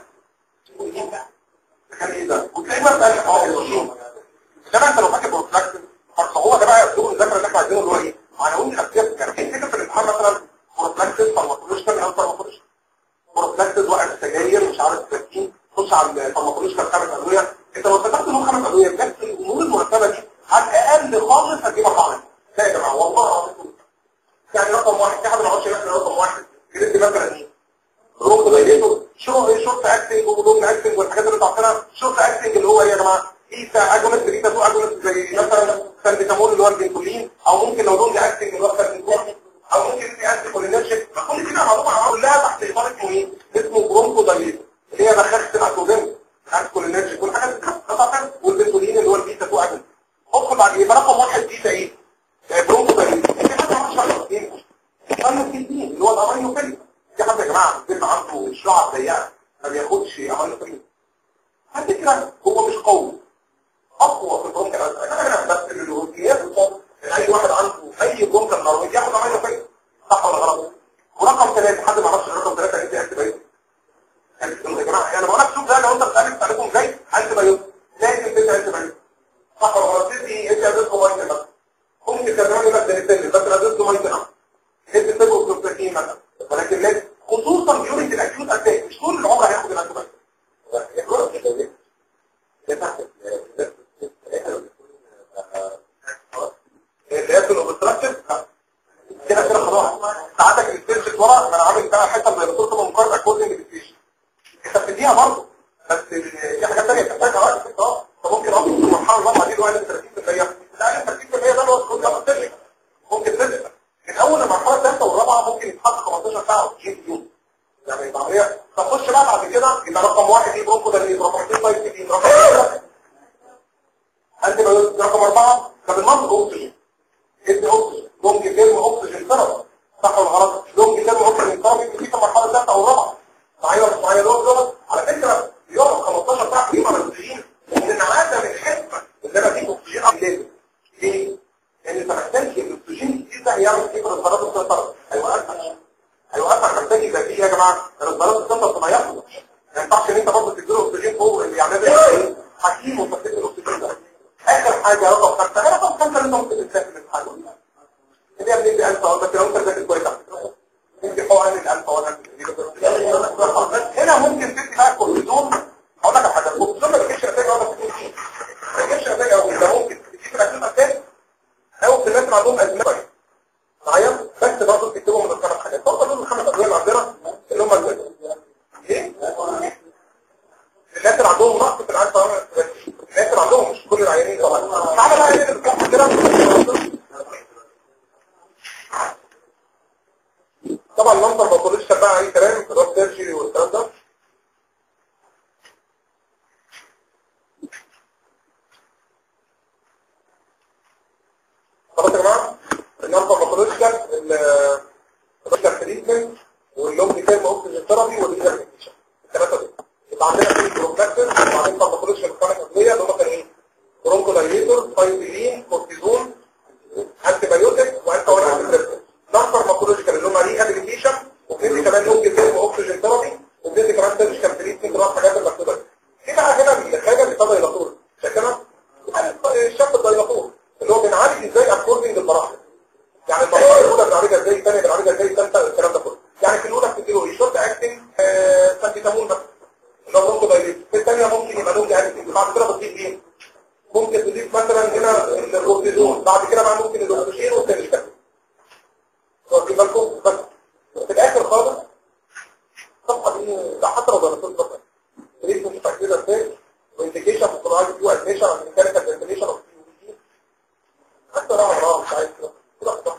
كان ايه ده؟ وتلاقي مثلا اه انما انت لو فاكر بروفلاكتس فهو ده بقى اسلوب المذاكره اللي احنا عايزينه اللي هو ايه؟ عناوين خلفيات كان في فكره في الامتحان مثلا بروفلاكتس فارماكولوجيكال او فارماكولوجيكال بروفلاكتس وقع السجاير مش عارف 30 خش على الفارماكولوجيكال خمس ادويه انت لو افتكرت ان هو خمس ادويه بجد الامور المرتبه دي على الاقل خالص هتجيبها طعم لا يا جماعه والله العظيم يعني رقم واحد في حد ما يقعدش يحكي رقم واحد كده مثلا ايه؟ روك دايليتور شو ايه شورت اكتنج ولونج اكتنج والحاجات اللي بتاعتنا شورت اكتنج اللي هو ايه يا جماعه ايتا اجونست ريتا تو اجونست زي مثلا سانديتامول اللي هو البنكولين او ممكن لو لونج اكتنج اللي هو سانديتامول او ممكن في انتي كولينرجيك كل دي معلومه كلها تحت اطار اسمه ايه؟ اسمه برونكو دايليتور اللي هي بخاخه الاكوزين انتي كولينرجيك والحاجات دي بتاعتها والبنكولين اللي هو البيتا تو اجونست ادخل بعد يبقى رقم واحد بيتا ايه؟ برونكو دايليتور في حاجه ما اعرفش ايه؟ الفيلين اللي هو الامينو فيلين في حد يا جماعه بيبقى عنده الشعر ضيقه ما بياخدش امينو فيلين على فكره هو مش قوي اقوى في البرونكال انا بس الروتينات اي واحد عنده اي برونكال نروي ياخد امينو فيلين صح ولا غلط ورقم ثلاثه حد ما يعرفش رقم ثلاثه انت انت باين يا جماعه انا بقول لك شوف ده لو انت بتسالك عليكم ازاي انت باين لازم تبقى انت باين صح ولا غلط تدي انت بس هو انت بس ممكن كان زمان يقول لك ده نتني بس انا ضد ميه نعم هيد تبقى بروتين مثلا ولكن لازم خصوصا يوريد الاكيوت اتاك مش طول العمر هياخد الانتيبيوتيك اللي هي الاوبستراكشن كده كده خلاص ساعتك الستيرش ورا ما انا عامل بقى حته زي الدكتور طبعا مقارنه كودنج ديفيشن انت بتديها برضه بس في حاجات ثانيه بتحتاجها وقت في اه فممكن اصلا في المرحله الرابعه دي اللي هو 30% لا 30% ده اللي هو الكود ده ممكن تنزل من اول المرحله الثالثه والرابعه ممكن يتحط 15 ساعه و 90 يوم يعني العمليه تخش بقى بعد كده يبقى رقم واحد يبقى برونكو ده رقم اثنين طيب تي رقم ثلاثه انت رقم اربعه طب المنطق اكسجين ادي اكسجين لونج تيرم اكسجين ثيرابي صح ولا غلط لونج تيرم اكسجين ثيرابي دي في المرحله الثالثه او الرابعه معايا ولا مش معايا دول دول على فكره يوم 15 ساعه في الاكسجين من عدم الحكمه اللي انا اديك اكسجين قبل ليه؟ لان انت محتاج الاكسجين الكتير ده هيعمل ايه بالرصارات السيطره هيوقفها هيوقفها محتاج يبقى فيه يا جماعه الرصارات السيطره ما يحصل ما ينفعش ان انت برضه تديله اكسجين فوق اللي يعمل ايه حكيم وتفكير الاكسجين ده اخر حاجه رقم خمسه ايه رقم خمسه اللي انت ممكن تذاكر الامتحان اللي هي بندي 1000 بس لو انت ذاكر كويس ندي حقن ال 1000 ولا هنا ممكن تدي بقى كورتيزون هقول لك على حاجه الكورتيزون ما بيجيبش نتائج واحده في الكورتيزون ما بيجيبش نتائج قوي ده ممكن تجيب الاكل الثاني او في الناس اللي عندهم ازمه طيب معايا بس برضه تكتبوا من الخمس حاجات هم دول الخمس ادويه اللي عندنا اللي هم ال- ايه الناس اللي عندهم نقص في العين طبعا الناس اللي عندهم مش كل العيانين طبعا تعالى بقى هنا نتكلم كده طبعا المنظر ما كلش بقى اي كلام في الراس سيرجري والكلام ده خلاص يا جماعه النهارده باثولوجيكال الباثولوجيكال تريتمنت واللونج تيرم اوكسجين ثيرابي والريهابيليتيشن الثلاثه دول يبقى عندنا في بروفلاكسس وبعدين باثولوجيكال كرونيك ادويه اللي هم كان ايه؟ برونكودايليتور فايبرين كورتيزون انتي بايوتيك وانت ورقه الريسبتور نمبر باثولوجيكال اللي هم ريهابيليتيشن وبندي كمان لونج تيرم اوكسجين ثيرابي وبندي كمان سيرجيكال تريتمنت اللي هو الحاجات المكتوبه دي في بقى هنا الحاجه اللي طالعه يلطور شايفينها؟ الشاب الدايلاتور اللي هو بنعالج ازاي اكوردنج للمراحل يعني المرحله الاولى بنعالجها ازاي الثانيه بنعالجها ازاي الثالثه الكلام ده كله يعني في الاولى بتديله ايه شورت اكتنج سانتيتامول مثلا اللي هو برونكو دايليت في الثانيه ممكن يبقى لونج اكتنج بعد كده بتضيف ايه ممكن تضيف مثلا هنا الكورتيزون بعد كده بقى ممكن الاكسجين والتنشكات واخدين بالكم بس في الاخر خالص الصفحه دي ده حتى لو درستوا الصفحه تريد مش تحديد ازاي وانديكيشن في الصناعه دي ادميشن عن ميكانيكال فنتيليشن اوف حتى لو انا مش عايز كده كده صح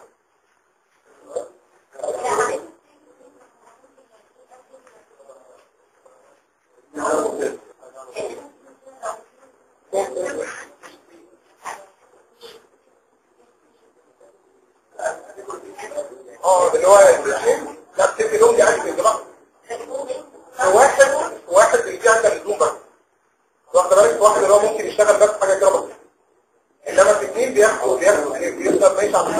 اه اللي هو الجيم لا بتدي لون يعني في الجماعه واحد واحد بيجي عندك اللزوم بس واخد بالك واحد اللي هو ممكن يشتغل بس حاجه كده بس انما في اثنين بياخدوا بياخدوا بيفضل ماشي على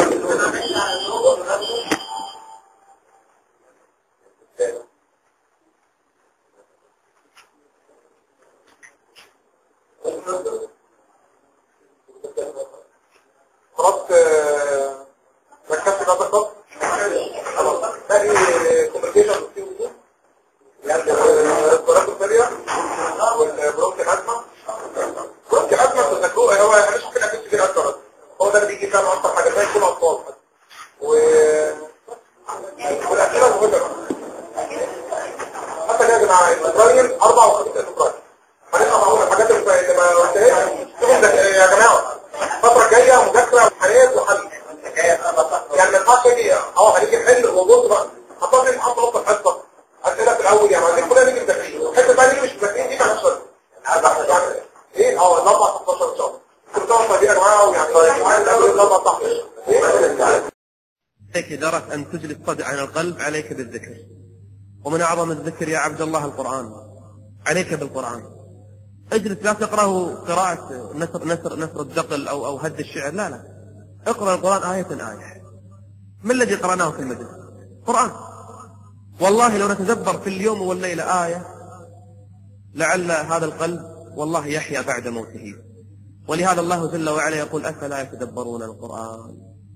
خلاص آه، ركزت بقى بالظبط خلاص باقي كوميونيكيشن يعني الريسبيراتور فيلير والبرونكي ازمه برونكي ازمه تذكروه هو مش ممكن اكيد كتير اكتر هو ده اللي بيجي كام اكتر حاجه زي كل اطفال و والاخيره مهمه حتى يا جماعه الفبراير 4 و5 فبراير هنطلع معاهم الحاجات اللي ما قلتهاش شوفوا ده- يا جماعه الفتره الجايه مذاكره وامتحانات وحل يعني ما ينفعش اجي اه هنيجي نحل وبص بقى هطلع لي محط نص الحصه اسئله في الاول يعني عايزين كلنا نيجي مذاكرين والحته بقى نيجي مش مذاكرين دي مالهاش لازمه يعني ايه اه الاربع 16 ان شاء الله كل سنه وانتم طيبين يا جماعه ويعني معايا الاول الاربع 16 ايه عليك إدارة أن تجلس صدع عن القلب عليك بالذكر ومن أعظم الذكر يا عبد الله القرآن عليك بالقرآن اجلس لا تقرأه قراءة نثر نثر نثر الدقل أو أو هد الشعر لا لا اقرأ القرآن آية آية ما الذي قرأناه في المجلس قرآن والله لو نتدبر في اليوم والليلة آية لعل هذا القلب والله يحيا بعد موته ولهذا الله جل وعلا يقول أفلا يتدبرون القرآن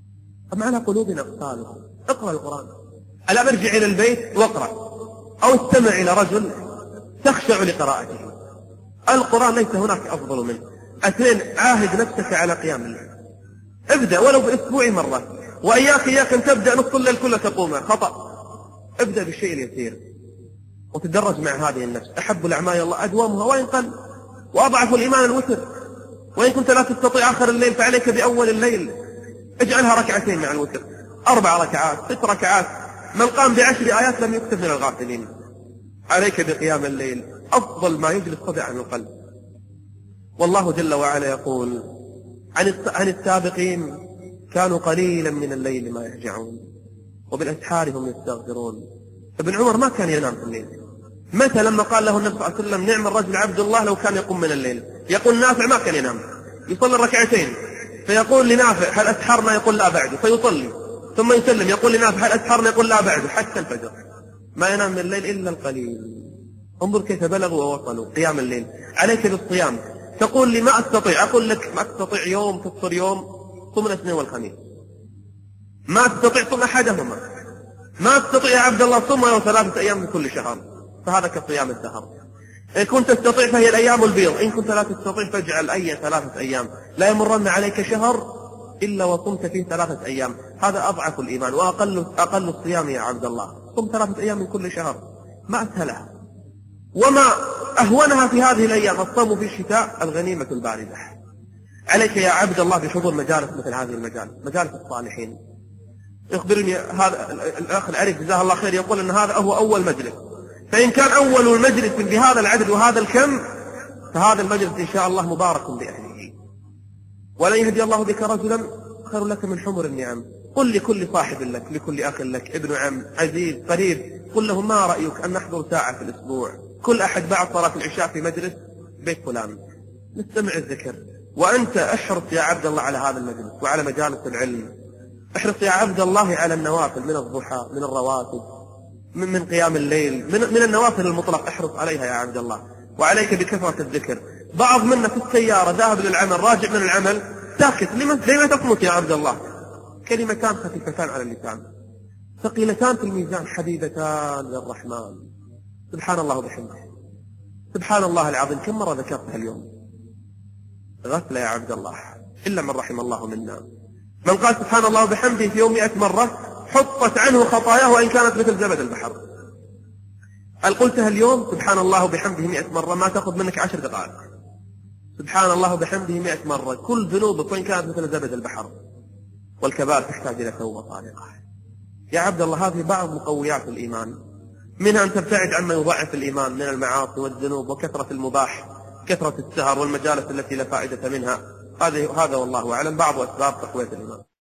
أم على قلوب أقفالها اقرأ القرآن ألا ارجع إلى البيت واقرأ أو استمع إلى رجل تخشع لقراءته القرآن ليس هناك أفضل منه اثنين عاهد نفسك على قيام الليل ابدأ ولو بأسبوع مرة وإياك إياك أن تبدأ نص الليل كله تقوم خطأ ابدأ بالشيء اليسير وتدرج مع هذه النفس أحب الأعمال إلى الله أدومها وإن قل وأضعف الإيمان الوتر وإن كنت لا تستطيع آخر الليل فعليك بأول الليل اجعلها ركعتين مع الوتر أربع ركعات ست ركعات من قام بعشر آيات لم يكتب من الغافلين عليك بقيام الليل أفضل ما يجلس صدع عن القلب والله جل وعلا يقول عن عن السابقين كانوا قليلا من الليل ما يهجعون وبالأسحار هم يستغفرون ابن عمر ما كان ينام في الليل متى لما قال له النبي صلى الله عليه وسلم نعم الرجل عبد الله لو كان يقوم من الليل يقول نافع ما كان ينام يصلي ركعتين فيقول لنافع هل أسحرنا يقول لا بعد فيصلي ثم يسلم يقول لنافع هل أسحرنا يقول لا بعد حتى الفجر ما ينام من الليل إلا القليل انظر كيف بلغوا ووصلوا قيام الليل عليك بالصيام تقول لي ما أستطيع أقول لك ما أستطيع يوم تفطر يوم صم الاثنين والخميس ما أستطيع صم أحدهما ما أستطيع يا عبد الله صم ولو ثلاثة أيام من كل شهر فهذا كصيام الدهر إن كنت تستطيع فهي الأيام البيض إن كنت لا تستطيع فاجعل أي ثلاثة أيام لا يمرن عليك شهر إلا وصمت فيه ثلاثة أيام هذا أضعف الإيمان وأقل أقل الصيام يا عبد الله صم ثلاثة أيام من كل شهر ما أسهلها وما أهونها في هذه الأيام الصوم في الشتاء الغنيمة الباردة عليك يا عبد الله بحضور مجالس مثل هذه المجالس مجالس الصالحين يخبرني هذا الأخ العريف جزاه الله خير يقول أن هذا هو أول مجلس فإن كان أول مجلس بهذا العدد وهذا الكم فهذا المجلس إن شاء الله مبارك بأهله ولن يهدي الله بك رجلا خير لك من حمر النعم قل لكل صاحب لك لكل أخ لك ابن عم عزيز قريب قل له ما رأيك أن نحضر ساعة في الأسبوع كل أحد بعد صلاة العشاء في مجلس بيت فلان نستمع الذكر وأنت احرص يا عبد الله على هذا المجلس وعلى مجالس العلم احرص يا عبد الله على النوافل من الضحى من الرواتب من, من قيام الليل من, من النوافل المطلق احرص عليها يا عبد الله وعليك بكثرة الذكر بعض منا في السيارة ذاهب للعمل راجع من العمل ساكت لما لما تصمت يا عبد الله كلمتان خفيفتان على اللسان ثقيلتان في الميزان حبيبتان للرحمن سبحان الله وبحمده سبحان الله العظيم كم مرة ذكرتها اليوم غفلة يا عبد الله إلا من رحم الله منا من قال سبحان الله وبحمده في يوم مئة مرة حطت عنه خطاياه وإن كانت مثل زبد البحر هل قلتها اليوم سبحان الله وبحمده مئة مرة ما تأخذ منك عشر دقائق سبحان الله وبحمده مئة مرة كل ذنوبك وإن كانت مثل زبد البحر والكبائر تحتاج إلى توبة صادقة يا عبد الله هذه بعض مقويات الإيمان منها أن تبتعد عما يضعف الإيمان من المعاصي والذنوب وكثرة المباح كثرة السهر والمجالس التي لا فائدة منها هذه هذا والله أعلم بعض أسباب تقوية الإيمان